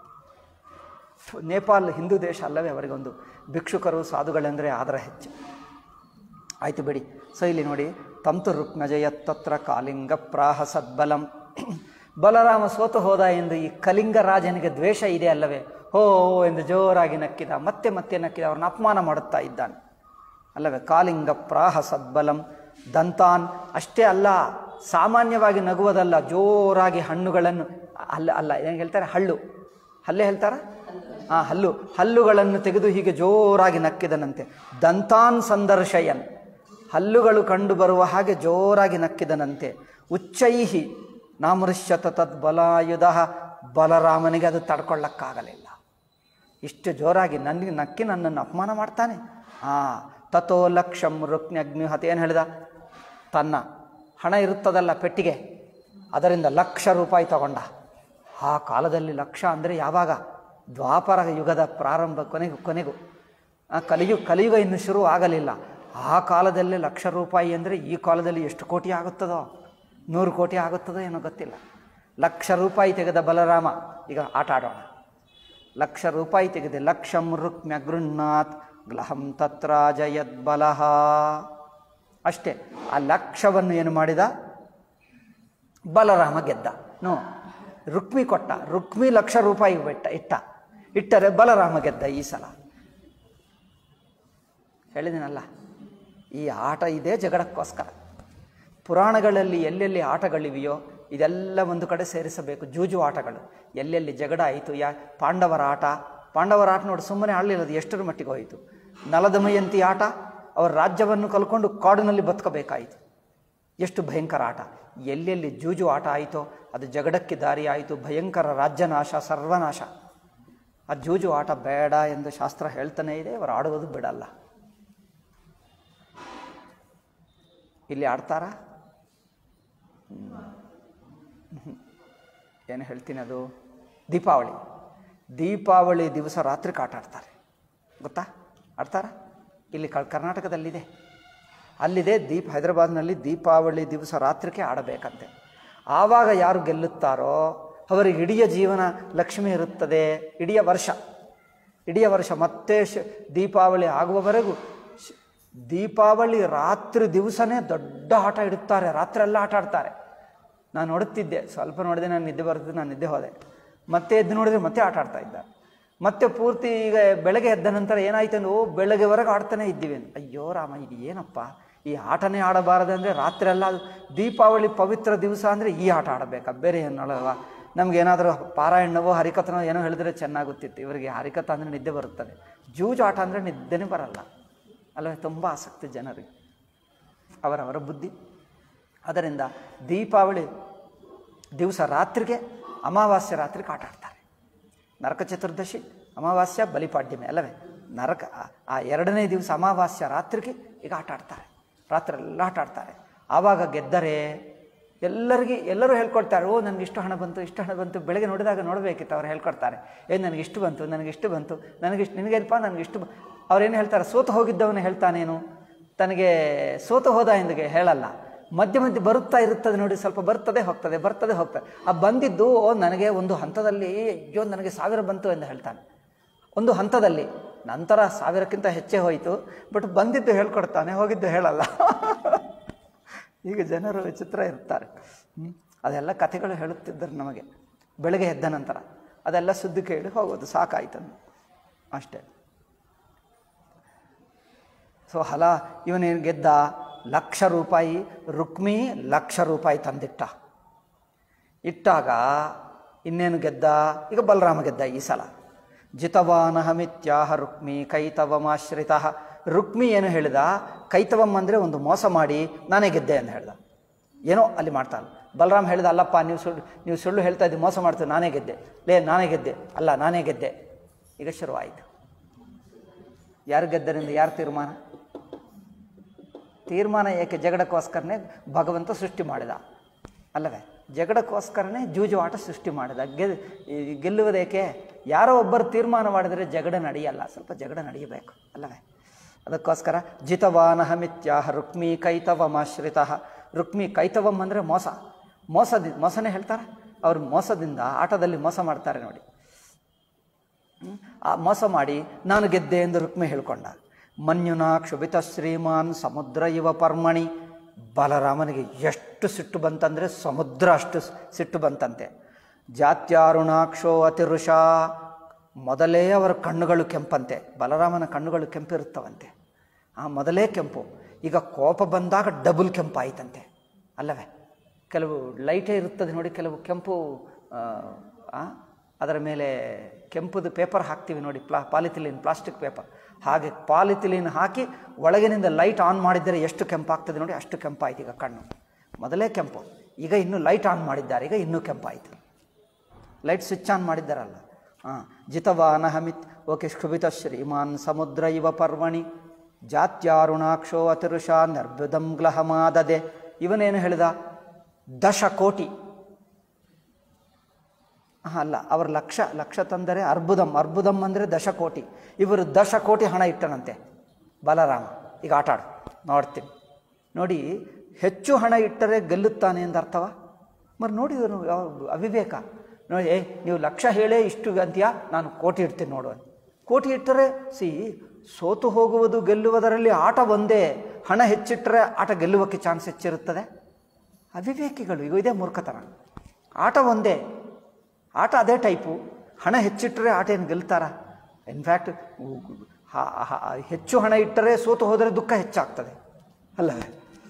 ನೇಪಾಲ್ ಹಿಂದೂ ದೇಶ ಅಲ್ಲವೇ ಅವರಿಗೊಂದು ಭಿಕ್ಷುಕರು ಸಾಧುಗಳೆಂದರೆ ಆದರ ಹೆಚ್ಚು ಆಯಿತು ಬಿಡಿ ಸೊ ಇಲ್ಲಿ ನೋಡಿ ತಂತು ರುಕ್ನಜಯ ತತ್ರ ಕಾಲಿಂಗ ಪ್ರಾಹ ಸದ್ಬಲಂ ಬಲರಾಮ ಸೋತು ಹೋದ ಎಂದು ಈ ಕಲಿಂಗ ರಾಜನಿಗೆ ದ್ವೇಷ ಇದೆ ಅಲ್ಲವೇ ಹೋ ಎಂದು ಜೋರಾಗಿ ನಕ್ಕಿದ ಮತ್ತೆ ಮತ್ತೆ ನಕ್ಕಿದ ಅವ್ರನ್ನ ಅಪಮಾನ ಮಾಡುತ್ತಾ ಇದ್ದಾನೆ ಅಲ್ಲವೇ ಕಾಲಿಂಗ ಪ್ರಾಹ ಸದ್ಬಲಂ ದಂತಾನ್ ಅಷ್ಟೇ ಅಲ್ಲ ಸಾಮಾನ್ಯವಾಗಿ ನಗುವುದಲ್ಲ ಜೋರಾಗಿ ಹಣ್ಣುಗಳನ್ನು ಅಲ್ಲ ಅಲ್ಲ ಏನು ಹೇಳ್ತಾರೆ ಹಳ್ಳು ಹಲ್ಲೇ ಹೇಳ್ತಾರ ಆ ಹಲ್ಲು ಹಲ್ಲುಗಳನ್ನು ತೆಗೆದು ಹೀಗೆ ಜೋರಾಗಿ ನಕ್ಕಿದನಂತೆ ದಂತಾನ್ ಸಂದರ್ಶಯನ್ ಹಲ್ಲುಗಳು ಕಂಡು ಬರುವ ಹಾಗೆ ಜೋರಾಗಿ ನಕ್ಕಿದನಂತೆ ಉಚ್ಚೈಹಿ ನಾಮೃಶ್ಯತ ತದ್ಬಲಾಯುಧ ಬಲರಾಮನಿಗೆ ಅದು ತಡ್ಕೊಳ್ಳಕ್ಕಾಗಲಿಲ್ಲ ಇಷ್ಟು ಜೋರಾಗಿ ನನಗೆ ನಕ್ಕಿ ನನ್ನನ್ನು ಅಪಮಾನ ಮಾಡ್ತಾನೆ ಆ ತಥೋ ಲಕ್ಷಂ ರುಕ್ನ್ಯಗ್ನಿಹತ ಏನು ಹೇಳಿದ ತನ್ನ ಹಣ ಇರುತ್ತದಲ್ಲ ಪೆಟ್ಟಿಗೆ ಅದರಿಂದ ಲಕ್ಷ ರೂಪಾಯಿ ತಗೊಂಡ ಆ ಕಾಲದಲ್ಲಿ ಲಕ್ಷ ಅಂದರೆ ಯಾವಾಗ ದ್ವಾಪರ ಯುಗದ ಪ್ರಾರಂಭ ಕೊನೆಗೂ ಕೊನೆಗೂ ಆ ಕಲಿಯು ಕಲಿಯುಗ ಇನ್ನು ಶುರು ಆಗಲಿಲ್ಲ ಆ ಕಾಲದಲ್ಲೇ ಲಕ್ಷ ರೂಪಾಯಿ ಅಂದರೆ ಈ ಕಾಲದಲ್ಲಿ ಎಷ್ಟು ಕೋಟಿ ಆಗುತ್ತದೋ ನೂರು ಕೋಟಿ ಆಗುತ್ತದೋ ಏನೋ ಗೊತ್ತಿಲ್ಲ ಲಕ್ಷ ರೂಪಾಯಿ ತೆಗೆದ ಬಲರಾಮ ಈಗ ಆಟ ಆಡೋಣ ಲಕ್ಷ ರೂಪಾಯಿ ತೆಗೆದೆ ಲಕ್ಷಂ ರುಕ್ಮ್ಯ ಗೃಹ್ಣಾತ್ ಗ್ಲಹಂ ತತ್ರ ಜಯದ್ಬಲಹ ಅಷ್ಟೇ ಆ ಲಕ್ಷವನ್ನು ಏನು ಮಾಡಿದ ಬಲರಾಮ ಗೆದ್ದ ನೋ ರುಕ್ಮಿ ಕೊಟ್ಟ ರುಕ್ಮಿ ಲಕ್ಷ ರೂಪಾಯಿ ಬಿಟ್ಟ ಇಟ್ಟ ಇಟ್ಟರೆ ಬಲರಾಮ ಗೆದ್ದ ಈ ಸಲ ಹೇಳಿದಿನಲ್ಲ ಈ ಆಟ ಇದೇ ಜಗಳಕ್ಕೋಸ್ಕರ ಪುರಾಣಗಳಲ್ಲಿ ಎಲ್ಲೆಲ್ಲಿ ಆಟಗಳಿವೆಯೋ ಇದೆಲ್ಲ ಒಂದು ಕಡೆ ಸೇರಿಸಬೇಕು ಜೂಜು ಆಟಗಳು ಎಲ್ಲೆಲ್ಲಿ ಜಗಳ ಆಯಿತು ಯಾ ಪಾಂಡವರ ಆಟ ಪಾಂಡವರ ಆಟ ನೋಡಿ ಸುಮ್ಮನೆ ಆಡಲಿಲ್ಲ ಅದು ಎಷ್ಟರ ಮಟ್ಟಿಗೆ ಹೋಯಿತು ನಲದಮಯಂತಿ ಆಟ ಅವರ ರಾಜ್ಯವನ್ನು ಕಲ್ಕೊಂಡು ಕಾಡಿನಲ್ಲಿ ಬದುಕಬೇಕಾಯಿತು ಎಷ್ಟು ಭಯಂಕರ ಆಟ ಎಲ್ಲೆಲ್ಲಿ ಜೂಜು ಆಟ ಆಯಿತೋ ಅದು ಜಗಡಕ್ಕೆ ದಾರಿ ಆಯಿತು ಭಯಂಕರ ರಾಜ್ಯನಾಶ ಸರ್ವನಾಶ ಆ ಜೂಜು ಆಟ ಬೇಡ ಎಂದು ಶಾಸ್ತ್ರ ಹೇಳ್ತಾನೇ ಇದೆ ಅವರು ಆಡುವುದು ಬಿಡಲ್ಲ ಇಲ್ಲಿ ಆಡ್ತಾರಾ ಹ್ಮ್. ಏನು ಹೇಳ್ತೀನಿ ಅದು ದೀಪಾವಳಿ ದೀಪಾವಳಿ ದಿವಸ ರಾತ್ರಿ ಆಟ ಆಡ್ತಾರೆ ಗೊತ್ತಾ ಆಡ್ತಾರಾ ಇಲ್ಲಿ ಕ ಕರ್ನಾಟಕದಲ್ಲಿದೆ ಅಲ್ಲಿದೆ ದೀಪ್ ಹೈದರಾಬಾದ್ನಲ್ಲಿ ದೀಪಾವಳಿ ದಿವಸ ರಾತ್ರಿಗೆ ಆಡಬೇಕಂತೆ ಆವಾಗ ಯಾರು ಗೆಲ್ಲುತ್ತಾರೋ ಅವರಿಗೆ ಇಡೀ ಜೀವನ ಲಕ್ಷ್ಮಿ ಇರುತ್ತದೆ ಇಡೀ ವರ್ಷ ಇಡೀ ವರ್ಷ ಮತ್ತೆ ಶ ದೀಪಾವಳಿ ಆಗುವವರೆಗೂ ಶ್- ದೀಪಾವಳಿ ರಾತ್ರಿ ದಿವಸನೇ ದೊಡ್ಡ ಆಟ ಇಡುತ್ತಾರೆ ರಾತ್ರಿ ಎಲ್ಲ ಆಟ ಆಡ್ತಾರೆ ನಾನು ನೋಡುತ್ತಿದ್ದೆ ಸ್ವಲ್ಪ ನೋಡಿದೆ ನಾನು ನಿದ್ದೆ ಬರ್ತಿದ್ದೆ ನಾನು ನಿದ್ದೆ ಹೋದೆ ಮತ್ತೆ ಎದ್ದು ನೋಡಿದ್ರೆ ಮತ್ತೆ ಆಟ ಆಡ್ತಾ ಇದ್ದ ಮತ್ತೆ ಪೂರ್ತಿ ಈಗ ಬೆಳಗ್ಗೆ ಎದ್ದ ನಂತರ ಏನಾಯ್ತು ಅಂದ್ರೆ ಓ ಬೆಳಗ್ಗೆವರೆಗೆ ಆಡ್ತಾನೆ ಇದ್ದೀವಿ ಅಂತ. ಅಯ್ಯೋ ರಾಮ ಇದು ಏನಪ್ಪ ಈ ಆಟನೇ ಆಡಬಾರದಂದರೆ ರಾತ್ರಿ ಎಲ್ಲ ಅದು ದೀಪಾವಳಿ ಪವಿತ್ರ ದಿವಸ ಅಂದರೆ ಈ ಆಟ ಆಡಬೇಕಾ ಬೇರೆ ಏನಲ್ವ ನಮ್ಗೆ ಏನಾದರೂ ಪಾರಾಯಣವೋ ಹರಿಕಥನೋ ಏನೋ ಹೇಳಿದ್ರೆ ಚೆನ್ನಾಗುತ್ತಿತ್ತು ಇವರಿಗೆ ಹರಿಕಥ ಅಂದರೆ ನಿದ್ದೆ ಬರುತ್ತದೆ ಜೂಜು ಆಟ ಅಂದರೆ ನಿದ್ದೆನೇ ಬರಲ್ಲ ಅಲ್ಲವೇ ತುಂಬ ಆಸಕ್ತಿ ಜನರಿಗೆ ಅವರವರ ಬುದ್ಧಿ ಅದರಿಂದ ದೀಪಾವಳಿ ದಿವಸ ರಾತ್ರಿಗೆ ಅಮಾವಾಸ್ಯ ರಾತ್ರಿಗೆ ಆಟ ಆಡ್ತಾರೆ ನರಕ ಚತುರ್ದಶಿ ಅಮಾವಾಸ್ಯ ಬಲಿಪಾಡ್ಯಮೆ ಅಲ್ಲವೇ ನರಕ ಆ- ಆ ಎರಡನೇ ದಿವಸ ಅಮಾವಾಸ್ಯ ರಾತ್ರಿಗೆ ಈಗ ಆಟ ಆಡ್ತಾರೆ ರಾತ್ರಿ ಎಲ್ಲ ಆಟ ಆಡ್ತಾರೆ ಆವಾಗ ಗೆದ್ದರೆ ಎಲ್ಲರಿಗೆ ಎಲ್ಲರೂ ಹೇಳ್ಕೊಡ್ತಾರೆ ಓ ನನಗೆ ಇಷ್ಟು ಹಣ ಬಂತು ಇಷ್ಟು ಹಣ ಬಂತು ಬೆಳಗ್ಗೆ ನೋಡಿದಾಗ ನೋಡಬೇಕಿತ್ತು ಅವ್ರು ಹೇಳ್ಕೊಡ್ತಾರೆ ಏನು ನನಗೆ ಇಷ್ಟು ಬಂತು ನನಗೆ ಇಷ್ಟು ಬಂತು ನನಗಿಷ್ಟು ನಿನಗೇನಪ್ಪ ನನಗೆ ಇಷ್ಟು ಬ- ಅವ್ರೇನು ಹೇಳ್ತಾರೆ ಸೋತು ಹೋಗಿದ್ದವನು ಹೇಳ್ತಾನೇನು ತನಗೆ ಸೋತು ಹೋದ ಎಂದಿಗೆ ಹೇಳಲ್ಲ ಮಧ್ಯೆ ಮಧ್ಯೆ ಬರುತ್ತಾ ಇರುತ್ತದೆ ನೋಡಿ ಸ್ವಲ್ಪ ಬರ್ತದೆ ಹೋಗ್ತದೆ ಬರ್ತದೆ ಹೋಗ್ತದೆ ಆ ಬಂದಿದ್ದು ಓ ನನಗೆ ಒಂದು ಹಂತದಲ್ಲಿ ಅಯ್ಯೋ ನನಗೆ ಸಾವಿರ ಬಂತು ಎಂದು ಹೇಳ್ತಾನೆ ಒಂದು ಹಂತದಲ್ಲಿ ನಂತರ ಸಾವಿರಕ್ಕಿಂತ ಹೆಚ್ಚೇ ಹೋಯಿತು ಬಟ್ ಬಂದಿದ್ದು ಹೇಳ್ಕೊಡ್ತಾನೆ ಹೋಗಿದ್ದು ಹೇಳಲ್ಲ ಈಗ ಜನರು ವಿಚಿತ್ರ ಇರ್ತಾರೆ ಹ್ಮ್. ಅದೆಲ್ಲ ಕಥೆಗಳು ಹೇಳುತ್ತಿದ್ದರು ನಮಗೆ ಬೆಳಗ್ಗೆ ಎದ್ದ ನಂತರ ಅದೆಲ್ಲ ಸುದ್ದಿ ಕೇಳಿ ಹೋಗೋದು ಸಾಕಾಯ್ತು ಅಷ್ಟೇ ಸೊ ಹಲ ಇವನೇನು ಗೆದ್ದ ಲಕ್ಷ ರೂಪಾಯಿ ರುಕ್ಮಿ ಲಕ್ಷ ರೂಪಾಯಿ ತಂದಿಟ್ಟ ಇಟ್ಟಾಗ ಇನ್ನೇನು ಗೆದ್ದ ಈಗ ಬಲರಾಮ ಗೆದ್ದ ಈ ಸಲ ಜಿತವಾನಹಮಿತ್ಯಾಹ ರುಕ್ಮಿ ಕೈತವಮಾಶ್ರಿತ ರುಕ್ಮಿ ಏನು ಹೇಳಿದ ಕೈತವಂ ಅಂದರೆ ಒಂದು ಮೋಸ ಮಾಡಿ ನಾನೇ ಗೆದ್ದೆ ಅಂತ ಹೇಳ್ದ ಏನೋ ಅಲ್ಲಿ ಮಾಡ್ತಾನೆ ಬಲರಾಮ್ ಹೇಳಿದ ಅಲ್ಲಪ್ಪ ನೀವು ಸುಳ್ಳು ನೀವು ಸುಳ್ಳು ಹೇಳ್ತಾ ಇದ್ದೀವಿ ಮೋಸ ಮಾಡ್ತೀವಿ ನಾನೇ ಗೆದ್ದೆ ಲೇ ನಾನೇ ಗೆದ್ದೆ ಅಲ್ಲ ನಾನೇ ಗೆದ್ದೆ ಈಗ ಶುರುವಾಯಿತು ಯಾರು ಗೆದ್ದರಿಂದ ಯಾರು ತೀರ್ಮಾನ ತೀರ್ಮಾನ ಏಕೆ ಜಗಳಕ್ಕೋಸ್ಕರನೇ ಭಗವಂತ ಸೃಷ್ಟಿ ಮಾಡಿದ ಅಲ್ಲವೇ ಜಗಳಕ್ಕೋಸ್ಕರನೇ ಜೂಜು ಆಟ ಸೃಷ್ಟಿ ಮಾಡಿದ ಗೆಲ್ ಈ ಗೆಲ್ಲುವುದೇಕೆ ಯಾರೋ ಒಬ್ಬರು ತೀರ್ಮಾನ ಮಾಡಿದರೆ ಜಗಳ ನಡೆಯಲ್ಲ ಸ್ವಲ್ಪ ಜಗಳ ನಡೆಯಬೇಕು ಅಲ್ಲವೇ ಅದಕ್ಕೋಸ್ಕರ ಜಿತವಾನಹಮಿತ್ಯಾಹ ರುಕ್ಮಿ ಕೈತವಮಾಶ್ರಿತ ರುಕ್ಮಿ ಕೈತವಂ ಅಂದರೆ ಮೋಸ ಮೋಸದಿ ಮೋಸನೇ ಹೇಳ್ತಾರೆ ಅವ್ರು ಮೋಸದಿಂದ ಆಟದಲ್ಲಿ ಮೋಸ ಮಾಡ್ತಾರೆ ನೋಡಿ ಹ್ಮ್? ಆ ಮೋಸ ಮಾಡಿ ನಾನು ಗೆದ್ದೆ ಎಂದು ರುಕ್ಮಿ ಹೇಳ್ಕೊಂಡ ಮನ್ಯುನ ಕ್ಷುಭಿತ ಶ್ರೀಮಾನ್ ಸಮುದ್ರ ಇವ ಪರ್ಮಣಿ ಬಲರಾಮನಿಗೆ ಎಷ್ಟು ಸಿಟ್ಟು ಬಂತಂದರೆ ಸಮುದ್ರ ಅಷ್ಟು ಸ್- ಸಿಟ್ಟು ಬಂತಂತೆ ಜಾತ್ಯಾರುಣಾಕ್ಷೋ ಅತಿರುಷ ಮೊದಲೇ ಅವರ ಕಣ್ಣುಗಳು ಕೆಂಪಂತೆ ಬಲರಾಮನ ಕಣ್ಣುಗಳು ಕೆಂಪಿರುತ್ತವಂತೆ ಆ ಮೊದಲೇ ಕೆಂಪು ಈಗ ಕೋಪ ಬಂದಾಗ ಡಬಲ್ ಕೆಂಪು ಆಯ್ತಂತೆ ಅಲ್ಲವೇ ಕೆಲವು ಲೈಟೇ ಇರುತ್ತದೆ ನೋಡಿ ಕೆಲವು ಕೆಂಪು ಆ, ಆ, ಅದರ ಮೇಲೆ ಕೆಂಪುದು ಪೇಪರ್ ಹಾಕ್ತೀವಿ ನೋಡಿ ಪ್ಲಾ ಪಾಲಿಥಿಲಿನ್ ಪ್ಲಾಸ್ಟಿಕ್ ಪೇಪರ್ ಹಾಗೆ ಪಾಲಿಥಿಲಿನ್ ಹಾಕಿ ಒಳಗಿನಿಂದ ಲೈಟ್ ಆನ್ ಮಾಡಿದರೆ ಎಷ್ಟು ಕೆಂಪಾಗ್ತದೆ ನೋಡಿ ಅಷ್ಟು ಕೆಂಪಾಯ್ತು ಈಗ ಕಣ್ಣು ಮೊದಲೇ ಕೆಂಪು ಈಗ ಇನ್ನೂ ಲೈಟ್ ಆನ್ ಮಾಡಿದ್ದಾರೆ ಈಗ ಇನ್ನೂ ಕೆಂಪಾಯಿತು ಲೈಟ್ ಸ್ವಿಚ್ ಆನ್ ಮಾಡಿದ್ದಾರಲ್ಲ ಹಾಂ ಜಿತವಾನಹಮಿತ್ ಓಕೆ ಕ್ಷುಭಿತ ಶ್ರೀಮಾನ್ ಸಮುದ್ರ ಇವ ಪರ್ವಣಿ ಜಾತ್ಯಾರುಣಾಕ್ಷೋ ಅತಿರುಷ ನಿರ್ಬುಧಂ ಗ್ಲಹಮಾದದೆ ಇವನೇನು ಹೇಳಿದ ದಶ ಕೋಟಿ ಹಾಂ ಅಲ್ಲ ಅವ್ರ ಲಕ್ಷ ಲಕ್ಷ ತಂದರೆ ಅರ್ಬುದಂ ಅರ್ಬುದಂ ಅಂದರೆ ದಶಕೋಟಿ ಇವರು ದಶಕೋಟಿ ಹಣ ಇಟ್ಟನಂತೆ ಬಲರಾಮ ಈಗ ಆಟ ಆಡು ನೋಡ್ತೀನಿ ನೋಡಿ ಹೆಚ್ಚು ಹಣ ಇಟ್ಟರೆ ಗೆಲ್ಲುತ್ತಾನೆ ಎಂದು ಅರ್ಥವ మరి ನೋಡಿ ಇವನು ಯಾವ ಅವಿವೇಕ ನೋಡಿ ಏ ನೀವು ಲಕ್ಷ ಹೇಳೇ ಇಷ್ಟು ಅಂತೀಯಾ ನಾನು ಕೋಟಿ ಇಡ್ತೀನಿ ನೋಡು ಅಂತ. ಕೋಟಿ ಇಟ್ಟರೆ ಸಿ ಸೋತು ಹೋಗುವುದು ಗೆಲ್ಲುವುದರಲ್ಲಿ ಆಟ ಒಂದೇ ಹಣ ಹೆಚ್ಚಿಟ್ಟರೆ ಆಟ ಗೆಲ್ಲುವಕ್ಕೆ ಚಾನ್ಸ್ ಹೆಚ್ಚಿರುತ್ತದೆ ಅವಿವೇಕಿಗಳು ಈಗ ಇದೇ ಮೂರ್ಖತನ ಆಟ ಒಂದೇ ಆಟ ಅದೇ ಟೈಪು ಹಣ ಹೆಚ್ಚಿಟ್ಟರೆ ಆಟ ಏನು ಗೆಲ್ತಾರ ಇನ್ಫ್ಯಾಕ್ಟ್ ಹೆಚ್ಚು ಹಣ ಇಟ್ಟರೆ ಸೋತು ಹೋದರೆ ದುಃಖ ಹೆಚ್ಚಾಗ್ತದೆ ಅಲ್ಲವೇ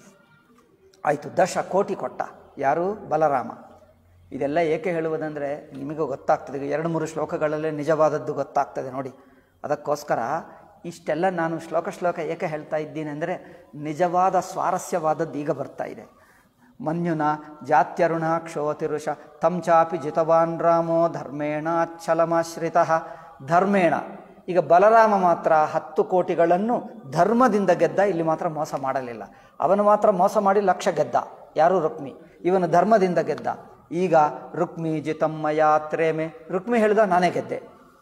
ಆಯಿತು ದಶ ಕೋಟಿ ಕೊಟ್ಟ ಯಾರು ಬಲರಾಮ ಇದೆಲ್ಲ ಏಕೆ ಹೇಳುವುದಂದರೆ ನಿಮಗೆ ಗೊತ್ತಾಗ್ತದೆ ಈಗ ಎರಡು ಮೂರು ಶ್ಲೋಕಗಳಲ್ಲೇ ನಿಜವಾದದ್ದು ಗೊತ್ತಾಗ್ತದೆ ನೋಡಿ ಅದಕ್ಕೋಸ್ಕರ ಇಷ್ಟೆಲ್ಲ ನಾನು ಶ್ಲೋಕ ಶ್ಲೋಕ ಏಕೆ ಹೇಳ್ತಾ ಇದ್ದೀನಿ ಅಂದರೆ ನಿಜವಾದ ಸ್ವಾರಸ್ಯವಾದದ್ದು ಈಗ ಬರ್ತಾ ಇದೆ ಮನ್ಯುನ ಜಾತ್ಯರುಣ ಕ್ಷೋತಿರುಷ ತಂ ಚಾಪಿ ಜಿತವಾನ್ ರಾಮೋ ಧರ್ಮೇಣ ಅಚ್ಚಲಮಾಶ್ರಿತ ಧರ್ಮೇಣ ಈಗ ಬಲರಾಮ ಮಾತ್ರ ಹತ್ತು ಕೋಟಿಗಳನ್ನು ಧರ್ಮದಿಂದ ಗೆದ್ದ ಇಲ್ಲಿ ಮಾತ್ರ ಮೋಸ ಮಾಡಲಿಲ್ಲ ಅವನು ಮಾತ್ರ ಮೋಸ ಮಾಡಿ ಲಕ್ಷ ಗೆದ್ದ ಯಾರು ರುಕ್ಮಿ ಇವನು ಧರ್ಮದಿಂದ ಗೆದ್ದ ಈಗ ರುಕ್ಮಿ ಜಿತಮ್ಮ ಯಾತ್ರೇಮೆ ರುಕ್ಮಿ ಹೇಳಿದ ನಾನೇ ಗೆದ್ದೆ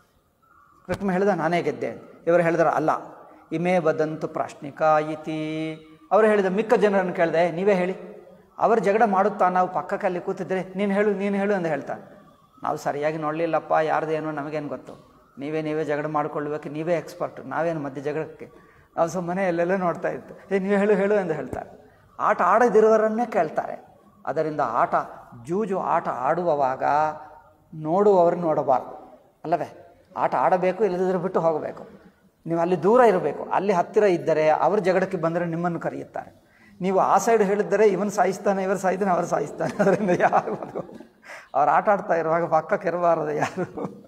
ರುಕ್ಮಿ ಹೇಳಿದ ನಾನೇ ಗೆದ್ದೆ ಇವರು ಹೇಳಿದ್ರ ಅಲ್ಲ ಇಮೇ ಬದಂತು ಪ್ರಾಶ್ನಿಕಾ ಇತಿ ಅವರು ಹೇಳಿದ ಮಿಕ್ಕ ಜನರನ್ನು ಕೇಳಿದೆ ನೀವೇ ಹೇಳಿ ಅವರು ಜಗಳ ಮಾಡುತ್ತಾ ನಾವು ಪಕ್ಕಕ್ಕೆ ಅಲ್ಲಿ ಕೂತಿದ್ರೆ ನೀನು ಹೇಳು ನೀನು ಹೇಳು ಅಂತ ಹೇಳ್ತಾನೆ ನಾವು ಸರಿಯಾಗಿ ನೋಡಲಿಲ್ಲಪ್ಪ ಯಾರ್ದೇನೋ ನಮಗೇನು ಗೊತ್ತು ನೀವೇ ನೀವೇ ಜಗಳ ಮಾಡ್ಕೊಳ್ಬೇಕು ನೀವೇ ಎಕ್ಸ್ಪರ್ಟ್ ನಾವೇನು ಮಧ್ಯೆ ಜಗಳಕ್ಕೆ ನಾವು ಸುಮ್ಮನೆ ಎಲ್ಲೆಲ್ಲ ನೋಡ್ತಾ ಇತ್ತು ಏ ನೀವು ಹೇಳು ಹೇಳು ಎಂದು ಹೇಳ್ತಾರೆ ಆಟ ಆಡದಿರುವವರನ್ನೇ ಕೇಳ್ತಾರೆ ಅದರಿಂದ ಆಟ ಜೂಜು ಆಟ ಆಡುವವಾಗ ನೋಡುವವರು ನೋಡಬಾರ್ದು ಅಲ್ಲವೇ ಆಟ ಆಡಬೇಕು ಇಲ್ಲದಿದ್ದರೆ ಬಿಟ್ಟು ಹೋಗಬೇಕು ನೀವು ಅಲ್ಲಿ ದೂರ ಇರಬೇಕು ಅಲ್ಲಿ ಹತ್ತಿರ ಇದ್ದರೆ ಅವರು ಜಗಳಕ್ಕೆ ಬಂದರೆ ನಿಮ್ಮನ್ನು ಕರೆಯುತ್ತಾರೆ ನೀವು ಆ ಸೈಡ್ ಹೇಳಿದ್ದರೆ ಇವನು ಸಾಯಿಸ್ತಾನೆ ಇವರು ಸಾಯ್ತಾನೆ ಅವರು ಸಾಯಿಸ್ತಾನೆ ಅದರಿಂದ ಯಾರು ಬದುಕು ಅವ್ರು ಆಟ ಆಡ್ತಾ ಇರುವಾಗ ಪಕ್ಕಕ್ಕೆ ಇರಬಾರದು ಯಾರು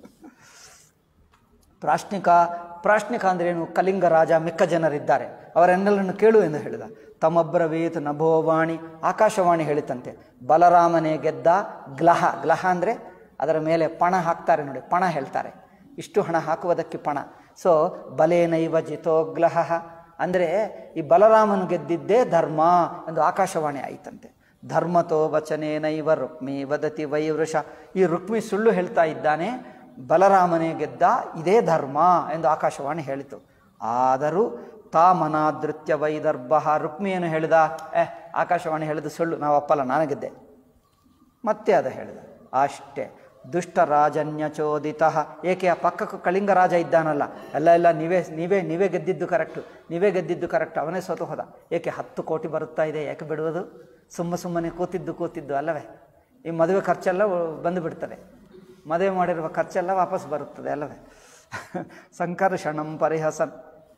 ಪ್ರಾಶ್ನಿಕ ಪ್ರಾಶ್ನಿಕ ಅಂದ್ರೇನು ಕಲಿಂಗ ರಾಜ ಮಿಕ್ಕ ಜನರಿದ್ದಾರೆ ಅವರೆನ್ನೆಲ್ಲನ್ನು ಕೇಳು ಎಂದು ಹೇಳಿದ ತಮಬ್ರವೀತ್ ನಭೋವಾಣಿ ಆಕಾಶವಾಣಿ ಹೇಳಿತಂತೆ ಬಲರಾಮನೇ ಗೆದ್ದ ಗ್ಲಹ ಗ್ಲಹ ಅಂದರೆ ಅದರ ಮೇಲೆ ಪಣ ಹಾಕ್ತಾರೆ ನೋಡಿ ಪಣ ಹೇಳ್ತಾರೆ ಇಷ್ಟು ಹಣ ಹಾಕುವುದಕ್ಕೆ ಪಣ ಸೊ ಬಲೇನೈವ ಜಿತೋಗ್ಲಹ ಅಂದರೆ ಈ ಬಲರಾಮನು ಗೆದ್ದಿದ್ದೇ ಧರ್ಮ ಎಂದು ಆಕಾಶವಾಣಿ ಆಯಿತಂತೆ ಧರ್ಮತೋ ವಚನೇನೈವ ರುಕ್ಮಿ ವದತಿ ವೈವೃಷ ಈ ರುಕ್ಮಿ ಸುಳ್ಳು ಹೇಳ್ತಾ ಇದ್ದಾನೆ ಬಲರಾಮನೇ ಗೆದ್ದ ಇದೇ ಧರ್ಮ ಎಂದು ಆಕಾಶವಾಣಿ ಹೇಳಿತು ಆದರೂ ತಾ ಮನಾದೃತ್ಯ ವೈದರ್ಭ ರುಕ್ಮಿಯನ್ನು ಹೇಳಿದ ಏ ಆಕಾಶವಾಣಿ ಹೇಳಿದ ಸುಳ್ಳು ನಾವು ಅಪ್ಪಲ್ಲ ನಾನು ಗೆದ್ದೆ ಮತ್ತೆ ಅದು ಹೇಳಿದ ಅಷ್ಟೇ ದುಷ್ಟ ರಾಜನ್ಯಚೋದಿತ ಏಕೆ ಆ ಪಕ್ಕಕ್ಕೆ ಕಳಿಂಗ ರಾಜ ಇದ್ದಾನಲ್ಲ ಎಲ್ಲ ಎಲ್ಲ ನೀವೇ ನೀವೇ ನೀವೇ ಗೆದ್ದಿದ್ದು ಕರೆಕ್ಟು ನೀವೇ ಗೆದ್ದಿದ್ದು ಕರೆಕ್ಟ್ ಅವನೇ ಸೋತು ಹೋದ ಏಕೆ ಹತ್ತು ಕೋಟಿ ಬರುತ್ತಾ ಇದೆ ಯಾಕೆ ಬಿಡುವುದು ಸುಮ್ಮ ಸುಮ್ಮನೆ ಕೂತಿದ್ದು ಕೂತಿದ್ದು ಅಲ್ಲವೇ ಈ ಮದುವೆ ಖರ್ಚೆಲ್ಲ ಬಂದು ಬಿಡ್ತದೆ ಮದುವೆ ಮಾಡಿರುವ ಖರ್ಚೆಲ್ಲ ವಾಪಸ್ ಬರುತ್ತದೆ ಅಲ್ಲವೇ ಸಂಕರ್ಷಣಂ ಪರಿಹಸನ್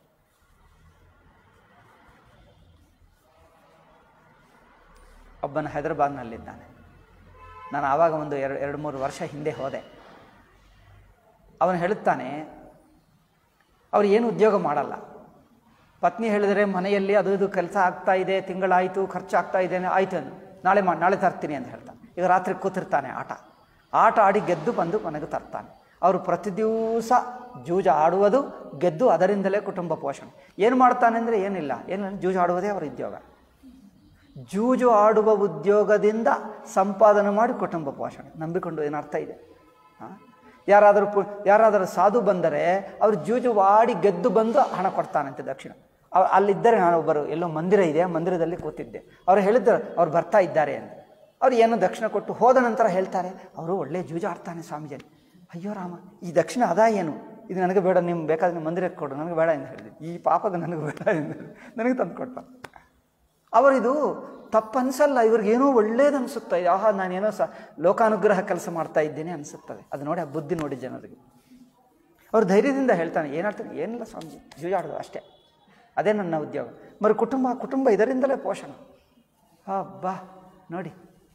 ಒಬ್ಬನ ಹೈದರಾಬಾದ್ನಲ್ಲಿದ್ದಾನೆ ನಾನು ಆವಾಗ ಒಂದು ಎರಡು ಎರಡು ಮೂರು ವರ್ಷ ಹಿಂದೆ ಹೋದೆ ಅವನು ಹೇಳುತ್ತಾನೆ ಅವ್ರು ಏನು ಉದ್ಯೋಗ ಮಾಡಲ್ಲ ಪತ್ನಿ ಹೇಳಿದರೆ ಮನೆಯಲ್ಲಿ ಅದು ಇದು ಕೆಲಸ ಆಗ್ತಾ ಇದೆ ತಿಂಗಳಾಯಿತು ಖರ್ಚಾಗ್ತಾ ಇದೆ ಆಯಿತು ಅಂದು ನಾಳೆ ಮಾ ನಾಳೆ ತರ್ತೀನಿ ಅಂತ ಹೇಳ್ತಾನೆ ಈಗ ರಾತ್ರಿ ಕೂತಿರ್ತಾನೆ ಆಟ ಆಟ ಆಡಿ ಗೆದ್ದು ಬಂದು ಮನೆಗೆ ತರ್ತಾನೆ ಅವರು ಪ್ರತಿ ದಿವಸ ಜೂಜು ಆಡುವುದು ಗೆದ್ದು ಅದರಿಂದಲೇ ಕುಟುಂಬ ಪೋಷಣೆ ಏನು ಮಾಡ್ತಾನೆ ಅಂದರೆ ಏನಿಲ್ಲ ಏನು ಜೂಜು ಆಡುವುದೇ ಅವರ ಉದ್ಯೋಗ ಜೂಜು ಆಡುವ ಉದ್ಯೋಗದಿಂದ ಸಂಪಾದನೆ ಮಾಡಿ ಕುಟುಂಬ ಪೋಷಣೆ ನಂಬಿಕೊಂಡು ಏನು ಅರ್ಥ ಇದೆ ಹಾಂ ಯಾರಾದರೂ ಪು ಯಾರಾದರೂ ಸಾಧು ಬಂದರೆ ಅವರು ಜೂಜು ಆಡಿ ಗೆದ್ದು ಬಂದು ಹಣ ಕೊಡ್ತಾನಂತೆ ದಕ್ಷಿಣ ಅವ್- ಅಲ್ಲಿದ್ದರೆ ನಾನು ಒಬ್ಬರು ಎಲ್ಲೋ ಮಂದಿರ ಇದೆ ಆ ಮಂದಿರದಲ್ಲಿ ಕೂತಿದ್ದೆ ಅವರು ಹೇಳಿದ್ರು ಅವ್ರು ಬರ್ತಾ ಇದ್ದಾರೆ ಅಂತ ಅವ್ರು ಏನೋ ದಕ್ಷಿಣ ಕೊಟ್ಟು ಹೋದ ನಂತರ ಹೇಳ್ತಾರೆ ಅವರು ಒಳ್ಳೆ ಜೂಜು ಆಡ್ತಾನೆ ಸ್ವಾಮೀಜಿ ಅಯ್ಯೋ ರಾಮ ಈ ದಕ್ಷಿಣ ಅದಾ ಏನು ಇದು ನನಗೆ ಬೇಡ ನಿಮ್ಮ ಬೇಕಾದ್ರೆ ನಿಮ್ಮ ಮಂದಿರಕ್ಕೆ ಕೊಡು ನನಗೆ ಬೇಡ ಎಂದು ಹೇಳಿದೆ ಈ ಪಾಪದ ನನಗೆ ಬೇಡ ಎಂದು ನನಗೆ ತಂದು ಕೊಟ್ಟ ಅವರಿದು ತಪ್ಪನ್ಸಲ್ಲ ಇವ್ರಿಗೇನೋ ಒಳ್ಳೇದು ಅನಿಸುತ್ತೆ ಆಹಾ ನಾನೇನೋ ಸ ಲೋಕಾನುಗ್ರಹ ಕೆಲಸ ಮಾಡ್ತಾ ಇದ್ದೇನೆ ಅನಿಸುತ್ತದೆ ಅದು ನೋಡಿ ಆ ಬುದ್ಧಿ ನೋಡಿ ಜನರಿಗೆ ಅವ್ರು ಧೈರ್ಯದಿಂದ ಹೇಳ್ತಾನೆ ಏನಾಡ್ತಾನೆ ಏನಿಲ್ಲ ಸ್ವಾಮೀಜಿ ಜೂಜಾಡೋದು ಅಷ್ಟೇ ಅದೇ ನನ್ನ ಉದ್ಯೋಗ మరి ಕುಟುಂಬ ಕುಟುಂಬ ಇದರಿಂದಲೇ ಪೋಷಣೆ ಬಾ ನೋಡಿ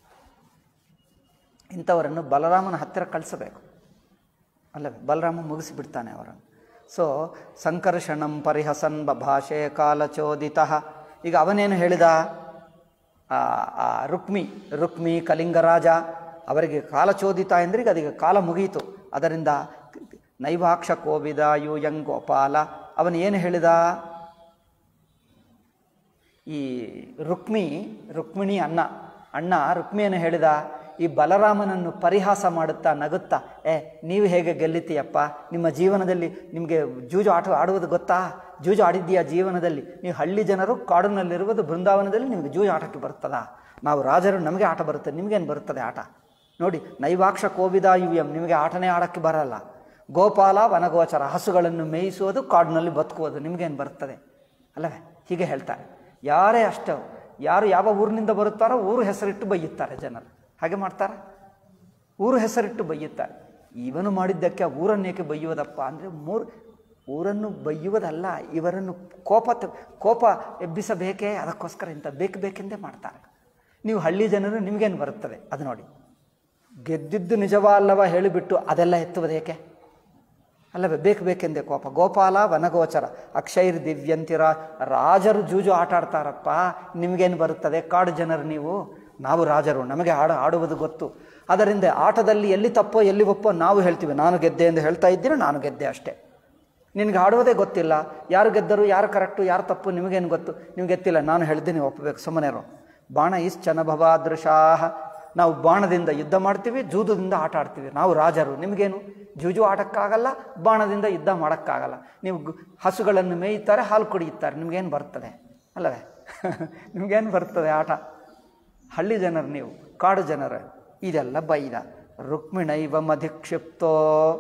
ಇಂಥವರನ್ನು ಬಲರಾಮನ ಹತ್ತಿರ ಕಳಿಸಬೇಕು ಅಲ್ಲವೇ ಬಲರಾಮ ಮುಗಿಸಿಬಿಡ್ತಾನೆ ಅವರನ್ನು ಸೊ ಸಂಕರ್ಷಣಂ ಪರಿಹಸನ್ ಬಭಾಷೆ ಕಾಲಚೋದಿತ ಈಗ ಅವನೇನು ಹೇಳಿದ ಆ, ಆ ರುಕ್ಮಿ ರುಕ್ಮಿ ಕಲಿಂಗರಾಜ ಅವರಿಗೆ ಕಾಲಚೋದಿತ ಎಂದ್ರೆ ಈಗ ಅದೀಗ ಕಾಲ ಮುಗಿಯಿತು ಅದರಿಂದ ನೈವಾಕ್ಷ ಕೋವಿದ ಯೂಯಂ ಗೋಪಾಲ ಅವನು ಏನು ಹೇಳಿದ ಈ ರುಕ್ಮಿ ರುಕ್ಮಿಣಿ ಅಣ್ಣ ಅಣ್ಣ ರುಕ್ಮಿಯನ್ನು ಹೇಳಿದ ಈ ಬಲರಾಮನನ್ನು ಪರಿಹಾಸ ಮಾಡುತ್ತಾ ನಗುತ್ತಾ ಏ ನೀವು ಹೇಗೆ ಗೆಲ್ಲಿತೀಯಪ್ಪ ನಿಮ್ಮ ಜೀವನದಲ್ಲಿ ನಿಮಗೆ ಜೂಜು ಆಟ ಆಡುವುದು ಗೊತ್ತಾ ಜೂಜು ಆಡಿದ್ದೀಯಾ ಜೀವನದಲ್ಲಿ ನೀವು ಹಳ್ಳಿ ಜನರು ಕಾಡಿನಲ್ಲಿರುವುದು ಬೃಂದಾವನದಲ್ಲಿ ನಿಮಗೆ ಜೂಜು ಆಟಕ್ಕೆ ಬರ್ತದಾ ನಾವು ರಾಜರು ನಮಗೆ ಆಟ ಬರುತ್ತೆ ನಿಮಗೇನು ಬರುತ್ತದೆ ಆಟ ನೋಡಿ ನೈವಾಕ್ಷ ಕೋವಿದ ಯುಎಂ ನಿಮಗೆ ಆಟನೇ ಆಡಕ್ಕೆ ಬರಲ್ಲ ಗೋಪಾಲ ವನಗೋಚರ ಹಸುಗಳನ್ನು ಮೇಯಿಸುವುದು ಕಾಡಿನಲ್ಲಿ ಬದುಕುವುದು ನಿಮಗೇನು ಬರ್ತದೆ ಅಲ್ಲವೇ ಹೀಗೆ ಹೇಳ್ತಾರೆ ಯಾರೇ ಅಷ್ಟು ಯಾರು ಯಾವ ಊರಿನಿಂದ ಬರುತ್ತಾರೋ ಊರು ಹೆಸರಿಟ್ಟು ಬೈಯುತ್ತಾರೆ ಜನರು ಹಾಗೆ ಮಾಡ್ತಾರೆ ಊರು ಹೆಸರಿಟ್ಟು ಬೈಯುತ್ತಾರೆ ಇವನು ಮಾಡಿದ್ದಕ್ಕೆ ಆ ಊರನ್ನೇಕೆ ಬೈಯುವುದಪ್ಪ ಅಂದರೆ ಮೂರು ಊರನ್ನು ಬೈಯುವುದಲ್ಲ ಇವರನ್ನು ಕೋಪ ತ- ಕೋಪ ಎಬ್ಬಿಸಬೇಕೇ ಅದಕ್ಕೋಸ್ಕರ ಇಂಥ ಬೇಕು ಬೇಕೆಂದೇ ಮಾಡ್ತಾರೆ ನೀವು ಹಳ್ಳಿ ಜನರು ನಿಮಗೇನು ಬರುತ್ತದೆ ಅದು ನೋಡಿ ಗೆದ್ದಿದ್ದು ನಿಜವಾ ಅಲ್ಲವ ಹೇಳಿಬಿಟ್ಟು ಅದೆಲ್ಲ ಎತ್ತುವುದೇಕೆ ಅಲ್ಲವೇ ಬೇಕು ಬೇಕೆಂದೇ ಕೋಪ ಗೋಪಾಲ ವನಗೋಚರ ಅಕ್ಷೈರ್ ದಿವ್ಯಂತಿರ ರಾಜರು ಜೂಜು ಆಟ ಆಡ್ತಾರಪ್ಪ ನಿಮಗೇನು ಬರುತ್ತದೆ ಕಾಡು ಜನರು ನೀವು ನಾವು ರಾಜರು ನಮಗೆ ಆಡ ಆಡುವುದು ಗೊತ್ತು ಅದರಿಂದ ಆಟದಲ್ಲಿ ಎಲ್ಲಿ ತಪ್ಪೋ ಎಲ್ಲಿ ಒಪ್ಪೋ ನಾವು ಹೇಳ್ತೀವಿ ನಾನು ಗೆದ್ದೆ ಎಂದು ಹೇಳ್ತಾ ಇದ್ದೀರ ನಾನು ಗೆದ್ದೆ ಅಷ್ಟೇ ನಿನಗೆ ಆಡುವುದೇ ಗೊತ್ತಿಲ್ಲ ಯಾರು ಗೆದ್ದರು ಯಾರು ಕರೆಕ್ಟು ಯಾರು ತಪ್ಪು ನಿಮಗೇನು ಗೊತ್ತು ನಿಮ್ಗೆ ಗೊತ್ತಿಲ್ಲ ನಾನು ಹೇಳಿದ್ದೆ ನೀವು ಒಪ್ಪಬೇಕು ಸುಮ್ಮನೆ ಇರು ಬಾಣ ಇಶ್ಚನ ಭವಾದೃಶಾಹ ನಾವು ಬಾಣದಿಂದ ಯುದ್ಧ ಮಾಡ್ತೀವಿ ಜೂದದಿಂದ ಆಟ ಆಡ್ತೀವಿ ನಾವು ರಾಜರು ನಿಮಗೇನು ಜೂಜು ಆಟಕ್ಕಾಗಲ್ಲ ಬಾಣದಿಂದ ಯುದ್ಧ ಮಾಡೋಕ್ಕಾಗಲ್ಲ ನೀವು ಗು- ಹಸುಗಳನ್ನು ಮೇಯುತ್ತಾರೆ ಹಾಲು ಕುಡಿಯುತ್ತಾರೆ ನಿಮಗೇನು ಬರ್ತದೆ ಅಲ್ಲವೇ ನಿಮಗೇನು ಬರ್ತದೆ ಆಟ ಹಳ್ಳಿ ಜನರು ನೀವು ಕಾಡು ಜನರು ಇದೆಲ್ಲ ಬೈದ ರುಕ್ಮಿಣೈವ ಮಧಿಕ್ಷಿಪ್ತೋ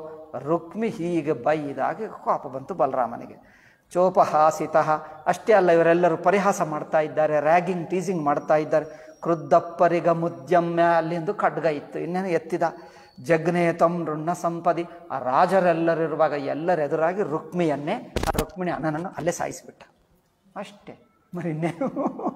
ರುಕ್ಮಿ ಹೀಗೆ ಬೈದಾಗ ಕೋಪ ಬಂತು ಬಲರಾಮನಿಗೆ ಚೋಪಹಾಸಿತ ಅಷ್ಟೇ ಅಲ್ಲ ಇವರೆಲ್ಲರೂ ಪರಿಹಾಸ ಮಾಡ್ತಾ ಇದ್ದಾರೆ ರ್ಯಾಗಿಂಗ್ ಟೀಸಿಂಗ್ ಮಾಡ್ತಾ ಇದ್ದಾರೆ ಕ್ರುದ್ಧಪ್ಪರಿಗ ಮುದ್ಯಮ್ಯ ಅಲ್ಲಿಂದು ಖಡ್ಗ ಇತ್ತು ಇನ್ನೇನು ಎತ್ತಿದ ಜಗ್ನೇತಂ ಋಣ ಸಂಪದಿ ಆ ರಾಜರೆಲ್ಲರಿರುವಾಗ ಎಲ್ಲರೆದುರಾಗಿ ರುಕ್ಮಿಯನ್ನೇ ಆ ರುಕ್ಮಿಣಿ ಅಣ್ಣನನ್ನು ಅಲ್ಲೇ ಸಾಯಿಸಿಬಿಟ್ಟ ಅಷ್ಟೇ మరి ಇನ್ನೇನು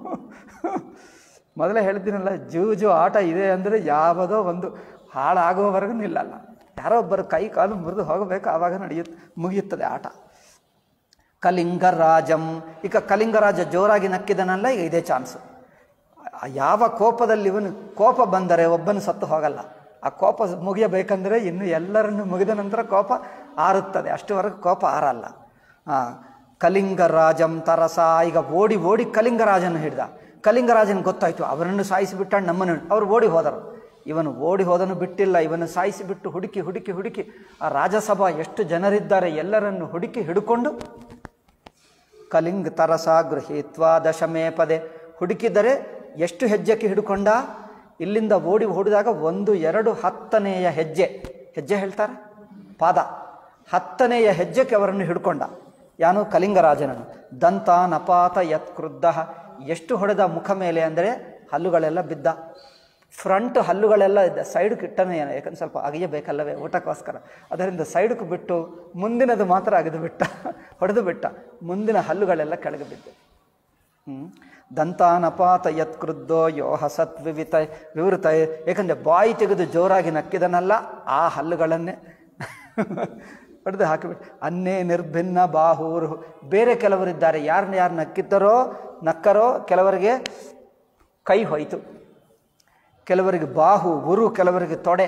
ಮೊದಲೇ ಹೇಳ್ತೀನಲ್ಲ ಜೂಜು ಆಟ ಇದೆ ಅಂದರೆ ಯಾವುದೋ ಒಂದು ಹಾಳಾಗುವವರೆಗೂ ನಿಲ್ಲಲ್ಲ ಯಾರೋ ಒಬ್ಬರು ಕೈ ಕಾಲು ಮುರಿದು ಹೋಗಬೇಕು ಆವಾಗ ನಡೆಯುತ್ತೆ ಮುಗಿಯುತ್ತದೆ ಆಟ ಕಲಿಂಗರಾಜಂ ಈಗ ಕಲಿಂಗರಾಜ ಜೋರಾಗಿ ನಕ್ಕಿದನಲ್ಲ ಈಗ ಇದೇ ಚಾನ್ಸು ಯಾವ ಕೋಪದಲ್ಲಿ ಇವನು ಕೋಪ ಬಂದರೆ ಒಬ್ಬನು ಸತ್ತು ಹೋಗಲ್ಲ ಆ ಕೋಪ ಮುಗಿಯಬೇಕಂದ್ರೆ ಇನ್ನು ಎಲ್ಲರನ್ನು ಮುಗಿದ ನಂತರ ಕೋಪ ಆರುತ್ತದೆ ಅಷ್ಟುವರೆಗೂ ಕೋಪ ಆರಲ್ಲ ಆ, ಕಲಿಂಗರಾಜಂ ತರಸ ಈಗ ಓಡಿ ಓಡಿ ಕಲಿಂಗರಾಜನ ಹಿಡ್ದ ಕಲಿಂಗರಾಜನ್ ಗೊತ್ತಾಯ್ತು ಅವರನ್ನು ಸಾಯಿಸಿಬಿಟ್ಟ ನಮ್ಮನ್ನು ಅವರು ಓಡಿ ಹೋದರು ಇವನು ಓಡಿ ಹೋದನು ಬಿಟ್ಟಿಲ್ಲ ಇವನು ಸಾಯಿಸಿಬಿಟ್ಟು ಹುಡುಕಿ ಹುಡುಕಿ ಹುಡುಕಿ ಆ ರಾಜಸಭಾ ಎಷ್ಟು ಜನರಿದ್ದಾರೆ ಎಲ್ಲರನ್ನು ಹುಡುಕಿ ಹಿಡ್ಕೊಂಡು ಕಲಿಂಗ್ ತರಸ ಗೃಹೀತ್ವಾ ದಶಮೇ ಪದೆ ಹುಡುಕಿದರೆ ಎಷ್ಟು ಹೆಜ್ಜೆಗೆ ಹಿಡ್ಕೊಂಡ ಇಲ್ಲಿಂದ ಓಡಿ ಓಡಿದಾಗ ಒಂದು ಎರಡು ಹತ್ತನೆಯ ಹೆಜ್ಜೆ ಹೆಜ್ಜೆ ಹೇಳ್ತಾರೆ ಪಾದ ಹತ್ತನೆಯ ಹೆಜ್ಜೆಗೆ ಅವರನ್ನು ಹಿಡ್ಕೊಂಡ ಯಾನು ಕಲಿಂಗರಾಜನನ್ನು ದಂತ ನಪಾತ ಯತ್ ಕ್ರುದ್ಧ ಎಷ್ಟು ಹೊಡೆದ ಮುಖ ಮೇಲೆ ಅಂದರೆ ಹಲ್ಲುಗಳೆಲ್ಲ ಬಿದ್ದ ಫ್ರಂಟ್ ಹಲ್ಲುಗಳೆಲ್ಲ ಇದ್ದ ಸೈಡ್ಗೆ ಇಟ್ಟನೇ ಏನು ಯಾಕಂದ್ರೆ ಸ್ವಲ್ಪ ಅಗಿಯಬೇಕಲ್ಲವೇ ಊಟಕ್ಕೋಸ್ಕರ ಅದರಿಂದ ಸೈಡ್ಗೆ ಬಿಟ್ಟು ಮುಂದಿನದು ಮಾತ್ರ ಅಗೆದು ಬಿಟ್ಟ ಹೊಡೆದು ಬಿಟ್ಟ ಮುಂದಿನ ಹಲ್ಲುಗಳೆಲ್ಲ ಕೆಳಗೆ ಬಿದ್ದು ಹ್ಮ್. ದಂತಾನಪಾತ ಯತ್ ಕ್ರುದ್ಧೋ ಯೋ ಹಸತ್ ವಿವಿತ ವಿವೃತ ಏಕೆಂದರೆ ಬಾಯಿ ತೆಗೆದು ಜೋರಾಗಿ ನಕ್ಕಿದನಲ್ಲ ಆ ಹಲ್ಲುಗಳನ್ನೇ ಹೊಡೆದು ಹಾಕಿಬಿಟ್ಟು ಅನ್ನೇ ನಿರ್ಭಿನ್ನ ಬಾಹೂರು ಬೇರೆ ಕೆಲವರಿದ್ದಾರೆ ಯಾರನ್ನ ಯಾರು ನಕ್ಕಿದ್ದರೋ ನಕ್ಕರೋ ಕೆಲವರಿಗೆ ಕೈ ಹೋಯಿತು ಕೆಲವರಿಗೆ ಬಾಹು ಉರು ಕೆಲವರಿಗೆ ತೊಡೆ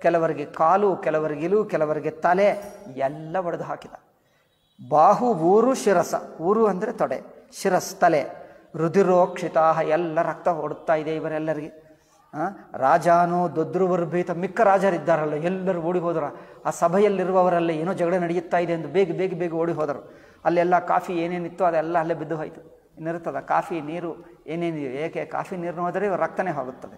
ಕೆಲವರಿಗೆ ಕಾಲು ಕೆಲವರಿಗೆ ಇಲು ಕೆಲವರಿಗೆ ತಲೆ ಎಲ್ಲ ಒಡೆದು ಹಾಕಿದ ಬಾಹು ಊರು ಶಿರಸ ಊರು ಅಂದರೆ ತೊಡೆ ಶಿರಸ್ ತಲೆ ರುದಿರೋಕ್ಷಿತಾ ಎಲ್ಲ ರಕ್ತ ಹೊಡುತ್ತಾ ಇದೆ ಇವರೆಲ್ಲರಿಗೆ ಆ, ರಾಜಾನು ದೊದ್ರುವರ್ಭೀತ ಮಿಕ್ಕ ರಾಜರಿದ್ದಾರಲ್ಲ ಎಲ್ಲರೂ ಓಡಿ ಹೋದರು ಆ ಸಭೆಯಲ್ಲಿರುವವರೆಲ್ಲ ಏನೋ ಜಗಳ ನಡೆಯುತ್ತಾ ಇದೆ ಎಂದು ಬೇಗ ಬೇಗ ಬೇಗ ಓಡಿ ಹೋದರು ಅಲ್ಲೆಲ್ಲ ಕಾಫಿ ಏನೇನಿತ್ತು ಅದೆಲ್ಲ ಅಲ್ಲೇ ಬಿದ್ದು ಹೋಯಿತು ಇನ್ನಿರ್ತದ ಕಾಫಿ ನೀರು ಏನೇನಿದೆ ಏಕೆ ಕಾಫಿ ನೀರು ಹೋದರೆ ಇವ್ರ ರಕ್ತನೇ ಹೋಗುತ್ತದೆ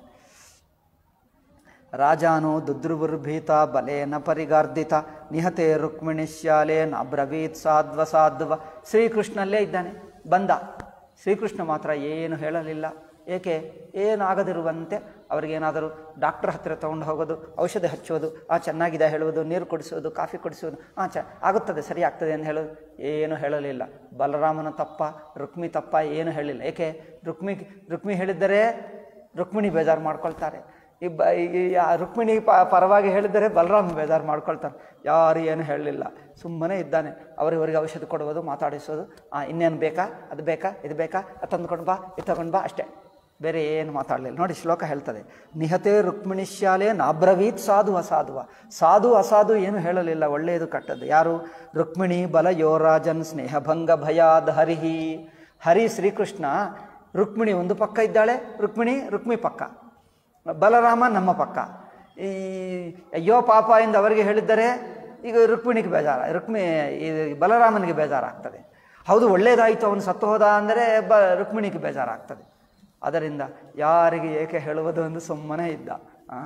ರಾಜಾನು ದುದ್ರುವರ್ಭೀತ ಬಲೇನ ಪರಿಗಾರ್ಧಿತ ನಿಹತೆ ರುಕ್ಮಿಣಿಶ್ಯಾಲೇನ್ ಅಬ್ರವೀತ್ ಸಾಧ್ವ ಸಾಧ್ವ ಶ್ರೀಕೃಷ್ಣಲ್ಲೇ ಇದ್ದಾನೆ ಬಂದ ಶ್ರೀಕೃಷ್ಣ ಮಾತ್ರ ಏನು ಹೇಳಲಿಲ್ಲ ಏಕೆ ಏನಾಗದಿರುವಂತೆ ಅವರಿಗೇನಾದರೂ ಡಾಕ್ಟರ್ ಹತ್ತಿರ ತೊಗೊಂಡು ಹೋಗೋದು ಔಷಧಿ ಹಚ್ಚೋದು ಆ ಚೆನ್ನಾಗಿದೆ ಹೇಳುವುದು ನೀರು ಕುಡಿಸೋದು ಕಾಫಿ ಕುಡಿಸೋದು ಆ ಚ ಆಗುತ್ತದೆ ಸರಿ ಆಗ್ತದೆ ಅಂತ ಹೇಳೋದು ಏನು ಹೇಳಲಿಲ್ಲ ಬಲರಾಮನ ತಪ್ಪ ರುಕ್ಮಿ ತಪ್ಪ ಏನು ಹೇಳಿಲ್ಲ ಏಕೆ ರುಕ್ಮಿ ರುಕ್ಮಿ ಹೇಳಿದ್ದರೆ ರುಕ್ಮಿಣಿ ಬೇಜಾರು ಮಾಡ್ಕೊಳ್ತಾರೆ ಈ ಬ ಈ ಆ ರುಕ್ಮಿಣಿ ಪ ಪರವಾಗಿ ಹೇಳಿದರೆ ಬಲರಾಮ ಬೇಜಾರು ಮಾಡ್ಕೊಳ್ತಾರೆ ಯಾರು ಏನು ಹೇಳಲಿಲ್ಲ ಸುಮ್ಮನೆ ಇದ್ದಾನೆ ಅವರಿವರಿಗೆ ಔಷಧಿ ಕೊಡುವುದು ಮಾತಾಡಿಸೋದು ಆ ಇನ್ನೇನು ಬೇಕಾ ಅದು ಬೇಕಾ ಇದು ಬೇಕಾ ಅದು ತಂದುಕೊಂಡು ಬಾ ಇದು ತಗೊಂಡು ಬಾ ಅಷ್ಟೇ ಬೇರೆ ಏನು ಮಾತಾಡಲಿಲ್ಲ ನೋಡಿ ಶ್ಲೋಕ ಹೇಳ್ತದೆ ನಿಹತೆ ರುಕ್ಮಿಣಿ ಶಾಲೆ ನಾಬ್ರವೀತ್ ಸಾಧು ಅಸಾಧುವ ಸಾಧು ಅಸಾಧು ಏನು ಹೇಳಲಿಲ್ಲ ಒಳ್ಳೆಯದು ಕಟ್ಟದ್ದು ಯಾರು ರುಕ್ಮಿಣಿ ಬಲ ಯೋರಾಜನ್ ಸ್ನೇಹಭಂಗ ಭಯಾದ್ ಹರಿಹಿ ಹರಿ ಶ್ರೀಕೃಷ್ಣ ರುಕ್ಮಿಣಿ ಒಂದು ಪಕ್ಕ ಇದ್ದಾಳೆ ರುಕ್ಮಿಣಿ ರುಕ್ಮಿ ಪಕ್ಕ ಬಲರಾಮ ನಮ್ಮ ಪಕ್ಕ ಈ ಅಯ್ಯೋ ಪಾಪ ಎಂದು ಅವರಿಗೆ ಹೇಳಿದ್ದರೆ ಈಗ ರುಕ್ಮಿಣಿಗೆ ಬೇಜಾರ ರುಕ್ಮಿ ಈ ಬಲರಾಮನಿಗೆ ಬೇಜಾರಾಗ್ತದೆ ಹೌದು ಒಳ್ಳೇದಾಯಿತು ಅವನು ಸತ್ತು ಹೋದ ಅಂದರೆ ಬ ರುಕ್ಮಿಣಿಗೆ ಬೇಜಾರಾಗ್ತದೆ ಅದರಿಂದ ಯಾರಿಗೆ ಏಕೆ ಹೇಳುವುದು ಎಂದು ಸುಮ್ಮನೆ ಇದ್ದ ಆ?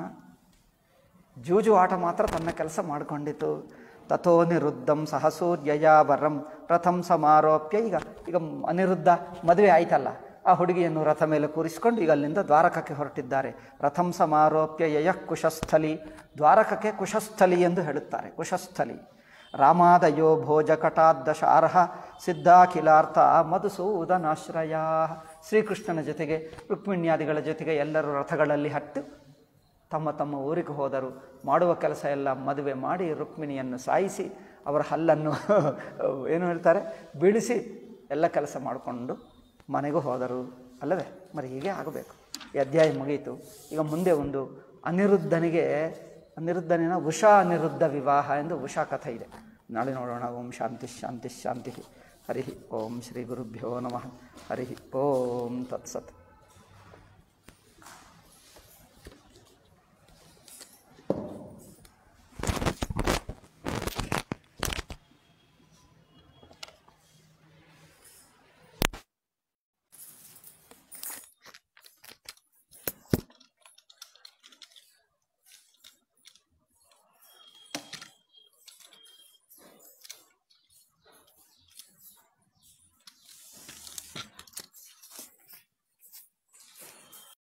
ಜೂಜು ಆಟ ಮಾತ್ರ ತನ್ನ ಕೆಲಸ ಮಾಡಿಕೊಂಡಿತು ತಥೋ ನಿರುದ್ಧಂ ಸಹಸೂರ್ಯಯ ವರಂ ರಥಂ ಸಮಾರೋಪ್ಯ ಈಗ ಈಗ ಅನಿರುದ್ಧ ಮದುವೆ ಆಯ್ತಲ್ಲ ಆ ಹುಡುಗಿಯನ್ನು ರಥ ಮೇಲೆ ಕೂರಿಸಿಕೊಂಡು ಈಗ ಅಲ್ಲಿಂದ ದ್ವಾರಕಕ್ಕೆ ಹೊರಟಿದ್ದಾರೆ ರಥಂ ಸಮಾರೋಪ್ಯ ಯಯಃ ಕುಶಸ್ಥಲಿ ದ್ವಾರಕಕ್ಕೆ ಕುಶಸ್ಥಲಿ ಎಂದು ಹೇಳುತ್ತಾರೆ ಕುಶಸ್ಥಲಿ ರಾಮಾದಯೋ ಭೋಜಕಟಾದ್ದಶಾರ್ಹ ಸಿದ್ಧಾಖಿಲಾರ್ಥ ಮಧುಸೂದನಾಶ್ರಯ ಶ್ರೀಕೃಷ್ಣನ ಜೊತೆಗೆ ರುಕ್ಮಿಣ್ಯಾದಿಗಳ ಜೊತೆಗೆ ಎಲ್ಲರೂ ರಥಗಳಲ್ಲಿ ಹತ್ತು ತಮ್ಮ ತಮ್ಮ ಊರಿಗೆ ಹೋದರು ಮಾಡುವ ಕೆಲಸ ಎಲ್ಲ ಮದುವೆ ಮಾಡಿ ರುಕ್ಮಿಣಿಯನ್ನು ಸಾಯಿಸಿ ಅವರ ಹಲ್ಲನ್ನು ಏನು ಹೇಳ್ತಾರೆ ಬೀಳಿಸಿ ಎಲ್ಲ ಕೆಲಸ ಮಾಡಿಕೊಂಡು ಮನೆಗೂ ಹೋದರು ಅಲ್ಲವೇ మరి ಹೀಗೆ ಆಗಬೇಕು ಈ ಅಧ್ಯಾಯ ಮುಗಿಯಿತು ಈಗ ಮುಂದೆ ಒಂದು ಅನಿರುದ್ಧನಿಗೆ ಅನಿರುದ್ಧನಿನ ಉಷಾ ಅನಿರುದ್ಧ ವಿವಾಹ ಎಂದು ಉಷಾ ಕಥೆ ಇದೆ ನಾಳೆ ನೋಡೋಣ ಓಂ ಶಾಂತಿ ಶಾಂತಿ ಶಾಂತಿ ಹರಿ ಓಂ ಶ್ರೀ ಗುರುಭ್ಯೋ ನಮಃ ಹರಿ ಓಂ ತತ್ಸತ್